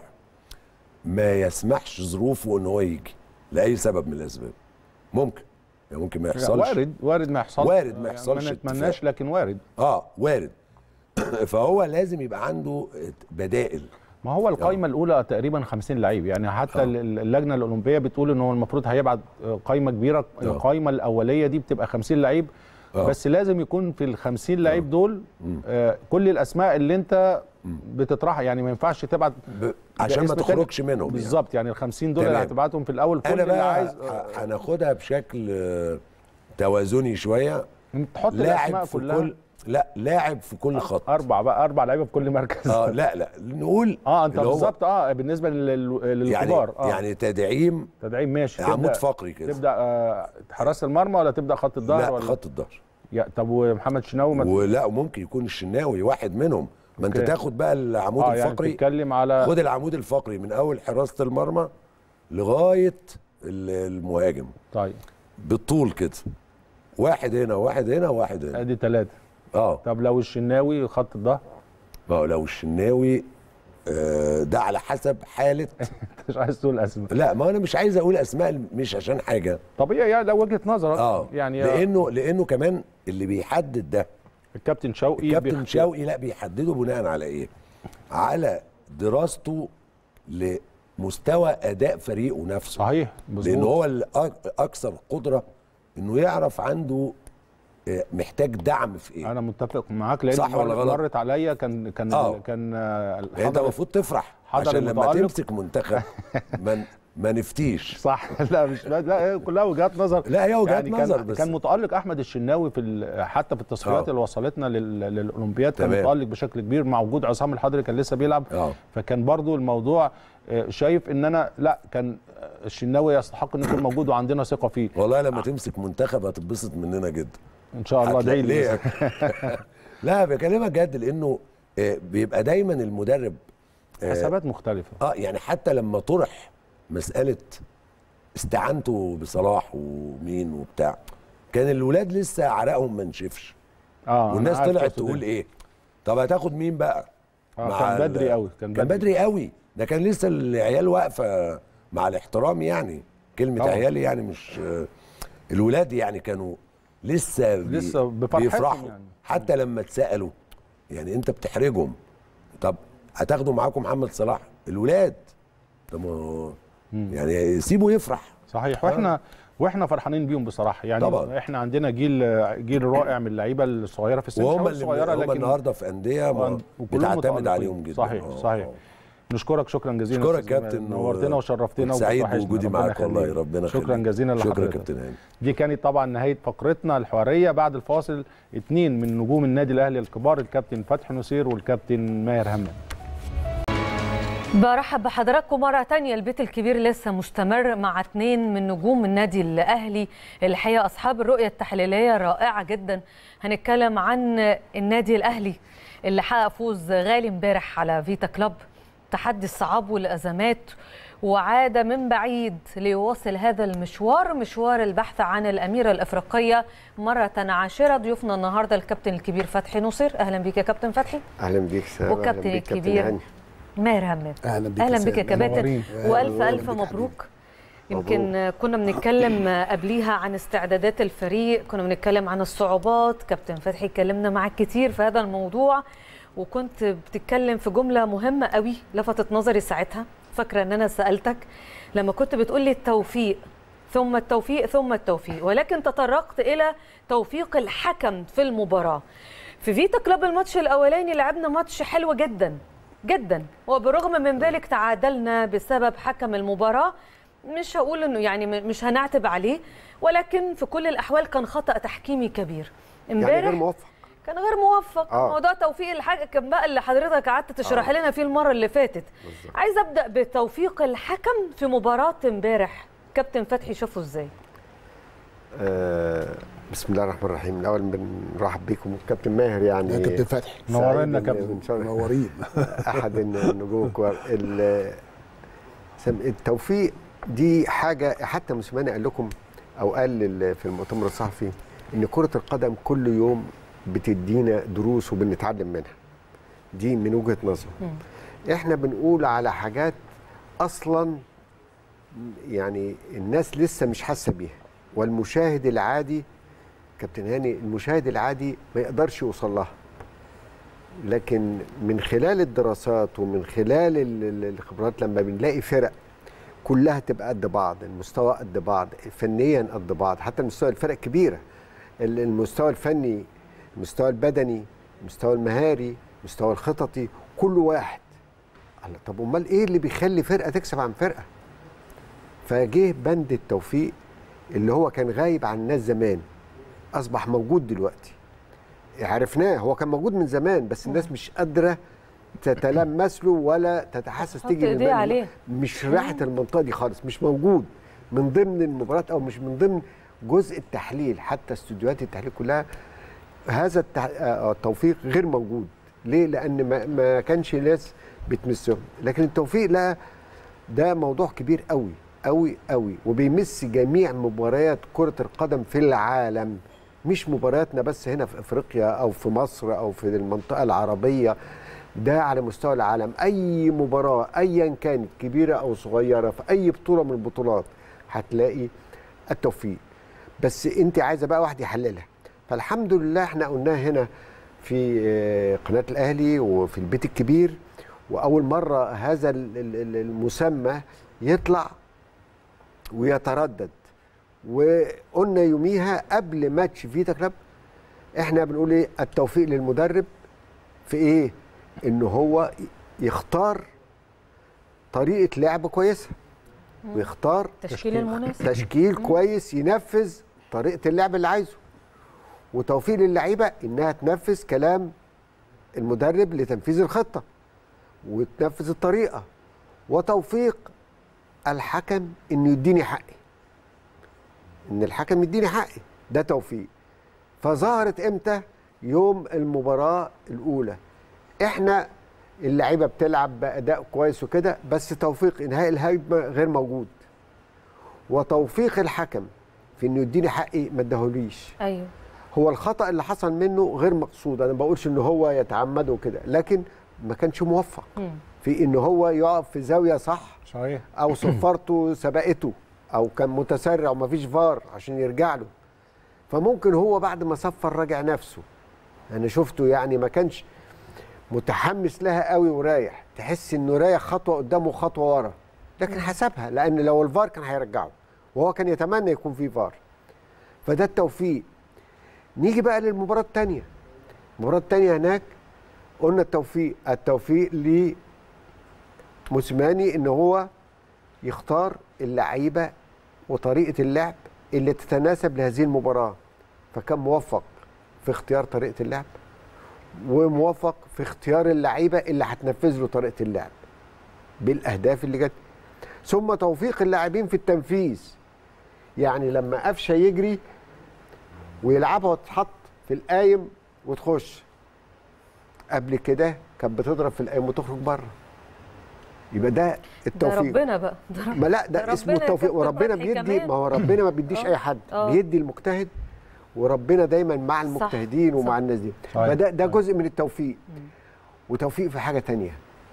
ما يسمحش ظروفه ان هو يجي لاي سبب من الاسباب ممكن يعني ممكن ما لا، يحصلش وارد وارد ما يحصلش وارد ما يعني يحصلش ما نتمناش اتفاق. لكن وارد اه وارد فهو لازم يبقى عنده بدائل ما هو القائمه الاولى تقريبا 50 لعيب يعني حتى آه. ال- اللجنه الاولمبيه بتقول ان هو المفروض هيبعت قائمه كبيره آه. القائمه الاوليه دي بتبقى 50 لعيب آه. بس لازم يكون في ال 50 لعيب دول آه كل الاسماء اللي انت بتطرحها يعني ما ينفعش تبعت ب... عشان ما باسم تاني. تخرجش منهم يعني. بالظبط يعني ال 50 دول اللي تمام. هتبعتهم في الاول كل انا اللي بقى عايز ه- هناخدها بشكل آه، توازني شويه تحط لاعب الاسماء في كلها كل لا لاعب في كل خط اربع بقى اربع لعيبه في كل مركز اه لا لا نقول اه انت اللي هو- بالظبط اه بالنسبه لل- يعني للكبار اه يعني تدعيم تدعيم ماشي عمود تبدأ- فقري كده تبدا آه حراسه المرمى ولا تبدا خط الظهر لا ولا خط الظهر يا طب ومحمد شناوي ما ولا ممكن يكون الشناوي واحد منهم ما انت أوكي. تاخد بقى العمود اه يعني الفقري بتتكلم على خد العمود الفقري من اول حراسه المرمى لغايه ال- المهاجم طيب بالطول كده واحد هنا واحد هنا واحد هنا ادي ثلاثه اه طب لو الشناوي خط الظهر ما هو لو الشناوي آه، ده على حسب حاله مش عايز تقول اسماء لا ما انا مش عايز اقول اسماء مش عشان حاجه طبيعي يعني لو وجهه نظرك اه يعني لانه لانه كمان اللي بيحدد ده الكابتن شوقي كابتن بيختار. شوقي لا بيحدده بناء على ايه على دراسته لمستوى اداء فريقه نفسه صحيح مظبوط لان هو الاكثر قدره انه يعرف عنده آه، محتاج دعم في ايه انا متفق معاك لان صح ولا مر- غلط؟ مرت عليا كان كان آه. كان آه، يعني انت حضر- المفروض تفرح حضر عشان لما المتألق. تمسك منتخب ما ما نفتيش صح لا مش لا هي كلها وجهات نظر لا هي وجهات يعني نظر كان بس كان متالق احمد الشناوي في ال- حتى في التصفيات آه. اللي وصلتنا لل- للاولمبياد كان تمام. متالق بشكل كبير مع وجود عصام الحضري كان لسه بيلعب اه فكان برضو الموضوع آه، شايف ان انا لا كان آه، الشناوي يستحق انه يكون موجود وعندنا ثقه فيه والله لما تمسك منتخب هتتبسط مننا جدا ان شاء الله هتلاقي ادعي لي ليه لا بكلمك جد لانه آه، بيبقى دايما المدرب آه، حسابات مختلفه اه يعني حتى لما طرح مساله استعانته بصلاح ومين وبتاع كان الولاد لسه عرقهم ما نشفش اه والناس أنا عارف طلعت تقصد تقول إيه. ايه طب هتاخد مين بقى آه مع كان ال- بدري قوي كان كان بدري, بدري قوي ده كان لسه العيال واقفه مع الاحترام يعني كلمه طبعا. عيال يعني مش آه، الولاد يعني كانوا لسه بي لسه بفرحتهم بيفرحوا يعني. حتى لما اتسالوا يعني انت بتحرجهم طب هتاخدوا معاكم محمد صلاح الولاد طب ما هو يعني سيبه يفرح صحيح واحنا واحنا فرحانين بيهم بصراحه يعني طبعا. احنا عندنا جيل جيل رائع من اللعيبه الصغيره في السن مش وهم هقول اللي صغيره هم لكن النهارده في انديه ما وكلهم بتعتمد متألقين. عليهم جدا صحيح آه، صحيح آه. نشكرك شكرا جزيلا اشكرك أستاذ كابتن جمال. نورتنا وشرفتنا كنت سعيد وبتوحشنا. بوجودي ربنا معاك والله يخليك. ربنا شكرا يخليك. جزيلا شكرا لحضرتك كابتن هاني دي كانت طبعا نهايه فقرتنا الحواريه بعد الفاصل اثنين من نجوم النادي الاهلي الكبار الكابتن فتحي نصير والكابتن ماهر همام برحب بحضراتكم مرة تانية البيت الكبير لسه مستمر مع اتنين من نجوم النادي الأهلي الحقيقة أصحاب الرؤية التحليلية رائعة جدا هنتكلم عن النادي الأهلي اللي حقق فوز غالي امبارح على فيتا كلوب تحدي الصعاب والأزمات وعاد من بعيد ليواصل هذا المشوار مشوار البحث عن الأميرة الأفريقية مرة عاشرة ضيوفنا النهاردة الكابتن الكبير فتحي نصير أهلا بيك يا كابتن فتحي اهلا بيك سلام والكابتن الكبير ماهر همام اهلا بيك اهلا يا بك يا سامي. كباتن منورين. والف أهلاً الف بك مبروك يمكن كنا بنتكلم قبليها عن استعدادات الفريق كنا بنتكلم عن الصعوبات كابتن فتحي اتكلمنا معاك كتير في هذا الموضوع وكنت بتتكلم في جمله مهمه قوي لفتت نظري ساعتها فاكره ان انا سالتك لما كنت بتقول لي التوفيق ثم التوفيق ثم التوفيق ولكن تطرقت الى توفيق الحكم في المباراه في فيتا كلوب الماتش الاولاني لعبنا ماتش حلو جدا جدا وبالرغم من ذلك تعادلنا بسبب حكم المباراه مش هقول انه يعني م- مش هنعتب عليه ولكن في كل الاحوال كان خطا تحكيمي كبير يعني غير امبارح موفق كان غير موفق آه. موضوع توفيق الحكم بقى اللي حضرتك قعدت تشرح لنا فيه المره اللي فاتت عايز ابدا بتوفيق الحكم في مباراه امبارح كابتن فتحي شافه ازاي آه بسم الله الرحمن الرحيم الاول بنرحب بيكم والكابتن ماهر يعني يا كابتن فتحي نورنا سعيد كابتن. إن- إن شاء الله منورين احد النجوم الكبار ال- سم- التوفيق دي حاجه حتى موسيماني قال لكم او قال لل- في المؤتمر الصحفي ان كره القدم كل يوم بتدينا دروس وبنتعلم منها دي من وجهه نظري احنا بنقول على حاجات اصلا يعني الناس لسه مش حاسه بيها والمشاهد العادي كابتن هاني المشاهد العادي ما يقدرش يوصل لها لكن من خلال الدراسات ومن خلال ال- ال- الخبرات لما بنلاقي فرق كلها تبقى قد بعض المستوى قد بعض فنيا قد بعض حتى المستوى الفرق كبيره ال- المستوى الفني المستوى البدني المستوى المهاري المستوى الخططي كل واحد الله طب امال ايه اللي بيخلي فرقه تكسب عن فرقه فجه بند التوفيق اللي هو كان غايب عن الناس زمان اصبح موجود دلوقتي عرفناه هو كان موجود من زمان بس الناس مش قادره تتلمس له ولا تتحسس تحط تيجي إيديه للبال- عليه. مش راحه المنطقه دي خالص مش موجود من ضمن المباريات او مش من ضمن جزء التحليل حتى استوديوهات التحليل كلها هذا التح... آه، التوفيق غير موجود ليه لان ما, ما كانش ناس بتمسهم لكن التوفيق لا ده موضوع كبير قوي قوي قوي وبيمس جميع مباريات كرة القدم في العالم مش مبارياتنا بس هنا في افريقيا او في مصر او في المنطقة العربية ده على مستوى العالم اي مباراة ايا كانت كبيرة او صغيرة في اي بطولة من البطولات هتلاقي التوفيق بس انت عايزة بقى واحد يحللها فالحمد لله احنا قلناه هنا في آه، قناة الاهلي وفي البيت الكبير واول مرة هذا ال- ال- ال- المسمى يطلع ويتردد وقلنا يوميها قبل ماتش فيتا كلاب احنا بنقول ايه التوفيق للمدرب في ايه ان هو يختار طريقه لعب كويسه ويختار التشكيل المناسب تشكيل كويس ينفذ طريقه اللعب اللي عايزه وتوفيق للعيبه انها تنفذ كلام المدرب لتنفيذ الخطه وتنفذ الطريقه وتوفيق الحكم انه يديني حقي ان الحكم يديني حقي ده توفيق فظهرت امتى يوم المباراه الاولى احنا اللعيبه بتلعب باداء كويس وكده بس توفيق انهاء الهجمه غير موجود وتوفيق الحكم في انه يديني حقي ما اداهوليش ايوه هو الخطا اللي حصل منه غير مقصود انا ما بقولش ان هو يتعمد وكده لكن ما كانش موفق مم. في ان هو يقف في زاويه صح صحيح او صفارته سبقته او كان متسرع ومفيش فار عشان يرجع له فممكن هو بعد ما صفر راجع نفسه انا شفته يعني ما كانش متحمس لها قوي ورايح تحس انه رايح خطوه قدامه وخطوه ورا لكن حسبها لان لو الفار كان هيرجعه وهو كان يتمنى يكون في فار فده التوفيق نيجي بقى للمباراه الثانيه المباراه الثانيه هناك قلنا التوفيق التوفيق لموسيماني ان هو يختار اللعيبه وطريقه اللعب اللي تتناسب لهذه المباراه فكان موفق في اختيار طريقه اللعب وموفق في اختيار اللعيبه اللي هتنفذ له طريقه اللعب بالاهداف اللي جت ثم توفيق اللاعبين في التنفيذ يعني لما قفشه يجري ويلعبها وتتحط في القايم وتخش قبل كده كانت بتضرب في القايم وتخرج بره يبقى ده ده التوفيق ربنا بقى ده رب- ما لا ده ده اسمه ربنا يا التوفيق كابتن وربنا فتحي بيدي كمان. ما هو ربنا ما بيديش آه. اي حد آه. بيدي المجتهد وربنا دايما مع المجتهدين صح. ومع الناس دي صحيح. فده ده جزء من التوفيق وتوفيق في حاجه تانية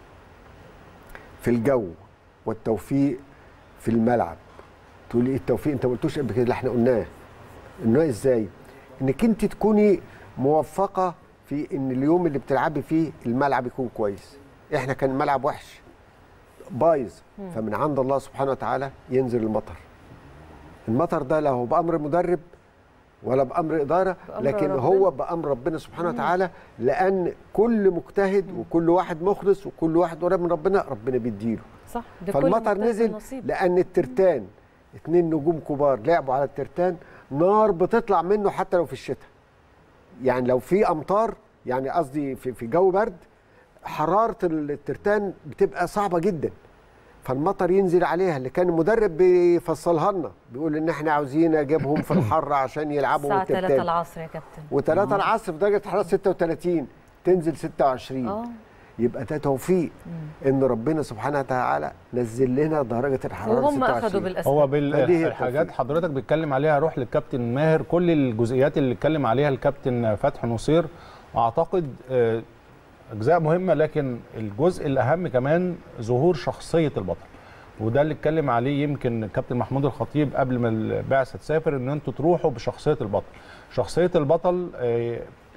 في الجو والتوفيق في الملعب تقولي ايه التوفيق انت ما قلتوش قبل كده اللي احنا قلناه انه ازاي انك انت تكوني موفقه في ان اليوم اللي بتلعبي فيه الملعب يكون كويس احنا كان الملعب وحش بايظ فمن عند الله سبحانه وتعالى ينزل المطر المطر ده لا هو بامر مدرب ولا بامر اداره بأمر لكن ربنا. هو بامر ربنا سبحانه وتعالى لان كل مجتهد وكل واحد مخلص وكل واحد قريب من ربنا ربنا بيديله صح لكل فالمطر مجتهد نزل نصيب. لان الترتان اتنين نجوم كبار لعبوا على الترتان نار بتطلع منه حتى لو في الشتاء يعني لو في امطار يعني قصدي في, في جو برد حراره الترتان بتبقى صعبه جدا فالمطر ينزل عليها اللي كان المدرب بيفصلها لنا بيقول ان احنا عاوزين اجيبهم في الحر عشان يلعبوا الساعه 3 الترتان العصر يا كابتن و3 العصر في درجه حراره 36 تنزل 26 اه يبقى ده توفيق ان ربنا سبحانه وتعالى نزل لنا درجه الحراره وهم 26 اخذوا بالاسباب هو فدي هي بالحاجات التوفيق. حضرتك بتتكلم عليها روح للكابتن ماهر كل الجزئيات اللي اتكلم عليها الكابتن فتحي نصير اعتقد آه، اجزاء مهمه لكن الجزء الاهم كمان ظهور شخصيه البطل وده اللي اتكلم عليه يمكن الكابتن محمود الخطيب قبل ما البعثه تسافر ان انتوا تروحوا بشخصيه البطل شخصيه البطل آه،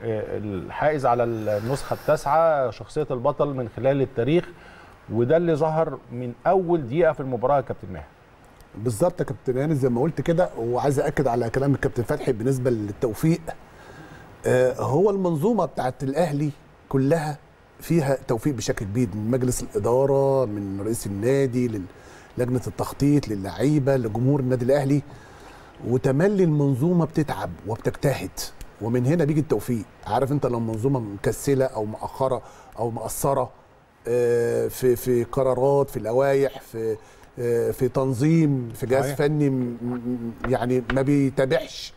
الحائز على النسخه التاسعه شخصيه البطل من خلال التاريخ وده اللي ظهر من اول دقيقه في المباراه يا كابتن ماهر بالظبط يا كابتن هاني زي ما قلت كده وعايز اكد على كلام الكابتن فتحي بالنسبه للتوفيق آه هو المنظومه بتاعت الاهلي كلها فيها توفيق بشكل كبير من مجلس الاداره من رئيس النادي لجنه التخطيط للعيبه لجمهور النادي الاهلي وتملي المنظومه بتتعب وبتجتهد ومن هنا بيجي التوفيق عارف انت لو منظومه مكسله او مأخره او مقصره آه في في قرارات في لوائح في في تنظيم في جهاز صحيح. فني يعني ما بيتابعش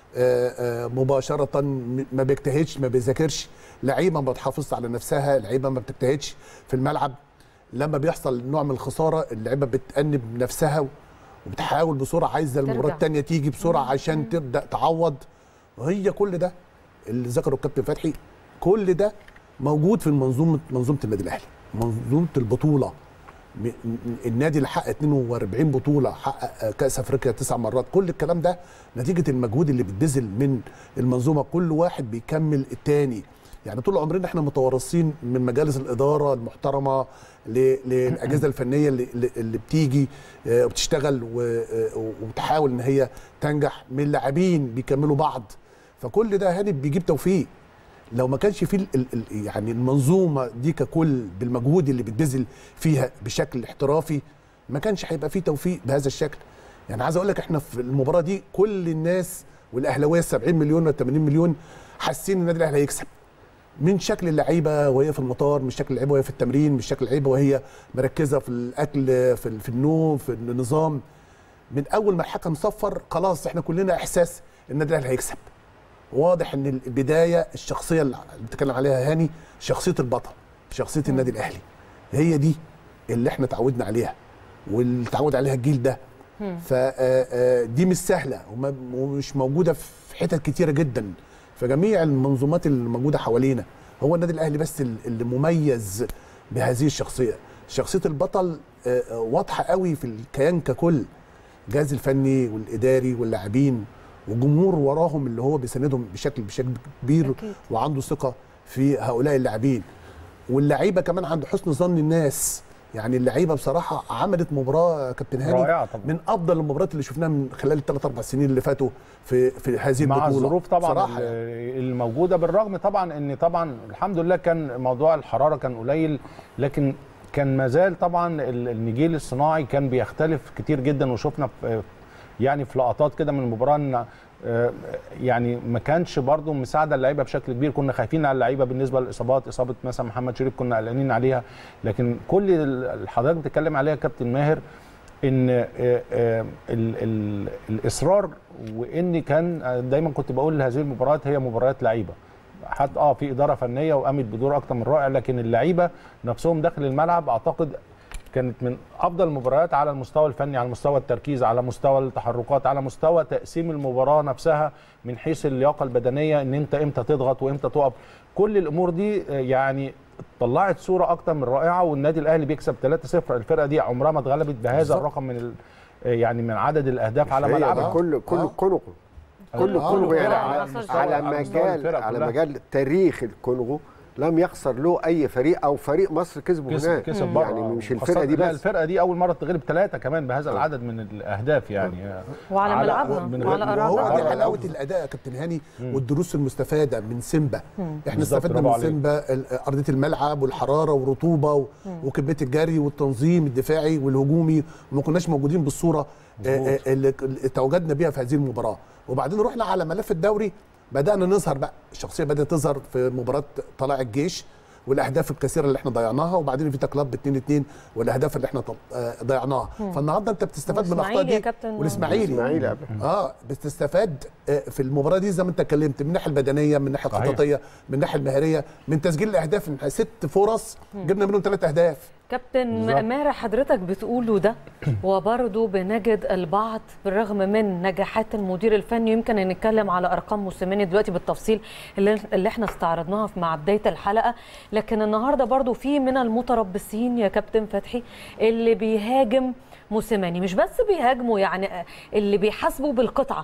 مباشره ما بيجتهدش ما بيذاكرش لعيبه ما بتحافظش على نفسها لعيبه ما بتجتهدش في الملعب لما بيحصل نوع من الخساره اللعيبه بتأنب نفسها وبتحاول بسرعه عايزه المباراه الثانيه تيجي بسرعه عشان مم. تبدا تعوض وهي كل ده اللي ذكره الكابتن فتحي كل ده موجود في منظومه منظومه النادي الاهلي منظومه البطوله النادي اللي حقق 42 بطوله حقق كاس افريقيا تسع مرات كل الكلام ده نتيجه المجهود اللي بيتبذل من المنظومه كل واحد بيكمل الثاني يعني طول عمرنا احنا متوارثين من مجالس الاداره المحترمه للاجهزه الفنيه اللي, اللي بتيجي وبتشتغل وبتحاول ان هي تنجح من لاعبين بيكملوا بعض فكل ده هاني بيجيب توفيق لو ما كانش في يعني المنظومه دي ككل بالمجهود اللي بتبذل فيها بشكل احترافي ما كانش هيبقى في توفيق بهذا الشكل يعني عايز اقول لك احنا في المباراه دي كل الناس والاهلاويه 70 مليون و 80 مليون حاسين النادي الاهلي هيكسب من شكل اللعيبه وهي في المطار من شكل اللعيبه وهي في التمرين من شكل اللعيبه وهي مركزه في الاكل في, في النوم في النظام من اول ما الحكم صفر خلاص احنا كلنا احساس النادي الاهلي هيكسب واضح ان البدايه الشخصيه اللي بتكلم عليها هاني شخصيه البطل شخصيه النادي الاهلي هي دي اللي احنا اتعودنا عليها واللي اتعود عليها الجيل ده فدي مش سهله ومش موجوده في حتت كتيره جدا في جميع المنظومات اللي موجوده حوالينا هو النادي الاهلي بس اللي مميز بهذه الشخصيه شخصيه البطل واضحه قوي في الكيان ككل الجهاز الفني والاداري واللاعبين وجمهور وراهم اللي هو بيساندهم بشكل بشكل كبير أكيد. وعنده ثقه في هؤلاء اللاعبين واللعيبه كمان عند حسن ظن الناس يعني اللعيبه بصراحه عملت مباراه كابتن هاني رائعة طبعا. من افضل المباريات اللي شفناها من خلال الثلاث اربع سنين اللي فاتوا في في هذه البطوله مع الظروف طبعا صراحة الموجوده بالرغم طبعا ان طبعا الحمد لله كان موضوع الحراره كان قليل لكن كان مازال طبعا النجيل الصناعي كان بيختلف كتير جدا وشفنا في يعني في لقطات كده من المباراه ان يعني ما كانش برضو مساعده اللعيبه بشكل كبير كنا خايفين على اللعيبه بالنسبه للاصابات اصابه مثلا محمد شريف كنا قلقانين عليها لكن كل اللي حضرتك بتتكلم عليها كابتن ماهر ان ال ال الاصرار وان كان دايما كنت بقول هذه المباريات هي مباريات لعيبه حتى اه في اداره فنيه وقامت بدور اكتر من رائع لكن اللعيبه نفسهم داخل الملعب اعتقد كانت من افضل المباريات على المستوى الفني على مستوى التركيز على مستوى التحركات على مستوى تقسيم المباراه نفسها من حيث اللياقه البدنيه ان انت امتى تضغط وامتى تقف كل الامور دي يعني طلعت صوره اكتر من رائعه والنادي الاهلي بيكسب 3-0 الفرقه دي عمرها ما اتغلبت بهذا بالزبط. الرقم من يعني من عدد الاهداف على ملعبها كل كل آه. كونغو كل كونغو يعني على مجال على مجال تاريخ الكونغو لم يخسر له اي فريق او فريق مصر كسبه هناك كسب يعني مش الفرقه دي بس الفرقه دي اول مره تغلب ثلاثه كمان بهذا العدد من الاهداف يعني وعلى ملعبها وعلى ارضها دي حلاوه الاداء يا كابتن هاني والدروس المستفاده من سيمبا احنا استفدنا من سيمبا ارضيه الملعب والحراره والرطوبه وكميه الجري والتنظيم الدفاعي والهجومي وما كناش موجودين بالصوره اللي تواجدنا بيها في هذه المباراه وبعدين رحنا على ملف الدوري بدانا نظهر بقى الشخصيه بدات تظهر في مباراه طلائع الجيش والاهداف الكثيره اللي احنا ضيعناها وبعدين في كلاب 2 2 والاهداف اللي احنا ضيعناها فالنهارده انت بتستفاد من الاخطاء دي والاسماعيلي اه بتستفاد في المباراه دي زي ما انت اتكلمت من الناحيه البدنيه من الناحيه الخططيه من الناحيه المهريه من تسجيل الاهداف من ست فرص جبنا منهم ثلاث اهداف كابتن ماهر حضرتك بتقوله ده وبرضه بنجد البعض بالرغم من نجاحات المدير الفني يمكن نتكلم على ارقام موسيماني دلوقتي بالتفصيل اللي, اللي احنا استعرضناها مع بدايه الحلقه لكن النهارده برضه في من المتربصين يا كابتن فتحي اللي بيهاجم موسيماني مش بس بيهاجموا يعني اللي بيحاسبوا بالقطعه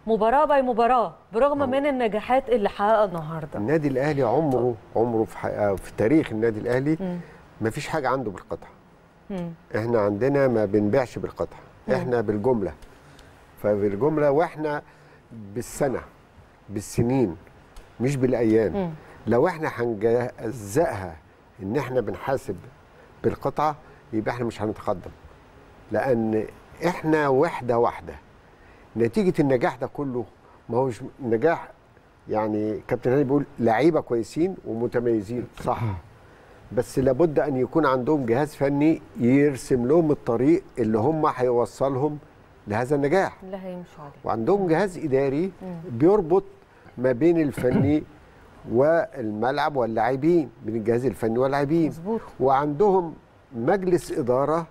مباراه باي مباراه برغم من النجاحات اللي حققها النهارده النادي الاهلي عمره عمره في, حقيقة في تاريخ النادي الاهلي ما فيش حاجه عنده بالقطعه مم. احنا عندنا ما بنبيعش بالقطعه احنا بالجمله فبالجمله واحنا بالسنه بالسنين مش بالايام مم. لو احنا هنجزأها ان احنا بنحاسب بالقطعه يبقى احنا مش هنتقدم لان احنا وحده واحده نتيجه النجاح ده كله ما هوش نجاح يعني كابتن هاني بيقول لعيبه كويسين ومتميزين صح بس لابد ان يكون عندهم جهاز فني يرسم لهم الطريق اللي هم هيوصلهم لهذا النجاح اللي هيمشوا عليه وعندهم جهاز اداري بيربط ما بين الفني والملعب واللاعبين بين الجهاز الفني واللاعبين مظبوط وعندهم مجلس اداره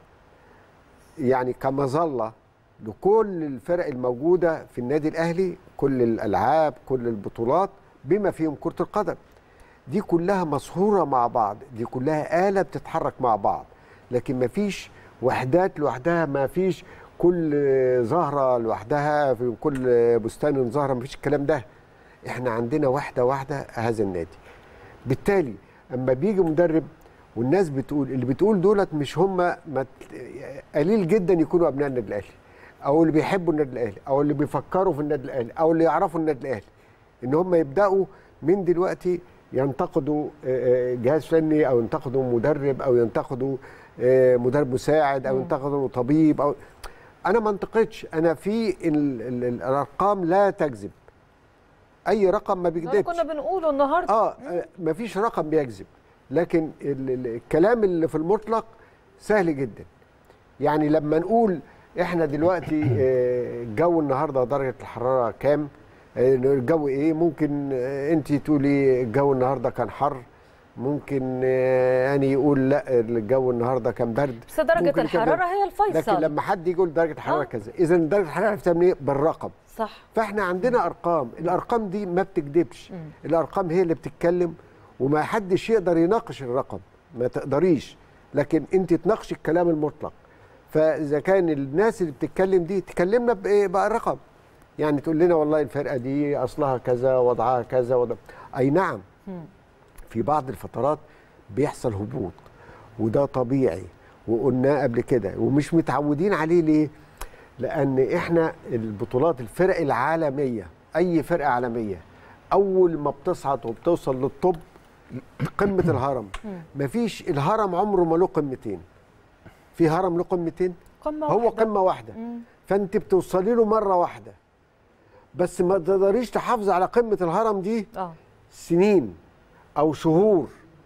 يعني كمظله لكل الفرق الموجوده في النادي الاهلي كل الالعاب كل البطولات بما فيهم كره القدم دي كلها مسهوره مع بعض دي كلها اله بتتحرك مع بعض لكن ما فيش وحدات لوحدها ما فيش كل زهره لوحدها في كل بستان زهره ما فيش الكلام ده احنا عندنا واحده واحده هذا النادي بالتالي اما بيجي مدرب والناس بتقول اللي بتقول دولت مش هم ما ت- قليل جدا يكونوا ابناء النادي الاهلي او اللي بيحبوا النادي الاهلي او اللي بيفكروا في النادي الاهلي او اللي يعرفوا النادي الاهلي ان هم يبداوا من دلوقتي ينتقدوا آه، آه، جهاز فني او ينتقدوا مدرب او ينتقدوا آه، مدرب مساعد او ينتقدوا طبيب او انا ما انتقدش انا في ال- ال- ال- الارقام لا تكذب اي رقم ما ده اللي بيكذبش كنا بنقوله النهارده اه ما فيش رقم بيكذب لكن ال- ال- الكلام اللي في المطلق سهل جدا يعني لما نقول احنا دلوقتي آه، الجو النهارده درجه الحراره كام آه، الجو ايه ممكن آه، انت تقولي الجو النهارده كان حر ممكن آه، يعني يقول لا الجو النهارده كان برد بس درجه ممكن كان الحراره برد. هي لكن الفيصل لما حد يقول درجه الحراره آه. كذا اذا درجه الحراره عرفتها منين بالرقم صح فاحنا عندنا ارقام الارقام دي ما بتكذبش الارقام هي اللي بتتكلم وما حدش يقدر يناقش الرقم ما تقدريش لكن انت تناقشي الكلام المطلق فاذا كان الناس اللي بتتكلم دي تكلمنا بايه بقى الرقم يعني تقول لنا والله الفرقه دي اصلها كذا وضعها كذا وضع اي نعم في بعض الفترات بيحصل هبوط وده طبيعي وقلناه قبل كده ومش متعودين عليه ليه لان احنا البطولات الفرق العالميه اي فرقه عالميه اول ما بتصعد وبتوصل للطب قمه الهرم مفيش الهرم عمره ما له قمتين في هرم له قمتين قمه هو واحدة. قمه واحده مم. فانت بتوصلي له مره واحده بس ما تقدريش تحافظي على قمه الهرم دي اه سنين او شهور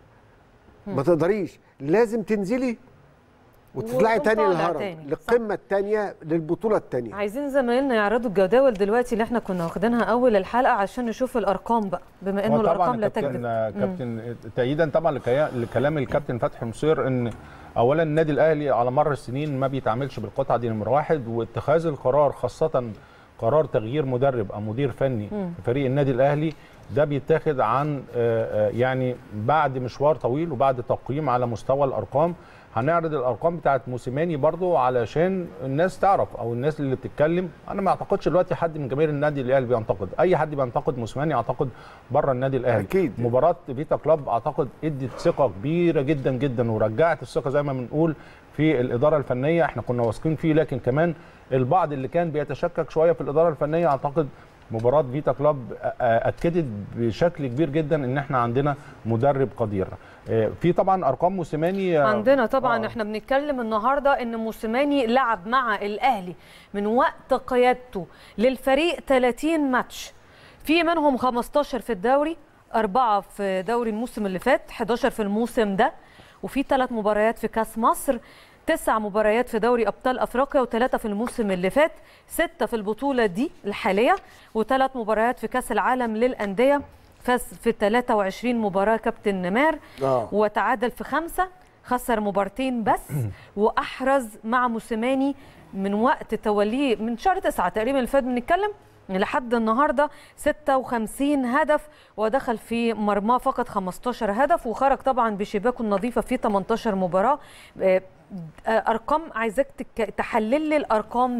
ما تقدريش لازم تنزلي وتطلعي وتقوم تاني طالع للهرم تاني. للقمه الثانيه للبطوله الثانيه عايزين زمايلنا يعرضوا الجداول دلوقتي اللي احنا كنا واخدينها اول الحلقه عشان نشوف الارقام بقى بما انه هو طبعاً الارقام لا كابتن- تكذب كابتن تأييدا طبعا لكيا- لكلام الكابتن فتحي مصير ان اولا النادي الاهلي على مر السنين ما بيتعاملش بالقطعه دي نمره واحد واتخاذ القرار خاصه قرار تغيير مدرب او مدير فني في فريق النادي الاهلي ده بيتاخد عن آه، آه، يعني بعد مشوار طويل وبعد تقييم على مستوى الارقام هنعرض الارقام بتاعت موسيماني برضو علشان الناس تعرف او الناس اللي بتتكلم انا ما اعتقدش دلوقتي حد من جماهير النادي الاهلي بينتقد اي حد بينتقد موسيماني اعتقد بره النادي الاهلي أكيد. مباراه فيتا كلاب اعتقد ادت ثقه كبيره جدا جدا ورجعت الثقه زي ما بنقول في الاداره الفنيه احنا كنا واثقين فيه لكن كمان البعض اللي كان بيتشكك شويه في الاداره الفنيه اعتقد مباراه فيتا كلاب أ- أ- اكدت بشكل كبير جدا ان احنا عندنا مدرب قدير آه، في طبعا ارقام موسيماني آه، عندنا طبعا آه. احنا بنتكلم النهارده ان موسيماني لعب مع الاهلي من وقت قيادته للفريق 30 ماتش في منهم 15 في الدوري أربعة في دوري الموسم اللي فات 11 في الموسم ده وفي ثلاث مباريات في كاس مصر تسع مباريات في دوري أبطال أفريقيا وثلاثة في الموسم اللي فات ستة في البطولة دي الحالية وثلاث مباريات في كاس العالم للأندية فاز في 23 مباراة كابتن نمار آه. وتعادل في خمسة خسر مبارتين بس وأحرز مع موسيماني من وقت توليه من شهر تسعة تقريبا اللي فات بنتكلم لحد النهارده 56 هدف ودخل في مرماه فقط 15 هدف وخرج طبعا بشباكه النظيفه في 18 مباراه آه، آه، ارقام عايزاك تك- تحلل لي الارقام دي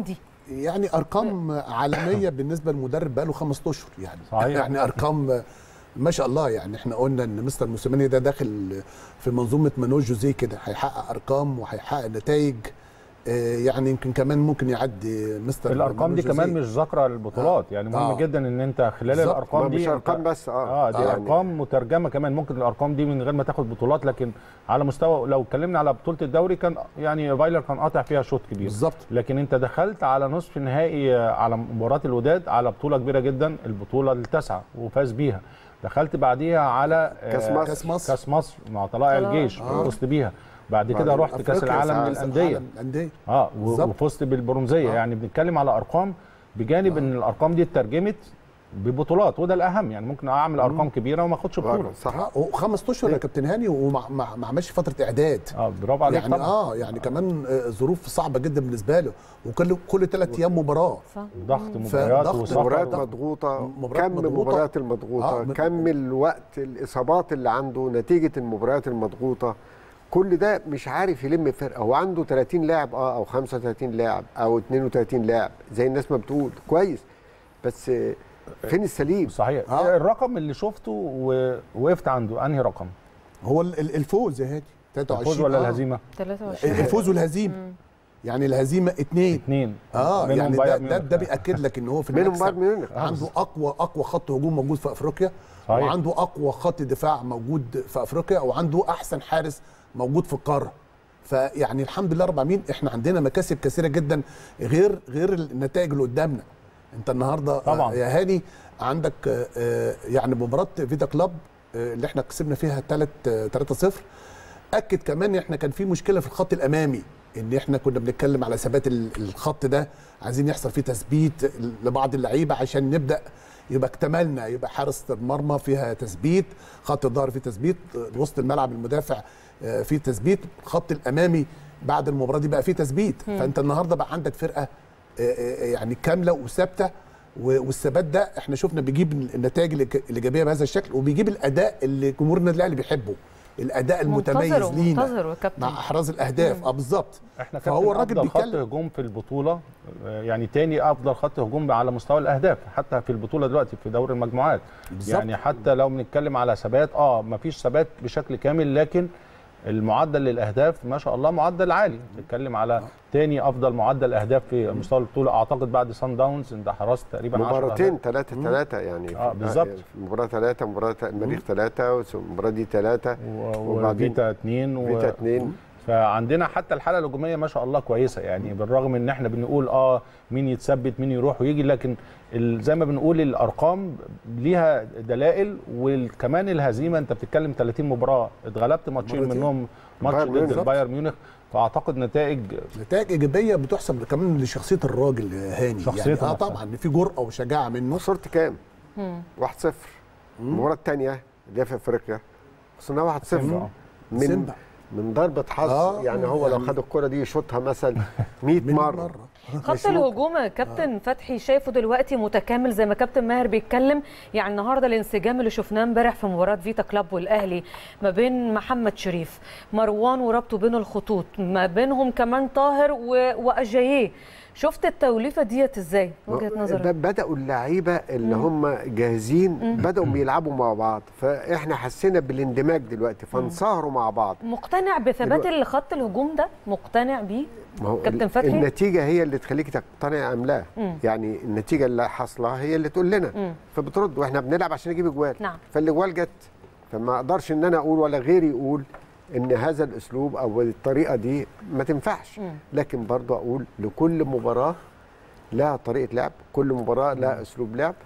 يعني ارقام عالميه بالنسبه للمدرب بقاله خمس اشهر يعني صحيح. يعني ارقام ما شاء الله يعني احنا قلنا ان مستر موسيماني ده داخل في منظومه مانويل جوزيه كده هيحقق ارقام وهيحقق نتائج آه، يعني يمكن كمان ممكن يعدي مستر الارقام مانويل دي كمان جوزيه. مش ذاكره البطولات يعني مهم آه. جدا ان انت خلال بالظبط. الارقام ما دي مش أنت- ارقام بس اه اه دي يعني ارقام مترجمه كمان ممكن الارقام دي من غير ما تاخد بطولات لكن على مستوى لو اتكلمنا على بطوله الدوري كان يعني فايلر كان قاطع فيها شوط كبير بالظبط لكن انت دخلت على نصف نهائي آه، على مباراه الوداد على بطوله كبيره جدا البطوله التاسعه وفاز بيها دخلت بعديها على آه، كاس مصر. كاس مصر كاس مصر مع طلائع طلائع. الجيش آه. وفزت بيها بعد بعد كده رحت كاس أفريقيا، العالم كأس للانديه العالم للانديه اه و- بالظبط. وفزت بالبرونزيه آه. يعني بنتكلم على ارقام بجانب آه. ان الارقام دي اترجمت ببطولات وده الاهم يعني ممكن اعمل ارقام كبيره وما اخدش بطوله صح آه، وخمس اشهر يا كابتن هاني وما ما ما عملش فتره اعداد اه برافو عليك يعني طبعا اه يعني كمان آه، ظروف صعبه جدا بالنسبه له وكل كل ثلاث ايام مباراه صح ضغط فضغط مباريات مباريات وسفر مضغوطه مباريات كم مضغوطة. المباريات المضغوطه آه، من- كم الوقت الاصابات اللي عنده نتيجه المباريات المضغوطه كل ده مش عارف يلم فرقه هو عنده 30 لاعب اه او 35 لاعب او 32 لاعب زي الناس ما بتقول كويس بس آه، فين السليم صحيح آه. آه. الرقم اللي شفته ووقفت عنده انهي رقم هو ال- ال- الفوز يا هادي 23 الفوز ولا آه. الهزيمه 23 الفوز والهزيمه يعني الهزيمه اتنين اثنين اه منهم يعني ده, بايرن ده, ميونخ. ده بياكد لك ان هو في منهم المكسب بايرن ميونخ عنده اقوى اقوى خط هجوم موجود في افريقيا صحيح. وعنده اقوى خط دفاع موجود في افريقيا وعنده احسن حارس موجود في القاره فيعني الحمد لله رب العالمين احنا عندنا مكاسب كثيره جدا غير غير النتائج اللي قدامنا انت النهارده طبعاً. آه، يا هاني عندك آه، آه، يعني مباراه فيتا كلاب آه، اللي احنا كسبنا فيها 3 3 0 اكد كمان ان احنا كان في مشكله في الخط الامامي ان احنا كنا بنتكلم على ثبات ال- الخط ده عايزين يحصل فيه تثبيت لبعض اللعيبه عشان نبدا يبقى اكتملنا يبقى حارس المرمى فيها تثبيت خط الظهر فيه تثبيت وسط الملعب المدافع آه، فيه تثبيت الخط الامامي بعد المباراه دي بقى فيه تثبيت فانت النهارده بقى عندك فرقه آه، آه، يعني كامله وثابته و- والثبات ده احنا شفنا بيجيب النتائج الإيج- الايجابيه بهذا الشكل وبيجيب الاداء اللي جمهور النادي الاهلي بيحبه الاداء المتميز منتظره لينا منتظره يا كابتن مع احراز الاهداف اه بالظبط احنا فهو فهو الراجل الراجل خط بيتكلم. هجوم في البطوله آه، يعني تاني افضل خط هجوم على مستوى الاهداف حتى في البطوله دلوقتي في دوري المجموعات بالظبط. يعني حتى لو بنتكلم على ثبات اه مفيش ثبات بشكل كامل لكن المعدل للاهداف ما شاء الله معدل عالي بنتكلم على تاني افضل معدل اهداف في مستوى البطوله اعتقد بعد سان داونز انت حرزت تقريبا 10 مباراتين أهداف. ثلاثة ثلاثة يعني آه، بالظبط. مباراة ثلاثة مباراة المريخ ثلاثة والمباراة دي ثلاثة و- وبعدين وفيتا اتنين و... فيتا اثنين فعندنا حتى الحاله الهجوميه ما شاء الله كويسه يعني بالرغم ان احنا بنقول اه مين يتثبت مين يروح ويجي لكن ال- زي ما بنقول الارقام ليها دلائل وكمان الهزيمه انت بتتكلم 30 مباراه اتغلبت ماتشين مرتين. منهم ماتش بايرن ضد ميونخ. بايرن ميونخ فاعتقد نتائج نتائج ايجابيه بتحسب كمان لشخصيه الراجل يا هاني شخصيته يعني اه نفسها. طبعا إن في جرأه وشجاعه منه خسرت كام؟ 1-0 المباراة الثانية اللي هي في افريقيا خسرناها 1-0 سيمبا. من سيمبا. من ضربة حظ آه، يعني هو لو يعني- خد الكرة دي يشوطها مثلا 100 100 مرة مرة. خط مش ممكن. الهجوم يا كابتن فتحي شايفه دلوقتي متكامل زي ما كابتن ماهر بيتكلم يعني النهارده الانسجام اللي شفناه امبارح في مباراه فيتا كلاب والاهلي ما بين محمد شريف مروان وربطه بين الخطوط ما بينهم كمان طاهر و... واجاييه شفت التوليفه ديت ازاي وجهه نظرك ب- بدأوا اللعيبه اللي هم جاهزين بدأوا بيلعبوا مع بعض فاحنا حسينا بالاندماج دلوقتي فانصهروا مع بعض مقتنع بثبات دلوقتي- الخط الهجوم ده مقتنع بيه ما هو كابتن ال- فتحي؟ النتيجه هي اللي تخليك تقتنع ام لا مم. يعني النتيجه اللي حاصله هي اللي تقول لنا مم. فبترد واحنا بنلعب عشان نجيب اجوال نعم. فالاجوال جت فما اقدرش ان انا اقول ولا غيري يقول ان هذا الاسلوب او الطريقه دي ما تنفعش مم. لكن برضه اقول لكل مباراه لها طريقه لعب كل مباراه لها اسلوب لعب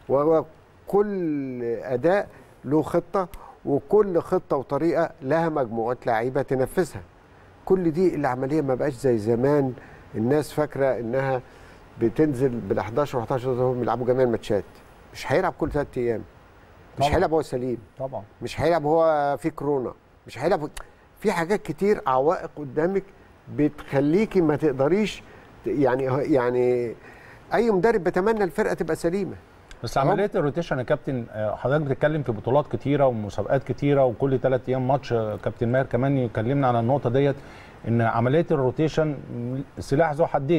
وكل اداء له خطه وكل خطه وطريقه لها مجموعه لعيبه تنفذها كل دي العمليه ما بقاش زي زمان الناس فاكره انها بتنزل بال 11 و 11 هم يلعبوا جميع الماتشات مش هيلعب كل ثلاث ايام مش طبعاً. هيلعب هو سليم طبعا مش هيلعب هو في كورونا مش هيلعب في حاجات كتير عوائق قدامك بتخليكي ما تقدريش ت- يعني يعني اي مدرب بيتمنى الفرقه تبقى سليمه بس أهو. عمليه الروتيشن يا كابتن آه، حضرتك بتتكلم في بطولات كتيره ومسابقات كتيره وكل ثلاث ايام ماتش آه، كابتن ماهر كمان يكلمنا على النقطه ديت ان عمليه الروتيشن م- سلاح ذو حدين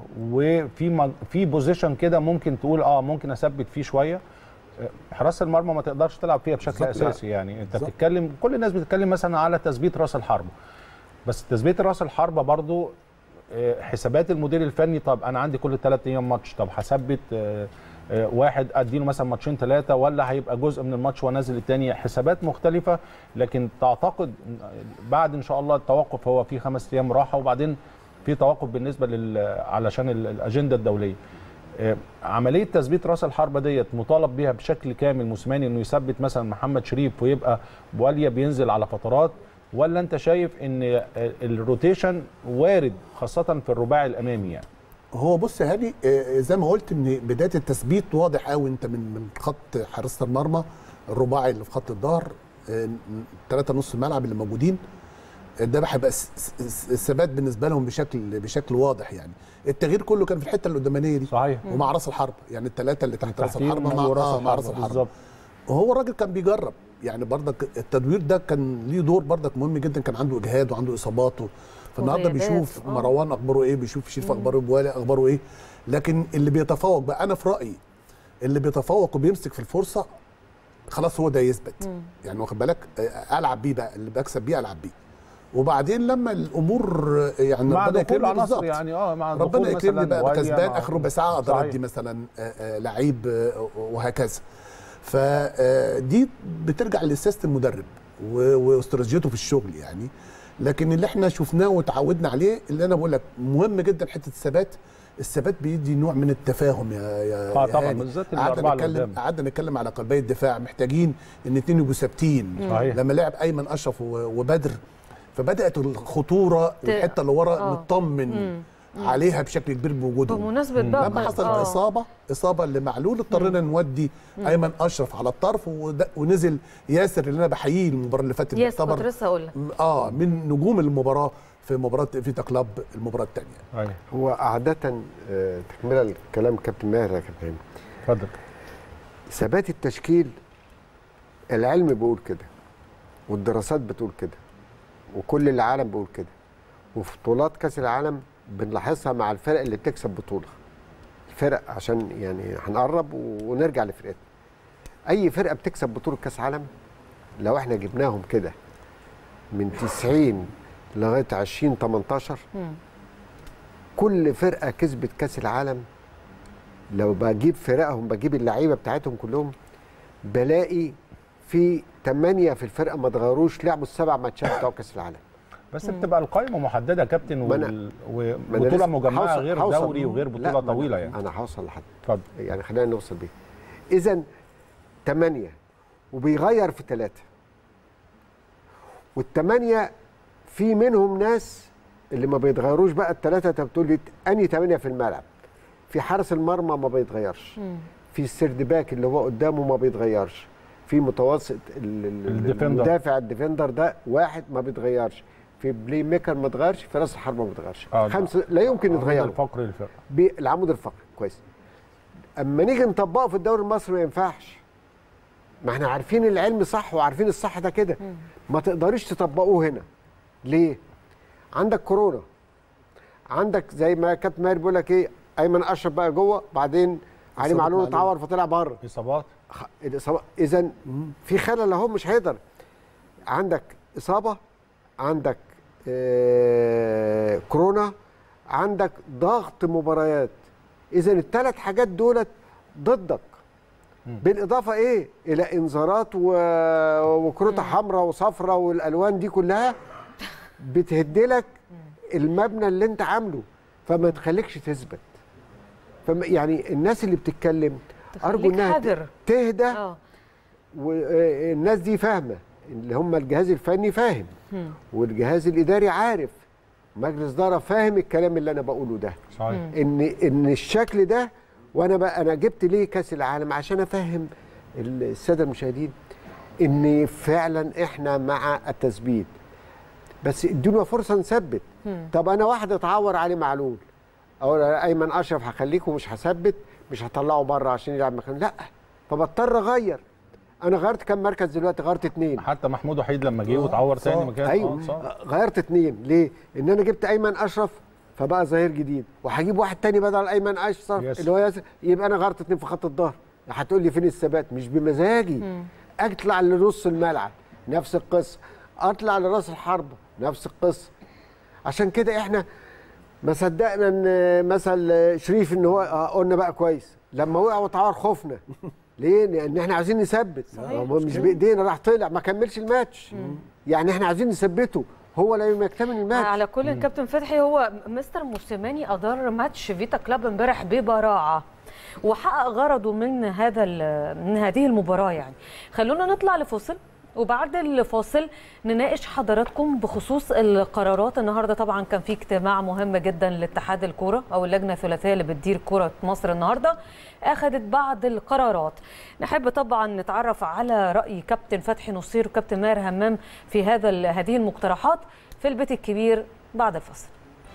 وفي مج- في بوزيشن كده ممكن تقول اه ممكن اثبت فيه شويه آه، حراسه المرمى ما تقدرش تلعب فيها بشكل بالظبط. اساسي يعني انت بالظبط. بتتكلم كل الناس بتتكلم مثلا على تثبيت راس الحربه بس تثبيت راس الحربه برضو آه، حسابات المدير الفني طب انا عندي كل ثلاث ايام ماتش طب هثبت آه، آه، واحد اديله مثلا ماتشين ثلاثه ولا هيبقى جزء من الماتش وانزل الثاني حسابات مختلفه لكن تعتقد بعد ان شاء الله التوقف هو في خمس ايام راحه وبعدين في توقف بالنسبه لل علشان ال- الاجنده الدوليه آه، عمليه تثبيت راس الحربه ديت مطالب بيها بشكل كامل موسيماني انه يثبت مثلا محمد شريف ويبقى بواليا بينزل على فترات ولا انت شايف ان آه، الروتيشن وارد خاصه في الرباعي الامامي يعني هو بص يا هاني آه، زي ما قلت ان بدايه التثبيت واضح قوي انت من من خط حراسه المرمى الرباعي اللي في خط الظهر ثلاثه نص الملعب اللي موجودين آه، ده هيبقى س- س- س- الثبات بالنسبه لهم بشكل بشكل واضح يعني التغيير كله كان في الحته القدامانيه دي صحيح ومع راس الحرب يعني الثلاثه اللي تحت راس تحتيهم الحربه مع, وراس آه مع راس الحربة الحربه بالظبط وهو الراجل كان بيجرب يعني برضك التدوير ده كان ليه دور برضك مهم جدا كان عنده اجهاد وعنده اصابات و... فالنهارده وغيابات، بيشوف آه. مروان اخباره ايه بيشوف شريف اخباره بوالي اخباره ايه لكن اللي بيتفوق بقى انا في رايي اللي بيتفوق وبيمسك في الفرصه خلاص هو ده يثبت يعني واخد بالك آه، العب بيه بقى اللي بكسب بيه العب بيه وبعدين لما الامور آه، يعني مع ربنا دخول يكرمني عناصر بالظبط يعني اه مع ربنا دخول يكرمني مثلاً بقى واليا كسبان مع- اخر ربع ساعه اقدر صحيح. ادي مثلا آه، آه، لعيب آه، وهكذا فدي بترجع لسياسه المدرب و- واستراتيجيته في الشغل يعني لكن اللي احنا شفناه وتعودنا عليه اللي انا بقول لك مهم جدا حته الثبات الثبات بيدي نوع من التفاهم يا يا اه يا طبعا هاني. بالذات قعدنا الاربعه اللي نتكلم قدام قعدنا نتكلم على قلبي الدفاع محتاجين ان اتنين يبقوا ثابتين صحيح. لما لعب ايمن اشرف و- وبدر فبدات الخطوره الحته اللي ورا آه. مطمن عليها بشكل كبير بوجودهم بمناسبه بقى لما حصل آه. اصابه اصابه لمعلول اضطرينا نودي ايمن اشرف على الطرف وده- ونزل ياسر اللي انا بحييه المباراه اللي فاتت يس كنت يعتبر لسه هقول لك م- اه من نجوم المباراه في مباراه فيتا كلاب المباراه الثانيه أيوة. هو عادة آه، تكملة لكلام كابتن ماهر يا كابتن هاني. اتفضل ثبات التشكيل العلم بيقول كده والدراسات بتقول كده وكل العالم بيقول كده وفي بطولات كاس العالم بنلاحظها مع الفرق اللي بتكسب بطوله الفرق عشان يعني هنقرب ونرجع لفرقتنا اي فرقه بتكسب بطوله كاس عالم لو احنا جبناهم كده من 90 لغايه 20 18 مم. كل فرقه كسبت كاس العالم لو بجيب فرقهم بجيب اللعيبه بتاعتهم كلهم بلاقي في ثمانية في الفرقه ما اتغيروش لعبوا السبع ماتشات بتوع كاس العالم بس بتبقى القائمه محدده يا كابتن ما أنا- وال- ما أنا وبطوله لسه مجمعه هوصل- غير هوصل. دوري وغير لا، بطوله ما أنا- طويله يعني انا هوصل لحد اتفضل يعني خلينا نوصل بيه اذا ثمانية وبيغير في ثلاثة والثمانية في منهم ناس اللي ما بيتغيروش بقى الثلاثة انت بتقول لي انهي ثمانية في الملعب في حارس المرمى ما بيتغيرش مم. في السيرد باك اللي هو قدامه ما بيتغيرش في متوسط ال- ال- الديفندر. المدافع الديفندر ده واحد ما بيتغيرش في بلاي ميكر ما اتغيرش في راس الحربه ما اتغيرش آه، خمسه لا يمكن عمود يتغيروا الفقر للفرقه بالعمود الفقري كويس اما نيجي نطبقه في الدوري المصري ما ينفعش ما احنا عارفين العلم صح وعارفين الصح ده كده ما تقدريش تطبقوه هنا ليه عندك كورونا عندك زي ما كابتن ماهر بيقول لك ايه ايمن اشرف بقى جوه بعدين علي إصابة معلول معلول. اتعور فطلع بره اصابات اذا في خلل اهو مش هيقدر عندك اصابه عندك آه كورونا عندك ضغط مباريات اذا الثلاث حاجات دولت ضدك بالاضافه ايه الى انذارات و... وكروته حمراء وصفراء والالوان دي كلها بتهدلك المبنى اللي انت عامله فما تخليكش تثبت فما يعني الناس اللي بتتكلم ارجو تخليك انها ت- حذر تهدى اه والناس دي فاهمه اللي هم الجهاز الفني فاهم مم. والجهاز الاداري عارف مجلس اداره فاهم الكلام اللي انا بقوله ده صحيح ان ان الشكل ده وانا بقى انا جبت ليه كاس العالم عشان افهم الساده المشاهدين ان فعلا احنا مع التثبيت بس ادونا فرصه نثبت طب انا واحد اتعور علي معلول او ايمن اشرف هخليكم مش هثبت مش هطلعه بره عشان يلعب مكان لا فبضطر اغير انا غيرت كام مركز دلوقتي غيرت اتنين حتى محمود وحيد لما جه واتعور تاني ما كان ايوه آه، صح. غيرت اتنين ليه؟ ان انا جبت ايمن اشرف فبقى ظهير جديد وهجيب واحد تاني بدل ايمن اشرف ياسر. اللي هو ياسر يبقى انا غلطت اتنين في خط الظهر هتقول لي فين الثبات مش بمزاجي اطلع لنص الملعب نفس القصه اطلع لراس الحربه نفس القصه عشان كده احنا ما صدقنا ان مثل شريف ان هو آه، قلنا بقى كويس لما وقع واتعور خفنا ليه؟ لان احنا عايزين نثبت هو مش بايدينا راح طلع ما كملش الماتش يعني احنا عايزين نثبته هو لا يوم يكتمل الماتش على كل الكابتن فتحي هو مستر موسيماني ادار ماتش فيتا كلاب امبارح ببراعه وحقق غرضه من هذا ال- من هذه المباراه يعني خلونا نطلع لفاصل وبعد الفاصل نناقش حضراتكم بخصوص القرارات النهارده طبعا كان في اجتماع مهم جدا لاتحاد الكوره او اللجنه الثلاثيه اللي بتدير كره مصر النهارده اخذت بعض القرارات نحب طبعا نتعرف على راي كابتن فتحي نصير وكابتن ماهر همام في هذا ال- هذه المقترحات في البيت الكبير بعد الفصل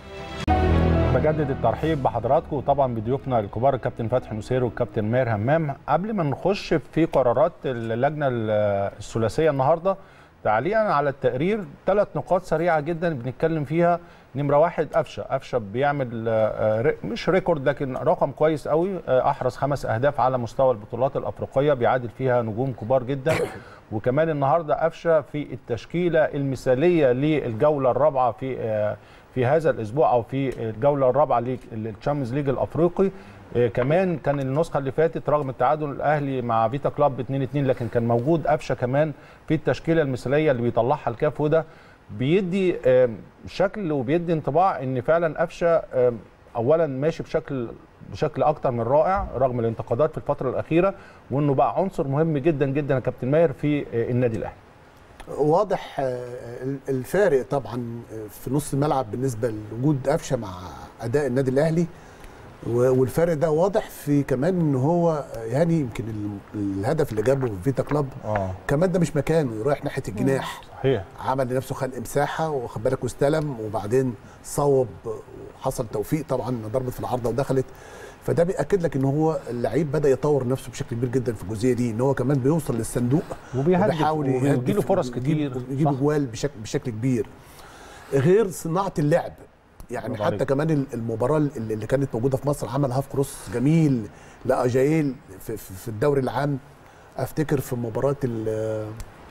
بجدد الترحيب بحضراتكم وطبعا بضيوفنا الكبار الكابتن فتحي نصير والكابتن ماهر همام قبل ما نخش في قرارات اللجنه الثلاثيه النهارده تعليقا على التقرير ثلاث نقاط سريعه جدا بنتكلم فيها نمره واحد قفشه قفشه بيعمل آه، ري- مش ريكورد لكن رقم كويس قوي آه، احرز خمس اهداف على مستوى البطولات الافريقيه بيعادل فيها نجوم كبار جدا وكمان النهارده قفشه في التشكيله المثاليه للجوله الرابعه في آه، في هذا الاسبوع او في الجوله الرابعه للتشامبيونز ليج الافريقي آه، كمان كان النسخه اللي فاتت رغم التعادل الاهلي مع فيتا كلاب 2 2 لكن كان موجود قفشه كمان في التشكيله المثاليه اللي بيطلعها الكاف وده بيدي آم، شكل وبيدي انطباع ان فعلا قفشه آم، اولا ماشي بشكل بشكل اكتر من رائع رغم الانتقادات في الفتره الاخيره وانه بقى عنصر مهم جدا جدا يا كابتن ماهر في آه، النادي الاهلي واضح آه، الفارق طبعا في نص الملعب بالنسبه لوجود قفشه مع اداء النادي الاهلي و- والفرق ده واضح في كمان ان هو يعني يمكن ال- الهدف اللي جابه في فيتا كلاب اه كمان ده مش مكانه رايح ناحيه الجناح صحيح عمل لنفسه خلق مساحه واخد بالك واستلم وبعدين صوب وحصل توفيق طبعا ضربه في العارضه ودخلت فده بياكد لك ان هو اللعيب بدا يطور نفسه بشكل كبير جدا في الجزئيه دي ان هو كمان بيوصل للصندوق وبيهدف وبيحاول وبيجيله يهدف فرص ويجيب- كتير ويجيب صح. جوال بشكل بشكل كبير غير صناعه اللعب يعني برافو حتى عليك. كمان ال- المباراه اللي اللي كانت موجوده في مصر عمل هاف كروس جميل لاجايل في, في في الدوري العام افتكر في مباراه ال-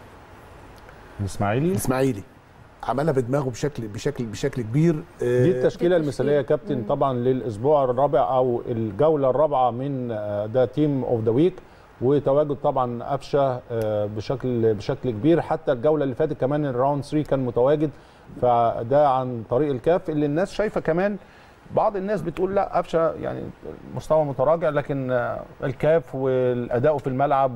الاسماعيلي الاسماعيلي عملها بدماغه بشكل بشكل بشكل كبير دي التشكيله المثاليه يا كابتن طبعا للاسبوع الرابع او الجوله الرابعه من آه، ده تيم اوف ذا ويك وتواجد طبعا قفشه آه، بشكل بشكل كبير حتى الجوله اللي فاتت كمان الراوند 3 كان متواجد فده عن طريق الكاف اللي الناس شايفه كمان بعض الناس بتقول لا قفشه يعني مستوى متراجع لكن آه، الكاف والاداء في الملعب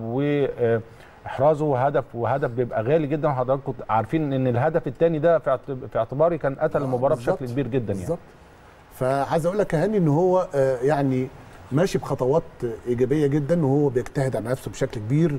واحرازه هدف وهدف بيبقى غالي جدا وحضراتكم عارفين ان الهدف الثاني ده في اعت- في اعتباري كان قتل آه، المباراه بالظبط. بشكل كبير جدا يعني بالظبط فعايز اقول لك يا هاني ان هو آه، يعني ماشي بخطوات ايجابيه جدا وهو بيجتهد على نفسه بشكل كبير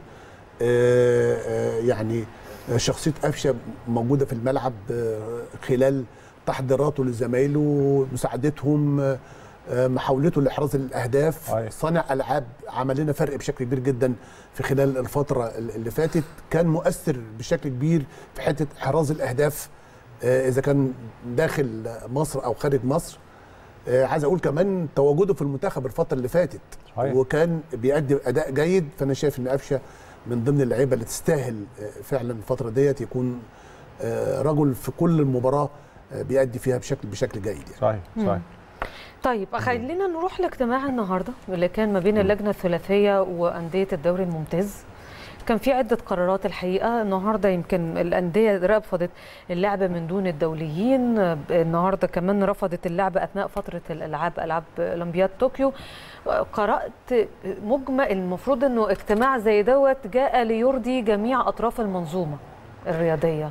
آه، آه، يعني آه، شخصيه قفشه موجوده في الملعب آه، خلال تحضيراته لزمايله مساعدتهم آه، آه، محاولته لاحراز الاهداف أيوة. صانع العاب عمل لنا فرق بشكل كبير جدا في خلال الفتره اللي فاتت كان مؤثر بشكل كبير في حته احراز الاهداف آه، اذا كان داخل مصر او خارج مصر آه، عايز اقول كمان تواجده في المنتخب الفتره اللي فاتت صحيح. وكان بيقدم اداء جيد فانا شايف ان قفشه من ضمن اللعيبه اللي تستاهل آه، فعلا الفتره ديت يكون آه، رجل في كل المباراه آه، بيأدي فيها بشكل بشكل جيد يعني. صحيح صحيح طيب خلينا نروح لاجتماع النهارده اللي كان ما بين اللجنه الثلاثيه وانديه الدوري الممتاز كان في عده قرارات الحقيقه النهارده يمكن الانديه رفضت اللعب من دون الدوليين النهارده كمان رفضت اللعب اثناء فتره الالعاب العاب اولمبياد طوكيو قرات مجمل المفروض انه اجتماع زي دوت جاء ليرضي جميع اطراف المنظومه الرياضيه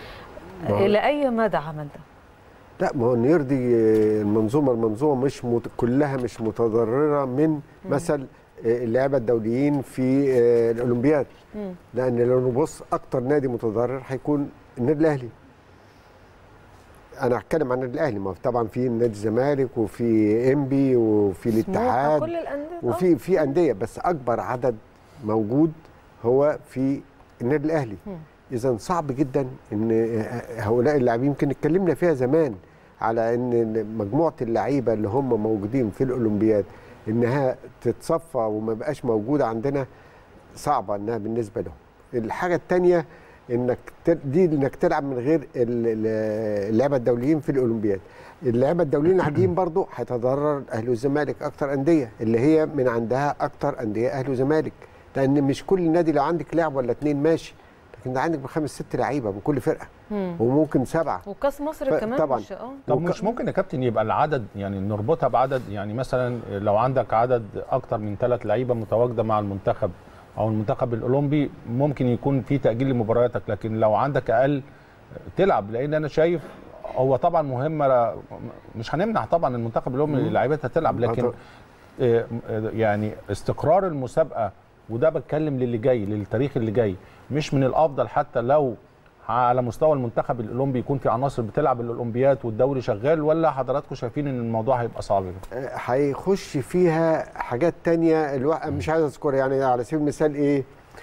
الى اي مدى عمل ده لا ما هو إن يرضي المنظومه المنظومه مش مت... كلها مش متضرره من مثل اللعيبه الدوليين في آه، الاولمبياد مم. لان لو نبص اكتر نادي متضرر هيكون النادي الاهلي انا هتكلم عن النادي الاهلي ما هو طبعا في نادي الزمالك وفي انبي وفي الاتحاد كل الانديه آه. وفي في انديه بس اكبر عدد موجود هو في النادي الاهلي مم. اذا صعب جدا ان هؤلاء اللاعبين يمكن اتكلمنا فيها زمان على ان مجموعه اللعيبه اللي هم موجودين في الاولمبياد انها تتصفى وما بقاش موجوده عندنا صعبه انها بالنسبه لهم الحاجه الثانيه انك ت- دي انك تلعب من غير ال- ال- اللعبه الدوليين في الاولمبياد اللعبه الدوليين العاديين برضو هيتضرر اهلي والزمالك اكتر انديه اللي هي من عندها اكتر انديه اهلي وزمالك لان مش كل نادي لو عندك لاعب ولا اتنين ماشي لكن ده عندك بخمس ست لعيبه من كل فرقه مم. وممكن سبعه وكاس مصر ف- كمان طبعاً. مش اه طب مش ممكن يا كابتن يبقى العدد يعني نربطها بعدد يعني مثلا لو عندك عدد اكتر من ثلاث لعيبه متواجده مع المنتخب او المنتخب الاولمبي ممكن يكون في تاجيل لمبارياتك لكن لو عندك اقل تلعب لان انا شايف هو طبعا مهمه مش هنمنع طبعا المنتخب الاولمبي لعيبتها تلعب لكن طبعاً. آه، آه، يعني استقرار المسابقه وده بتكلم للي جاي للتاريخ اللي جاي مش من الافضل حتى لو على مستوى المنتخب الاولمبي يكون في عناصر بتلعب الاولمبيات والدوري شغال ولا حضراتكم شايفين ان الموضوع هيبقى صعب آه، هيخش فيها حاجات تانية الواحد مش عايز اذكرها يعني على سبيل المثال ايه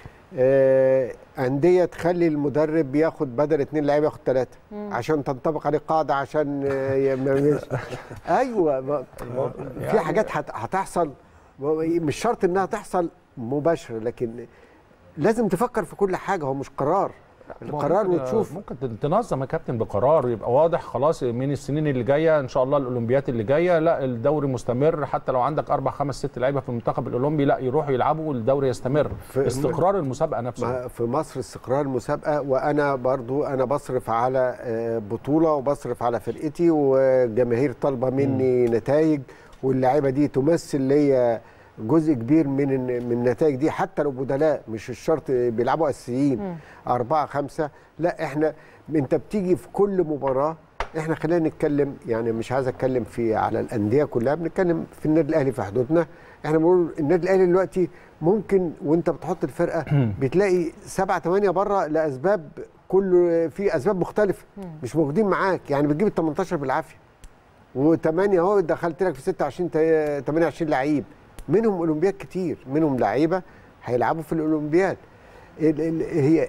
آه، أندية تخلي المدرب ياخد بدل اتنين لعيبة ياخد ثلاثة عشان تنطبق عليه قاعدة عشان آه، ي- ما- مش- أيوه ما- في حاجات هت- هتحصل مش شرط إنها تحصل مباشرة لكن لازم تفكر في كل حاجة هو مش قرار القرار ممكن- وتشوف ممكن تنظم يا كابتن بقرار يبقى واضح خلاص من السنين اللي جايه ان شاء الله الاولمبيات اللي جايه لا الدوري مستمر حتى لو عندك اربع خمس ست لعيبه في المنتخب الاولمبي لا يروحوا يلعبوا والدوري يستمر في- استقرار المسابقه نفسه ما- في مصر استقرار المسابقه وانا برضو انا بصرف على آه، بطوله وبصرف على فرقتي وجماهير طالبه مني نتائج واللعيبه دي تمثل ليا جزء كبير من من النتائج دي حتى لو بدلاء مش الشرط بيلعبوا اساسيين اربعه خمسه لا احنا انت بتيجي في كل مباراه احنا خلينا نتكلم يعني مش عايز اتكلم في على الانديه كلها بنتكلم في النادي الاهلي في حدودنا احنا بنقول النادي الاهلي دلوقتي ممكن وانت بتحط الفرقه بتلاقي سبعه ثمانيه بره لاسباب كل في اسباب مختلفه مش موجودين معاك يعني بتجيب ال 18 بالعافيه وثمانيه اهو دخلت لك في 26 تا- 28 لعيب منهم اولمبياد كتير منهم لعيبه هيلعبوا في الاولمبياد ال- ال- هي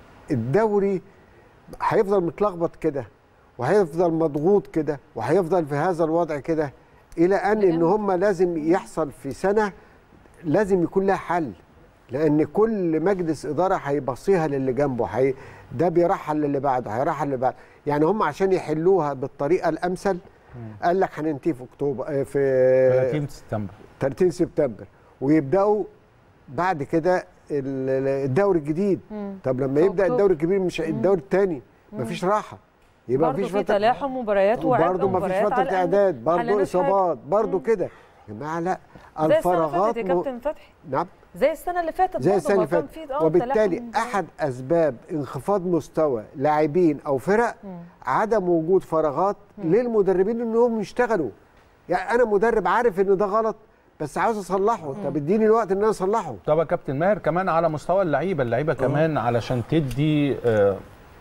الدوري هيفضل متلخبط كده وهيفضل مضغوط كده وهيفضل في هذا الوضع كده الى ان ان هم لازم يحصل في سنه لازم يكون لها حل لان كل مجلس اداره هيبصيها للي جنبه هي ده بيرحل للي بعده هيرحل للي بعده يعني هم عشان يحلوها بالطريقه الامثل قال لك هننتهي في اكتوبر آه، في 30 سبتمبر 30 سبتمبر ويبداوا بعد كده ال- ال- الدوري الجديد مم. طب لما في يبدا أكتوبر. الدوري الكبير مش الدوري الثاني مفيش راحه يبقى برضه مفيش في فتره تلاحم مباريات وعبء برضه مفيش مباريات فتره على الأندية. اعداد برضه حلناش حاجة. اصابات برضه كده يا جماعه لا زي السنه اللي الفراغات فاتت يا مو- كابتن فتحي نعم زي السنه اللي فاتت زي برضه السنه ما اللي كان فاتت في اه وبالتالي تلاحم احد اسباب انخفاض مستوى لاعبين او فرق عدم وجود فراغات للمدربين انهم يشتغلوا يعني انا مدرب عارف ان ده غلط بس عاوز اصلحه طب اديني الوقت ان انا اصلحه طب يا كابتن ماهر كمان على مستوى اللعيبه اللعيبه كمان علشان تدي آه،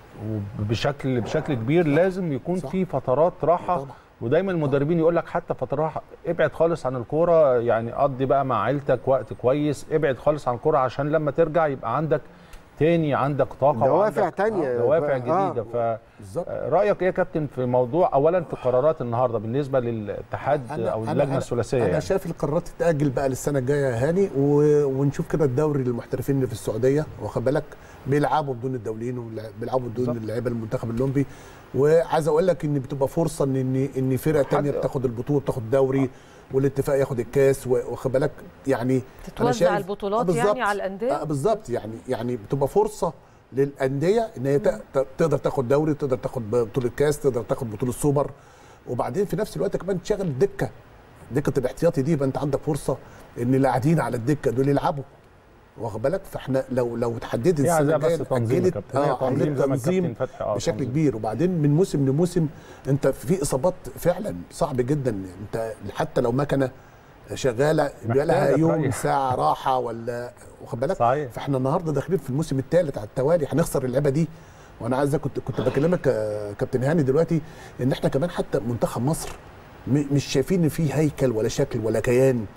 وبشكل بشكل كبير لازم يكون صح. في فترات راحه طبعا. ودايما المدربين يقول لك حتى فتره راحه ابعد خالص عن الكوره يعني قضي بقى مع عيلتك وقت كويس ابعد خالص عن الكوره عشان لما ترجع يبقى عندك تاني عندك طاقه دوافع وعندك تانية. دوافع آه. جديده ف بالظبط رايك ايه يا كابتن في موضوع اولا في قرارات النهارده بالنسبه للاتحاد او اللجنه الثلاثيه انا يعني. شايف القرارات تتاجل بقى للسنه الجايه يا هاني و... ونشوف كده الدوري للمحترفين اللي في السعوديه واخد بالك بيلعبوا بدون الدوليين وبيلعبوا بدون بالظبط. اللعيبه المنتخب الاولمبي وعايز اقول لك ان بتبقى فرصه ان ان ان فرقه ثانيه بتاخد البطوله بتاخد الدوري والاتفاق ياخد الكاس واخد بالك يعني أنا تتوزع شايف- البطولات آه بالظبط. يعني على الأندية؟ آه بالظبط يعني يعني بتبقى فرصه للانديه ان هي ت- ت- تقدر تاخد دوري تقدر تاخد بطوله كاس تقدر تاخد بطوله سوبر وبعدين في نفس الوقت كمان تشغل الدكه دكه الاحتياطي دي يبقى انت عندك فرصه ان اللي قاعدين على الدكه دول يلعبوا واخد بالك فاحنا لو لو اتحددت هي السنه عايزة الجايه بس تنظيم يا اتأجلت، كابتن. هي اه تنظيم عمليه زي ما تنظيم الكابتن فتحي آه، بشكل تنظيم. كبير وبعدين من موسم لموسم انت في اصابات فعلا صعب جدا انت حتى لو مكنه شغاله بيبقى لها محتاجة يوم تريح. ساعه راحه ولا واخد بالك صحيح. فاحنا النهارده داخلين في الموسم الثالث على التوالي هنخسر اللعبه دي وانا عايز كنت كنت بكلمك يا كابتن هاني دلوقتي ان احنا كمان حتى منتخب مصر م- مش شايفين ان في هيكل ولا شكل ولا كيان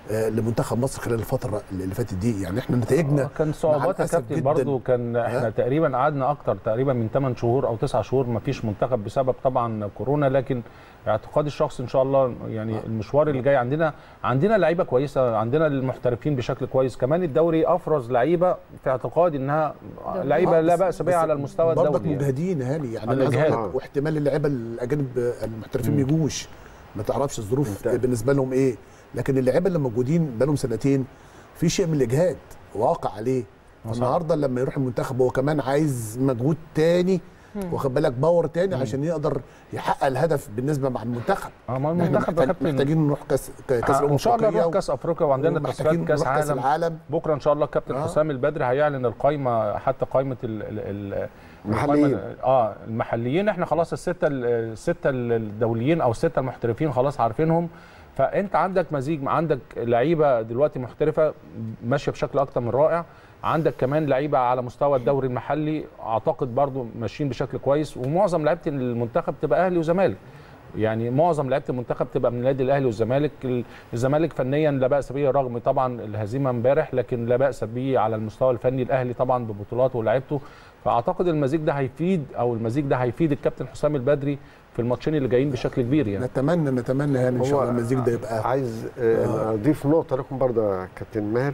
آه، لمنتخب مصر خلال الفتره اللي فاتت دي يعني احنا نتائجنا كان صعوبات يا الأسف كابتن جداً. برضو كان احنا ها؟ تقريبا قعدنا اكتر تقريبا من 8 شهور او 9 شهور ما فيش منتخب بسبب طبعا كورونا لكن اعتقادي الشخصي ان شاء الله يعني المشوار اللي جاي عندنا عندنا لعيبه كويسه عندنا المحترفين بشكل كويس كمان الدوري افرز لعيبه في اعتقادي انها لعيبه آه، لا بس- باس بها بس على المستوى برضك الدولي يعني. مجهدين يا هاني يعني على أنا عايز الإجهاد. أقول لك واحتمال اللعيبه الاجانب المحترفين مم. ما يجوش ما تعرفش الظروف بالنسبه لهم ايه لكن اللعيبه اللي موجودين بقالهم سنتين في شيء من الاجهاد واقع عليه صح. فالنهارده لما يروح المنتخب هو كمان عايز مجهود تاني واخد بالك باور تاني عشان يقدر يحقق الهدف بالنسبه مع المنتخب اه ما إحنا المنتخب يا محتاج- كابتن محتاجين نروح كاس كاس آه، الامم ان شاء الله الأفريقية نروح كاس افريقيا وعندنا تصفيات ومحتاجين كاس نروح كاس عالم العالم بكره ان شاء الله الكابتن آه. حسام البدري هيعلن القائمه حتى قائمه ال ال ال المحليين. القايمة- اه المحليين احنا خلاص السته ال- السته الدوليين او السته المحترفين خلاص عارفينهم فانت عندك مزيج عندك لعيبه دلوقتي محترفه ماشيه بشكل اكتر من رائع عندك كمان لعيبه على مستوى الدوري المحلي اعتقد برضو ماشيين بشكل كويس ومعظم لعيبه المنتخب تبقى اهلي وزمالك يعني معظم لعيبه المنتخب تبقى من النادي الاهلي والزمالك ال- الزمالك فنيا لا باس به رغم طبعا الهزيمه امبارح لكن لا باس به على المستوى الفني الاهلي طبعا ببطولاته ولاعيبته فاعتقد المزيج ده هيفيد او المزيج ده هيفيد الكابتن حسام البدري في الماتشين اللي جايين بشكل كبير يعني نتمنى نتمنى يعني ان شاء الله المزيج ده يبقى عايز آه، اضيف نقطه لكم برضه يا كابتن ماهر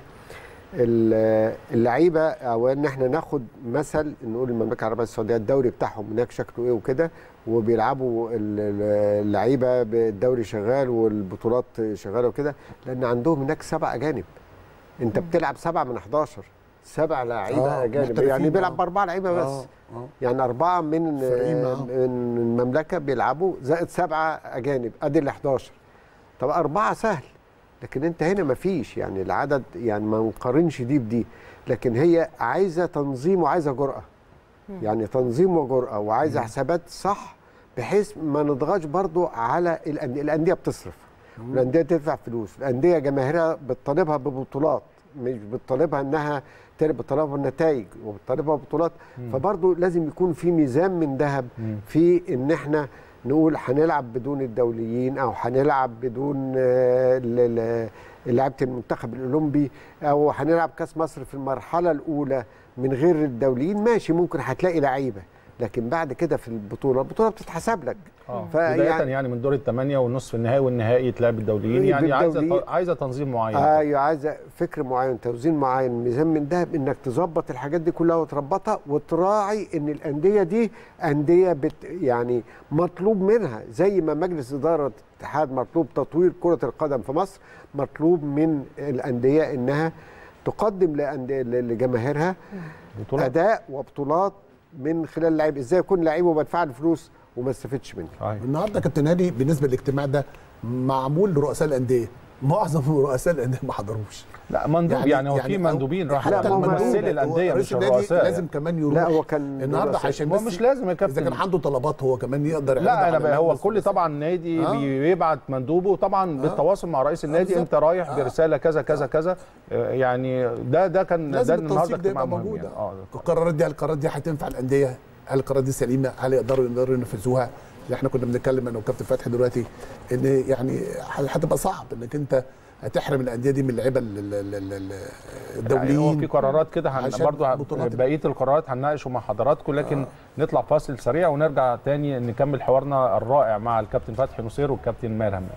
ال- اللعيبه او ان احنا ناخد مثل نقول المملكه العربيه السعوديه الدوري بتاعهم هناك شكله ايه وكده وبيلعبوا ال- ال- اللعيبه بالدوري شغال والبطولات شغاله وكده لان عندهم هناك سبع اجانب انت بتلعب سبعه من 11 سبع لعيبه آه، اجانب محترفين، يعني بيلعب آه. باربعه لعيبه بس آه، آه. يعني أربعة من فريقين معاهم. من المملكة بيلعبوا زائد سبعة أجانب أدي ال 11 طب أربعة سهل لكن أنت هنا مفيش يعني العدد يعني ما نقارنش دي بدي لكن هي عايزة تنظيم وعايزة جرأة يعني تنظيم وجرأة وعايزة حسابات صح بحيث ما نضغطش برضو على الأندية الأندية بتصرف الأندية تدفع فلوس الأندية جماهيرها بتطالبها ببطولات مش بتطالبها انها تل- بتطالبها نتائج وبتطالبها بطولات فبرضه لازم يكون في ميزان من ذهب في ان احنا نقول هنلعب بدون الدوليين او هنلعب بدون آه، ال- ال- لعيبه المنتخب الاولمبي او هنلعب كاس مصر في المرحله الاولى من غير الدوليين ماشي ممكن هتلاقي لعيبه لكن بعد كده في البطوله البطوله بتتحسب لك اه فيعني- بدايه يعني من دور الثمانيه والنصف النهائي والنهائي يتلعب الدوليين يعني عايزه بالدوليين. عايزه تنظيم معين ايوه عايزه فكر معين توزيع معين ميزان من ذهب انك تظبط الحاجات دي كلها وتربطها وتراعي ان الانديه دي انديه بت يعني مطلوب منها زي ما مجلس اداره الاتحاد مطلوب تطوير كره القدم في مصر مطلوب من الانديه انها تقدم لأندية- لجماهيرها بطولات. اداء وبطولات من خلال اللعيب ازاي يكون لعيب وبدفع له فلوس وما استفدش منه صحيح. النهارده يا كابتن هادي بالنسبه للاجتماع ده معمول لرؤساء الانديه معظم رؤساء الانديه ما حضروش لا مندوب يعني, يعني هو في مندوبين راح حتى المندوب ممثلي الانديه رئيس مش النادي الرؤساء لازم يعني. كمان يروح لا هو كان النهارده رؤساء. عشان هو بس مش لازم يا كابتن. اذا كان عنده طلبات هو كمان يقدر يعرضها لا انا على بقى هو الناس الكل طبعا نادي آه. بيبعت مندوبه طبعا بالتواصل مع رئيس النادي بالظبط. انت رايح آه. برساله كذا كذا كذا آه، يعني ده ده كان ده لازم النهارده التنسيق ده اجتماع يبقى مهم موجود يعني. اه القرارات دي هل القرارات دي هتنفع الانديه هل القرارات دي سليمه هل يقدروا يقدروا ينفذوها اللي احنا كنا بنتكلم انا وكابتن فتحي دلوقتي ان يعني هتبقى صعب انك انت هتحرم الانديه دي من اللعيبه ال- ال- ال- ال- ال- يعني هو في الدوليين قرارات كده هن... عشان برضو بطولات بقيه القرارات هنناقشه مع حضراتكم لكن آه. نطلع فاصل سريع ونرجع تاني نكمل حوارنا الرائع مع الكابتن فتحي نصير والكابتن ماهر همام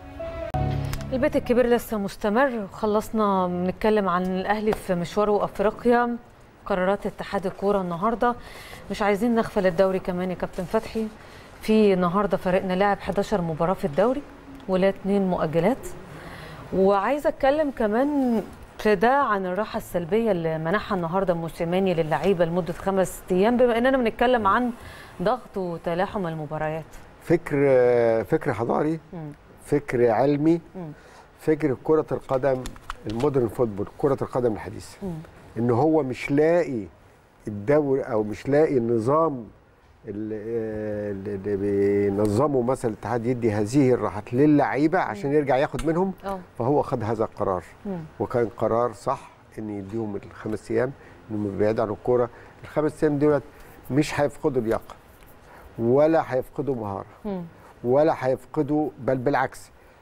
البيت الكبير لسه مستمر خلصنا بنتكلم عن الاهلي في مشواره افريقيا قرارات اتحاد الكوره النهارده مش عايزين نغفل الدوري كمان يا كابتن فتحي في النهارده فريقنا لعب 11 مباراه في الدوري ولا اتنين مؤجلات وعايزه اتكلم كمان في ده عن الراحه السلبيه اللي منحها النهارده موسيماني للعيبه لمده خمس ايام بما اننا بنتكلم عن ضغط وتلاحم المباريات فكر فكر حضاري مم. فكر علمي مم. فكر كرة القدم المودرن فوتبول كرة القدم الحديثة مم. ان هو مش لاقي الدوري او مش لاقي النظام اللي, اللي بينظمه مثلا الاتحاد يدي هذه الراحات للعيبه عشان يرجع ياخد منهم اه فهو خد هذا القرار مم. وكان قرار صح ان يديهم الخمس ايام انهم يبعدوا عن الكوره الخمس ايام دولت مش هيفقدوا لياقه ولا هيفقدوا مهاره مم. ولا هيفقدوا بل بالعكس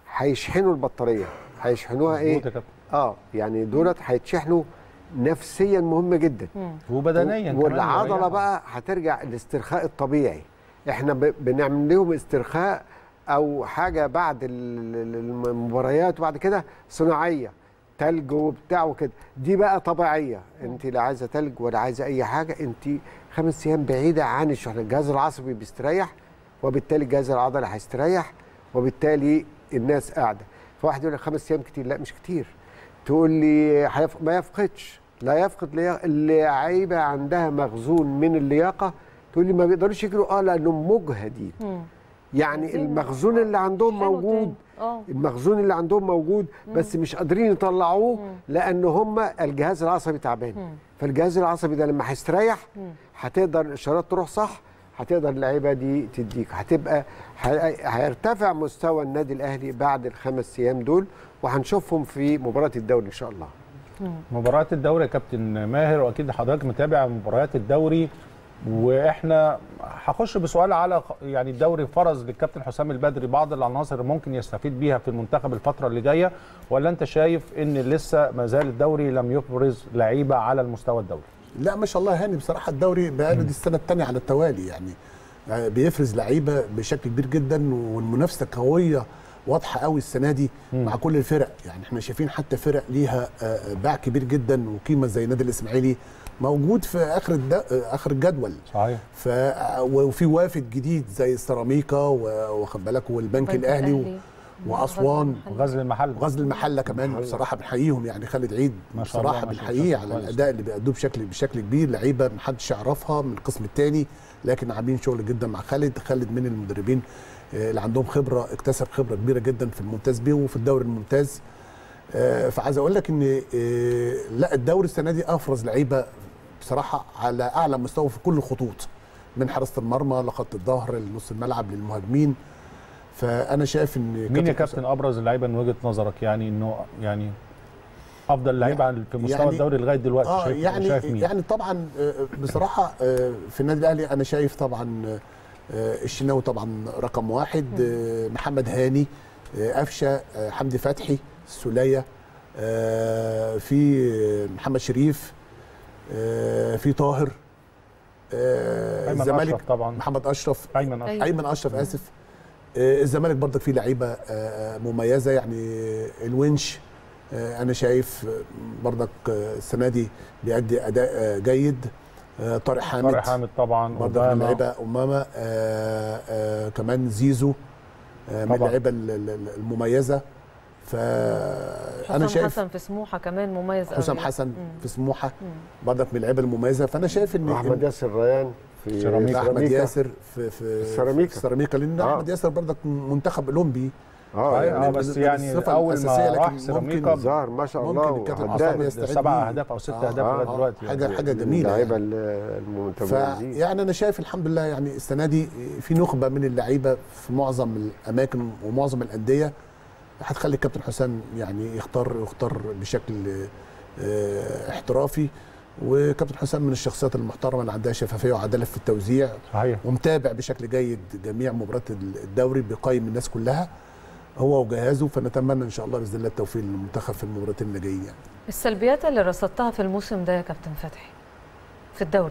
هيشحنوا البطاريه هيشحنوها ايه مظبوط يا كابتن. اه يعني دولت هيتشحنوا نفسيا مهم جدا وبدنيا كمان والعضله يريحوا. بقى هترجع الاسترخاء الطبيعي احنا ب- بنعمل لهم استرخاء او حاجه بعد ال- ال- المباريات وبعد كده صناعيه تلج وبتاع وكده دي بقى طبيعيه انت لا عايزه تلج ولا عايزه اي حاجه انت خمس ايام بعيده عن الشحن الجهاز العصبي بيستريح وبالتالي الجهاز العضلي هيستريح وبالتالي الناس قاعده فواحد يقول لك خمس ايام كتير لا مش كتير تقول لي هيف... ما يفقدش لا يفقد لياقة اللعيبه عندها مخزون من اللياقه تقول لي ما بيقدروش يجروا اه لانهم مجهدين يعني عايزين المخزون اللي عندهم حلو موجود تاني. اه المخزون اللي عندهم موجود بس مش قادرين يطلعوه لان هم الجهاز العصبي تعبان فالجهاز العصبي ده لما هيستريح هتقدر الاشارات تروح صح هتقدر اللعيبه دي تديك هتبقى ه- هيرتفع مستوى النادي الاهلي بعد الخمس ايام دول وهنشوفهم في مباراه الدوري ان شاء الله مباريات الدوري يا كابتن ماهر واكيد حضرتك متابع مباريات الدوري واحنا هخش بسؤال على خ- يعني الدوري فرض للكابتن حسام البدري بعض العناصر ممكن يستفيد بيها في المنتخب الفتره اللي جايه ولا انت شايف ان لسه ما زال الدوري لم يفرز لعيبه على المستوى الدولي لا ما شاء الله هاني بصراحه الدوري بقاله دي السنه الثانيه على التوالي يعني آه، بيفرز لعيبه بشكل كبير جدا والمنافسه قويه واضحه قوي السنه دي مع كل الفرق يعني احنا شايفين حتى فرق ليها آه، باع كبير جدا وقيمه زي النادي الاسماعيلي موجود في اخر الد... آه، اخر الجدول صحيح ف وفي وافد جديد زي السيراميكا و- واخد بالك والبنك البنك الاهلي و... الأهلي. واسوان وغزل المحل وغزل المحله كمان بصراحه بنحييهم يعني خالد عيد ما شاء الله، بصراحه ما شاء الله، بنحييه على كويس. الاداء اللي بيأدوه بشكل بشكل كبير لعيبه ما حدش يعرفها من القسم الثاني لكن عاملين شغل جدا مع خالد خالد من المدربين آه، اللي عندهم خبره اكتسب خبره كبيره جدا في الممتاز بيه وفي الدوري الممتاز آه، فعايز اقول لك ان آه، لا الدوري السنه دي افرز لعيبه بصراحه على اعلى مستوى في كل الخطوط من حراسه المرمى لخط الظهر لنص الملعب للمهاجمين فانا شايف ان مين يا كابتن ابرز اللعيبه من وجهه نظرك يعني انه يعني افضل لعيبه في مستوى يعني- الدوري لغايه دلوقتي اه شايف يعني شايف مين يعني طبعا آه، بصراحه آه، في النادي الاهلي انا شايف طبعا آه، الشناوي طبعا رقم واحد آه، محمد هاني آه، قفشه آه، حمدي فتحي السوليه آه، في آه، محمد شريف آه، في طاهر آه، ايمن الزمالك اشرف طبعا محمد اشرف ايمن اشرف ايمن اشرف اسف آه، الزمالك برضك فيه لعيبه آه، مميزه يعني الونش آه، انا شايف آه، برضك آه، السنه دي بيأدي اداء آه، جيد آه، طارق حامد طارق حامد طبعا برضك من أوباما. اللعيبه امامه آه، آه، كمان زيزو آه، من طبعا. اللعيبه ال- ال- المميزه فانا حسام شايف حسن في سموحه كمان مميز قوي حسام حسن مم. في سموحه برضك من اللعيبه المميزه فانا شايف ان احمد ياسر ريان في سيراميكا. احمد سيراميكا. ياسر في في السيراميكا. في السيراميكا لان آه. احمد ياسر برضك منتخب اولمبي اه صحيح، يعني اه بس من يعني الصفة اول الأساسية، ما لكن راح ممكن سيراميكا ظهر ما شاء ممكن الله الكابتن وهداف. حسام يستعين سبع بيه. اهداف او ست آه، اهداف آه، لغايه آه. دلوقتي حاجه يعني. حاجه من جميله اللعيبه يعني. المتميزين فيعني انا شايف الحمد لله يعني السنه دي في نخبه من اللعيبه في معظم الاماكن ومعظم الانديه هتخلي الكابتن حسام يعني يختار يختار بشكل آه، احترافي وكابتن حسام من الشخصيات المحترمه اللي عندها شفافيه وعداله في التوزيع صحيح ومتابع بشكل جيد جميع مباريات الدوري بيقيم الناس كلها هو وجهازه فنتمنى ان شاء الله باذن الله التوفيق للمنتخب في المباراتين اللي جايين يعني. السلبيات اللي رصدتها في الموسم ده يا كابتن فتحي في الدوري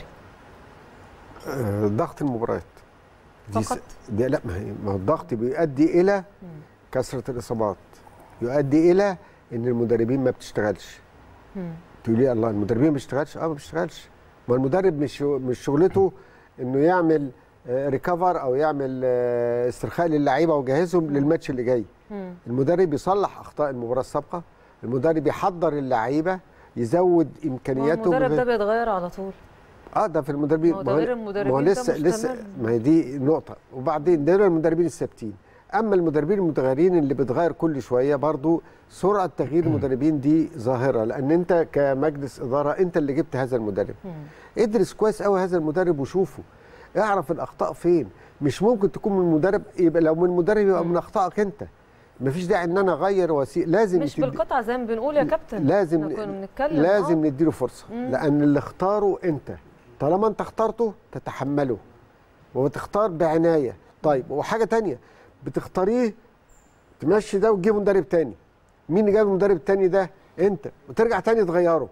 آه، ضغط المباريات دي س- فقط دي لا ما هي ما هو الضغط بيؤدي الى كثره الاصابات يؤدي الى ان المدربين ما بتشتغلش مم. تقول لي الله المدربين ما بيشتغلش اه ما بيشتغلش ما المدرب مش مش شغلته انه يعمل ريكفر او يعمل آه، استرخاء للعيبه ويجهزهم للماتش اللي جاي مم. المدرب يصلح اخطاء المباراه السابقه المدرب يحضر اللعيبه يزود ما هو امكانياته المدرب بغير- ده بيتغير على طول اه ده في المدربين ما هو ده ما غير ما المدربين هو ده لسه مش لسه تمام. ما هي دي نقطه وبعدين دول المدربين الثابتين اما المدربين المتغيرين اللي بتغير كل شويه برضو سرعه تغيير المدربين دي ظاهره لان انت كمجلس اداره انت اللي جبت هذا المدرب مم. ادرس كويس قوي هذا المدرب وشوفه اعرف الاخطاء فين مش ممكن تكون من المدرب يبقى لو من المدرب يبقى من اخطائك انت مفيش داعي ان انا اغير وسيله لازم مش تدي- بالقطعه زي ما بنقول يا كابتن لازم احنا كنا بنتكلم لازم آه. نديله فرصه مم. لان اللي اختاره انت طالما انت اخترته تتحمله وتختار بعنايه طيب وحاجه تانية بتختاريه تمشي ده وتجيب مدرب تاني مين اللي جاب المدرب التاني ده انت وترجع تاني تغيره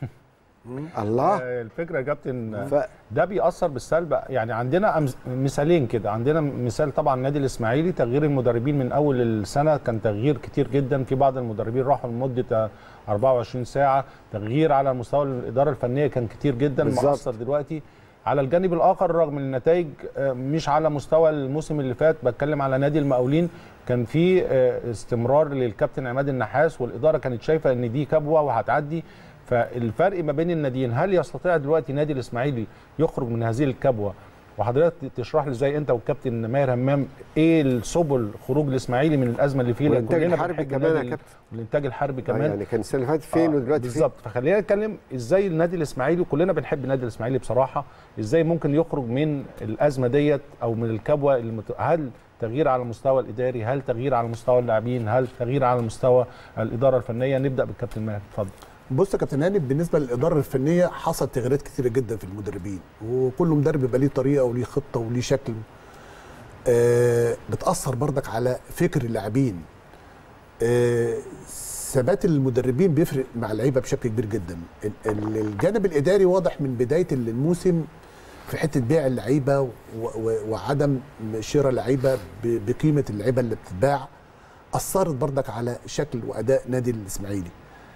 الله آه، الفكره يا كابتن ف- ده بيأثر بالسلب يعني عندنا أمز- مثالين كده عندنا مثال طبعا النادي الاسماعيلي تغيير المدربين من اول السنه كان تغيير كتير جدا في بعض المدربين راحوا لمده 24 ساعه تغيير على مستوى الاداره الفنيه كان كتير جدا بالظبط. مؤثر دلوقتي على الجانب الاخر رغم ان النتائج آه، مش على مستوى الموسم اللي فات بتكلم على نادي المقاولين كان في آه، استمرار للكابتن عماد النحاس والاداره كانت شايفه ان دي كبوه وهتعدي فالفرق ما بين الناديين هل يستطيع دلوقتي نادي الاسماعيلي يخرج من هذه الكبوه وحضرتك تشرح لي ازاي انت والكابتن ماهر همام ايه السبل خروج الاسماعيلي من الازمه اللي فيه لأن والإنتاج كلنا الحربي بنحب كمان يا النادي- كابتن. والانتاج الحربي آه، كمان يعني كان السنه اللي فاتت فين آه، ودلوقتي فين بالظبط فخلينا نتكلم ازاي النادي الاسماعيلي كلنا بنحب النادي الاسماعيلي بصراحه ازاي ممكن يخرج من الازمه ديت او من الكبوه المت... هل تغيير على المستوى الاداري هل تغيير على مستوى اللاعبين هل تغيير على مستوى الاداره الفنيه نبدا بالكابتن ماهر اتفضل بص يا كابتن هاني بالنسبه للاداره الفنيه حصل تغييرات كتيره جدا في المدربين وكل مدرب بيبقى ليه طريقه وليه خطه وليه شكل آه بتاثر برضك على فكر اللاعبين آه ثبات المدربين بيفرق مع اللعيبه بشكل كبير جدا ال- ال- الجانب الاداري واضح من بدايه الموسم في حته بيع اللعيبه و- و- وعدم شراء لعيبه ب- بقيمه اللعيبه اللي بتتباع اثرت برضك على شكل واداء نادي الاسماعيلي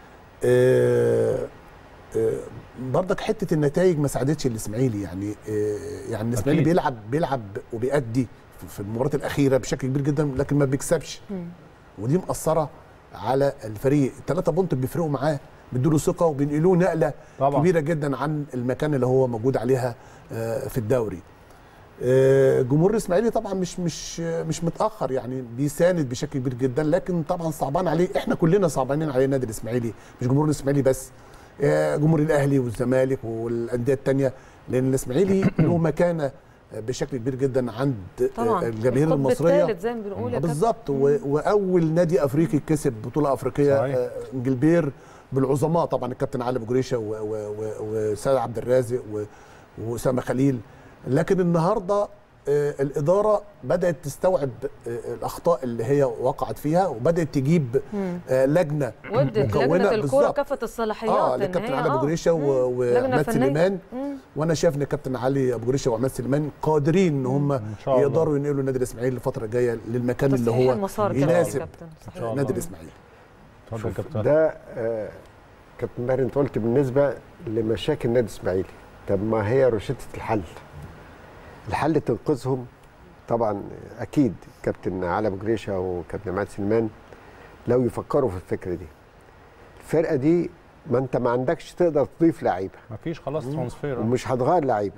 آه، آه، برضك حته النتائج ما ساعدتش الاسماعيلي يعني آه، يعني الاسماعيلي أكيد. بيلعب بيلعب وبيأدي في- في المباريات الاخيره بشكل كبير جدا لكن ما بيكسبش ودي مأثره على الفريق الثلاثه بونت بيفرقوا معاه بيدوا ثقه وبينقلوه نقله طبعا. كبيره جدا عن المكان اللي هو موجود عليها آه، في الدوري آه، جمهور الاسماعيلي طبعا مش مش مش متاخر يعني بيساند بشكل كبير جدا لكن طبعا صعبان عليه احنا كلنا صعبانين عليه النادي الاسماعيلي مش جمهور الاسماعيلي بس آه، جمهور الاهلي والزمالك والانديه الثانيه لان الاسماعيلي له مكانه بشكل كبير جدا عند طبعا آه، الجماهير القطب المصريه الثالث زي ما بنقول يا كابتن. بالظبط و- واول نادي افريقي كسب بطوله افريقيه صحيح. آه، انجلبير بالعظماء طبعا الكابتن علي ابو جريشه و- و- و- وسيد عبد الرازق و- واسامه خليل لكن النهارده آه، الاداره بدات تستوعب آه، الاخطاء اللي هي وقعت فيها وبدات تجيب مم. آه، لجنه ودت لجنه الكوره بالظبط. كافه الصلاحيات اه إن للكابتن هي- علي ابو آه. جريشه و- مم. لجنة وعماد فنية. سليمان مم. وانا شايف ان الكابتن علي ابو جريشه وعماد سليمان قادرين ان هم شاء الله. يقدروا ينقلوا النادي الاسماعيلي الفتره الجايه للمكان اللي تصحيح هو المسار كمان يا يناسب كابتن صحيح. شاء الله. النادي الاسماعيلي اتفضل يا كابتن ده آه، كابتن ماهر انت قلت بالنسبه لمشاكل النادي الاسماعيلي طب ما هي روشته الحل الحل تنقذهم طبعا اكيد كابتن علي ابو جريشه وكابتن عماد سليمان لو يفكروا في الفكره دي الفرقه دي ما انت ما عندكش تقدر تضيف لعيبه مفيش خلاص ترانسفير آه. ومش هتغير لعيبه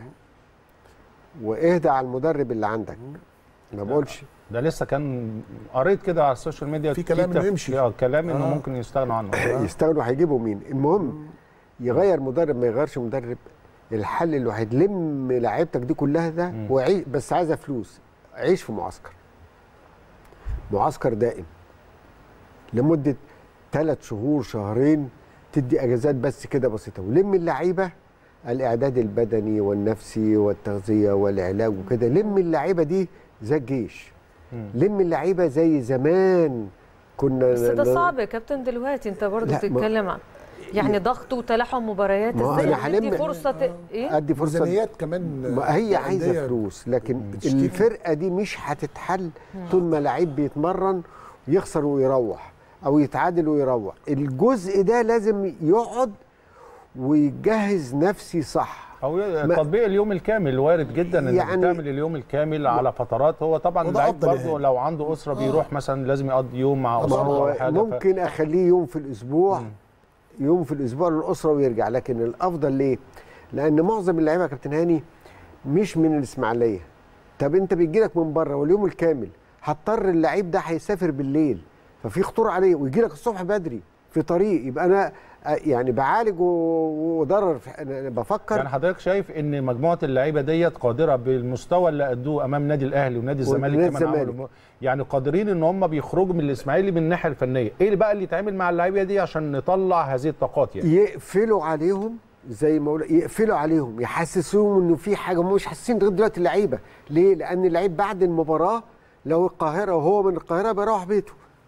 واهدى على المدرب اللي عندك ما بقولش ده لسه كان قريت كده على السوشيال ميديا في كلام إنه تف- يمشي. اه كلام انه آه. ممكن يستغنوا عنه يستغنوا هيجيبوا مين المهم يغير مدرب ما يغيرش مدرب الحل الوحيد لم لعيبتك دي كلها ده مم. وعيش بس عايزه فلوس عيش في معسكر معسكر دائم لمده ثلاث شهور شهرين تدي اجازات بس كده بسيطه ولم اللعيبه الاعداد البدني والنفسي والتغذيه والعلاج وكده لم اللعيبه دي زي الجيش مم. لم اللعيبه زي زمان كنا بس ده ن- صعب يا كابتن دلوقتي انت برضه لا، ما- بتتكلم عن يعني ضغط وتلاحم مباريات ما هو ازاي أنا هندي هلم- فرصه ت... ايه ادي فرصه ميزانيات كمان ما هي عايزه الأندية فلوس لكن بتشتكي. الفرقه دي مش هتتحل طول ما لعيب بيتمرن ويخسر ويروح او يتعادل ويروح الجزء ده لازم يقعد ويجهز نفسي صح او ما- تطبيق اليوم الكامل وارد جدا انك يعني- تعمل اليوم الكامل على فترات هو طبعا وده اللعيب أفضل برضه يعني. لو عنده اسره بيروح مثلا لازم يقضي يوم مع ما اسرته هو او حاجه ف- ممكن اخليه يوم في الاسبوع يوم في الاسبوع للاسره ويرجع لكن الافضل ليه لان معظم اللعيبه يا كابتن هاني مش من الاسماعيليه طب انت بيجي لك من بره واليوم الكامل هضطر اللعيب ده هيسافر بالليل ففي خطوره عليه ويجي لك الصبح بدري في طريق يبقى انا آه، يعني بعالج و- وضرر في- انا بفكر يعني حضرتك شايف ان مجموعه اللعيبه ديت قادره بالمستوى اللي ادوه امام نادي الاهلي ونادي الزمالك ونادي كمان الزمالك. عملوا يعني قادرين ان هم بيخرجوا من الاسماعيلي من الناحيه الفنيه ايه اللي بقى اللي يتعمل مع اللعيبه دي عشان نطلع هذه الطاقات يعني يقفلوا عليهم زي ما قلنا يقفلوا عليهم يحسسوهم انه في حاجه هم مش حاسين لغايه دلوقتي اللعيبه ليه؟ لان اللعيب بعد المباراه لو القاهره وهو من القاهره بيروح بيته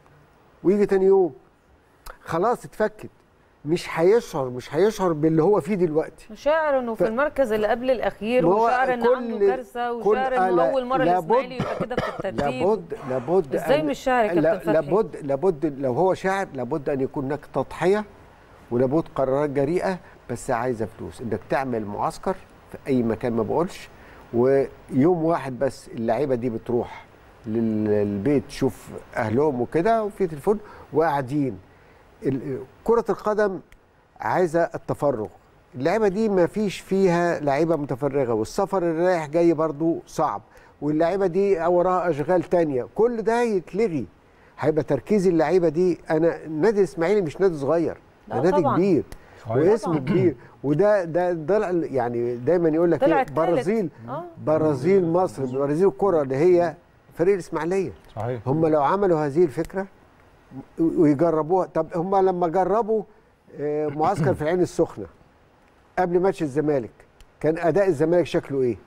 ويجي تاني يوم خلاص اتفكت مش هيشعر مش هيشعر باللي هو فيه دلوقتي شاعر انه في ف- المركز اللي قبل الاخير ما هو وشاعر ان كل- عنده كارثه كل- وشاعر انه لا- اول مره لابد- الاسماعيلي يبقى كده في الترتيب لابد لابد ازاي أن- مش شاعر يا لا- كابتن فتحي لابد لابد لو هو شاعر لابد ان يكون هناك تضحيه ولابد قرارات جريئه بس عايزه فلوس انك تعمل معسكر في اي مكان ما بقولش ويوم واحد بس اللعيبه دي بتروح للبيت تشوف اهلهم وكده وفي تليفون وقاعدين ال- كره القدم عايزه التفرغ اللعيبه دي ما فيش فيها لعيبه متفرغه والسفر اللي رايح جاي برضو صعب واللعيبه دي وراها اشغال تانية كل ده يتلغي هيبقى تركيز اللعيبه دي انا النادي الاسماعيلي مش نادي صغير ده لا نادي طبعاً. كبير صحيح. واسم طبعاً. كبير وده ده طلع يعني دايما يقول لك طلع ايه التالت. برازيل اه برازيل مصر برازيل الكره اللي هي فريق الاسماعيليه صحيح هم لو عملوا هذه الفكره ويجربوها طب هم لما جربوا آه، معسكر في العين السخنه قبل ماتش الزمالك كان اداء الزمالك شكله ايه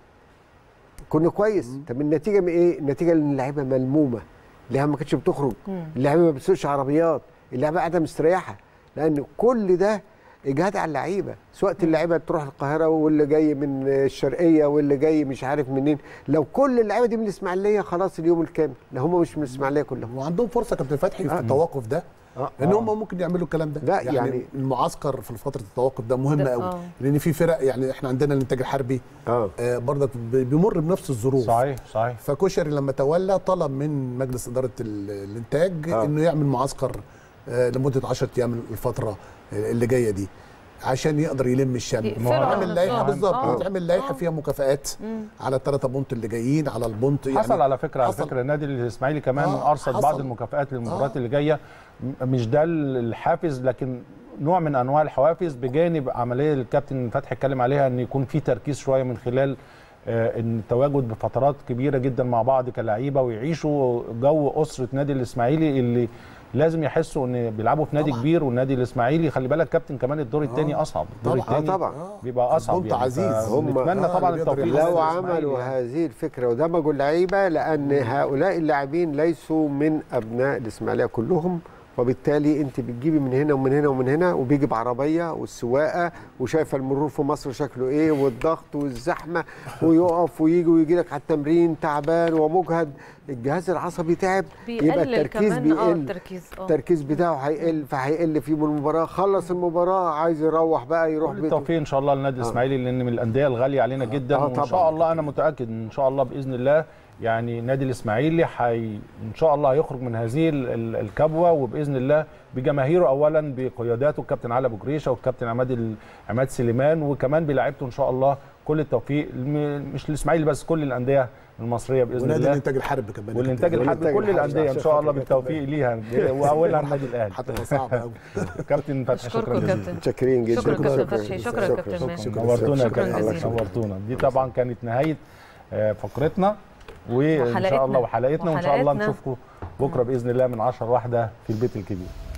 كنا كويس طب النتيجه من ايه النتيجه ان اللعيبه ملمومه اللعيبه ما كانتش بتخرج اللعيبه ما بتسوقش عربيات اللعيبه قاعده مستريحه لان كل ده اجهاد على اللعيبه سواء اللعيبه تروح القاهره واللي جاي من الشرقيه واللي جاي مش عارف منين لو كل اللعيبه دي من الاسماعيليه خلاص اليوم الكامل لا هم مش من الاسماعيليه كلهم وعندهم فرصه كابتن فتحي في آه. التوقف ده آه. ان هم ممكن يعملوا الكلام ده لا، يعني, يعني- المعسكر في فتره التوقف ده مهم ده- قوي آه. لان في فرق يعني احنا عندنا الانتاج الحربي اه آه برضك بي- بيمر بنفس الظروف صحيح صحيح فكشري لما تولى طلب من مجلس اداره ال- الانتاج آه. انه يعمل معسكر آه لمده 10 ايام الفتره اللي جايه دي عشان يقدر يلم الشمل يقفلوا على عامل لائحه نفسهم. بالظبط آه. تعمل لائحه آه. فيها مكافآت مم. على الثلاثه بونت اللي جايين على البونت حصل على فكره على حصل. فكره النادي الاسماعيلي كمان آه، ارصد بعض حصل. المكافآت للمباريات آه. اللي جايه م- مش ده الحافز لكن نوع من انواع الحوافز بجانب عمليه الكابتن فتحي اتكلم عليها ان يكون في تركيز شويه من خلال آه، ان التواجد بفترات كبيره جدا مع بعض كلعيبه ويعيشوا جو اسره نادي الاسماعيلي اللي لازم يحسوا ان بيلعبوا في نادي طبعاً. كبير والنادي الاسماعيلي خلي بالك كابتن كمان الدور الثاني اصعب الدور طبعاً. اه الثاني طبعا بيبقى اصعب البونت عزيز. هم- نتمنى آه، طبعا اللي يقدر التوفيق يحسن لو للإسماعيلي عملوا يعني. هذه الفكره ودمجوا اللعيبه لان هؤلاء اللاعبين ليسوا من ابناء الاسماعيليه كلهم وبالتالي انت بتجيبي من هنا ومن هنا ومن هنا وبيجي بعربيه والسواقه وشايفه المرور في مصر شكله ايه والضغط والزحمه ويقف ويجي ويجي لك على التمرين تعبان ومجهد الجهاز العصبي تعب يبقى بيقلل التركيز كمان اه بيقل التركيز اه التركيز بتاعه هيقل فهيقل في يوم المباراه خلص المباراه عايز يروح بقى يروح كل بيته التوفيق ان شاء الله للنادي الاسماعيلي لان من الانديه الغاليه علينا جدا آه وان طبعاً. شاء الله انا متاكد ان شاء الله باذن الله يعني النادي الاسماعيلي حي ان شاء الله هيخرج من هذه ال- ال- الكبوه وباذن الله بجماهيره اولا بقياداته الكابتن علي ابو جريشه والكابتن عماد ال- عماد سليمان وكمان بلاعيبته ان شاء الله كل التوفيق الم- مش الاسماعيلي بس كل الانديه المصريه باذن ونادي الله الانتاج الحربي كمان والانتاج الحربي والإنتاج كل الحربي الانديه ان عشان شاء الله خاطر بالتوفيق ليها واولها النادي الاهلي هتبقى صعبه قوي كابتن فتحي اشكركم شكرا يا جزيلا كابتن متشكرين جدا شكرا كابتن فتحي شكرا كابتن ماهر نورتونا يا شكراً كابتن. جزيلاً. نورتونا دي طبعا كانت نهايه آه، فقرتنا وان وحلقتنا. شاء الله وحلقتنا وان شاء الله وحلقتنا. نشوفكم بكره باذن الله من 10 واحده في البيت الكبير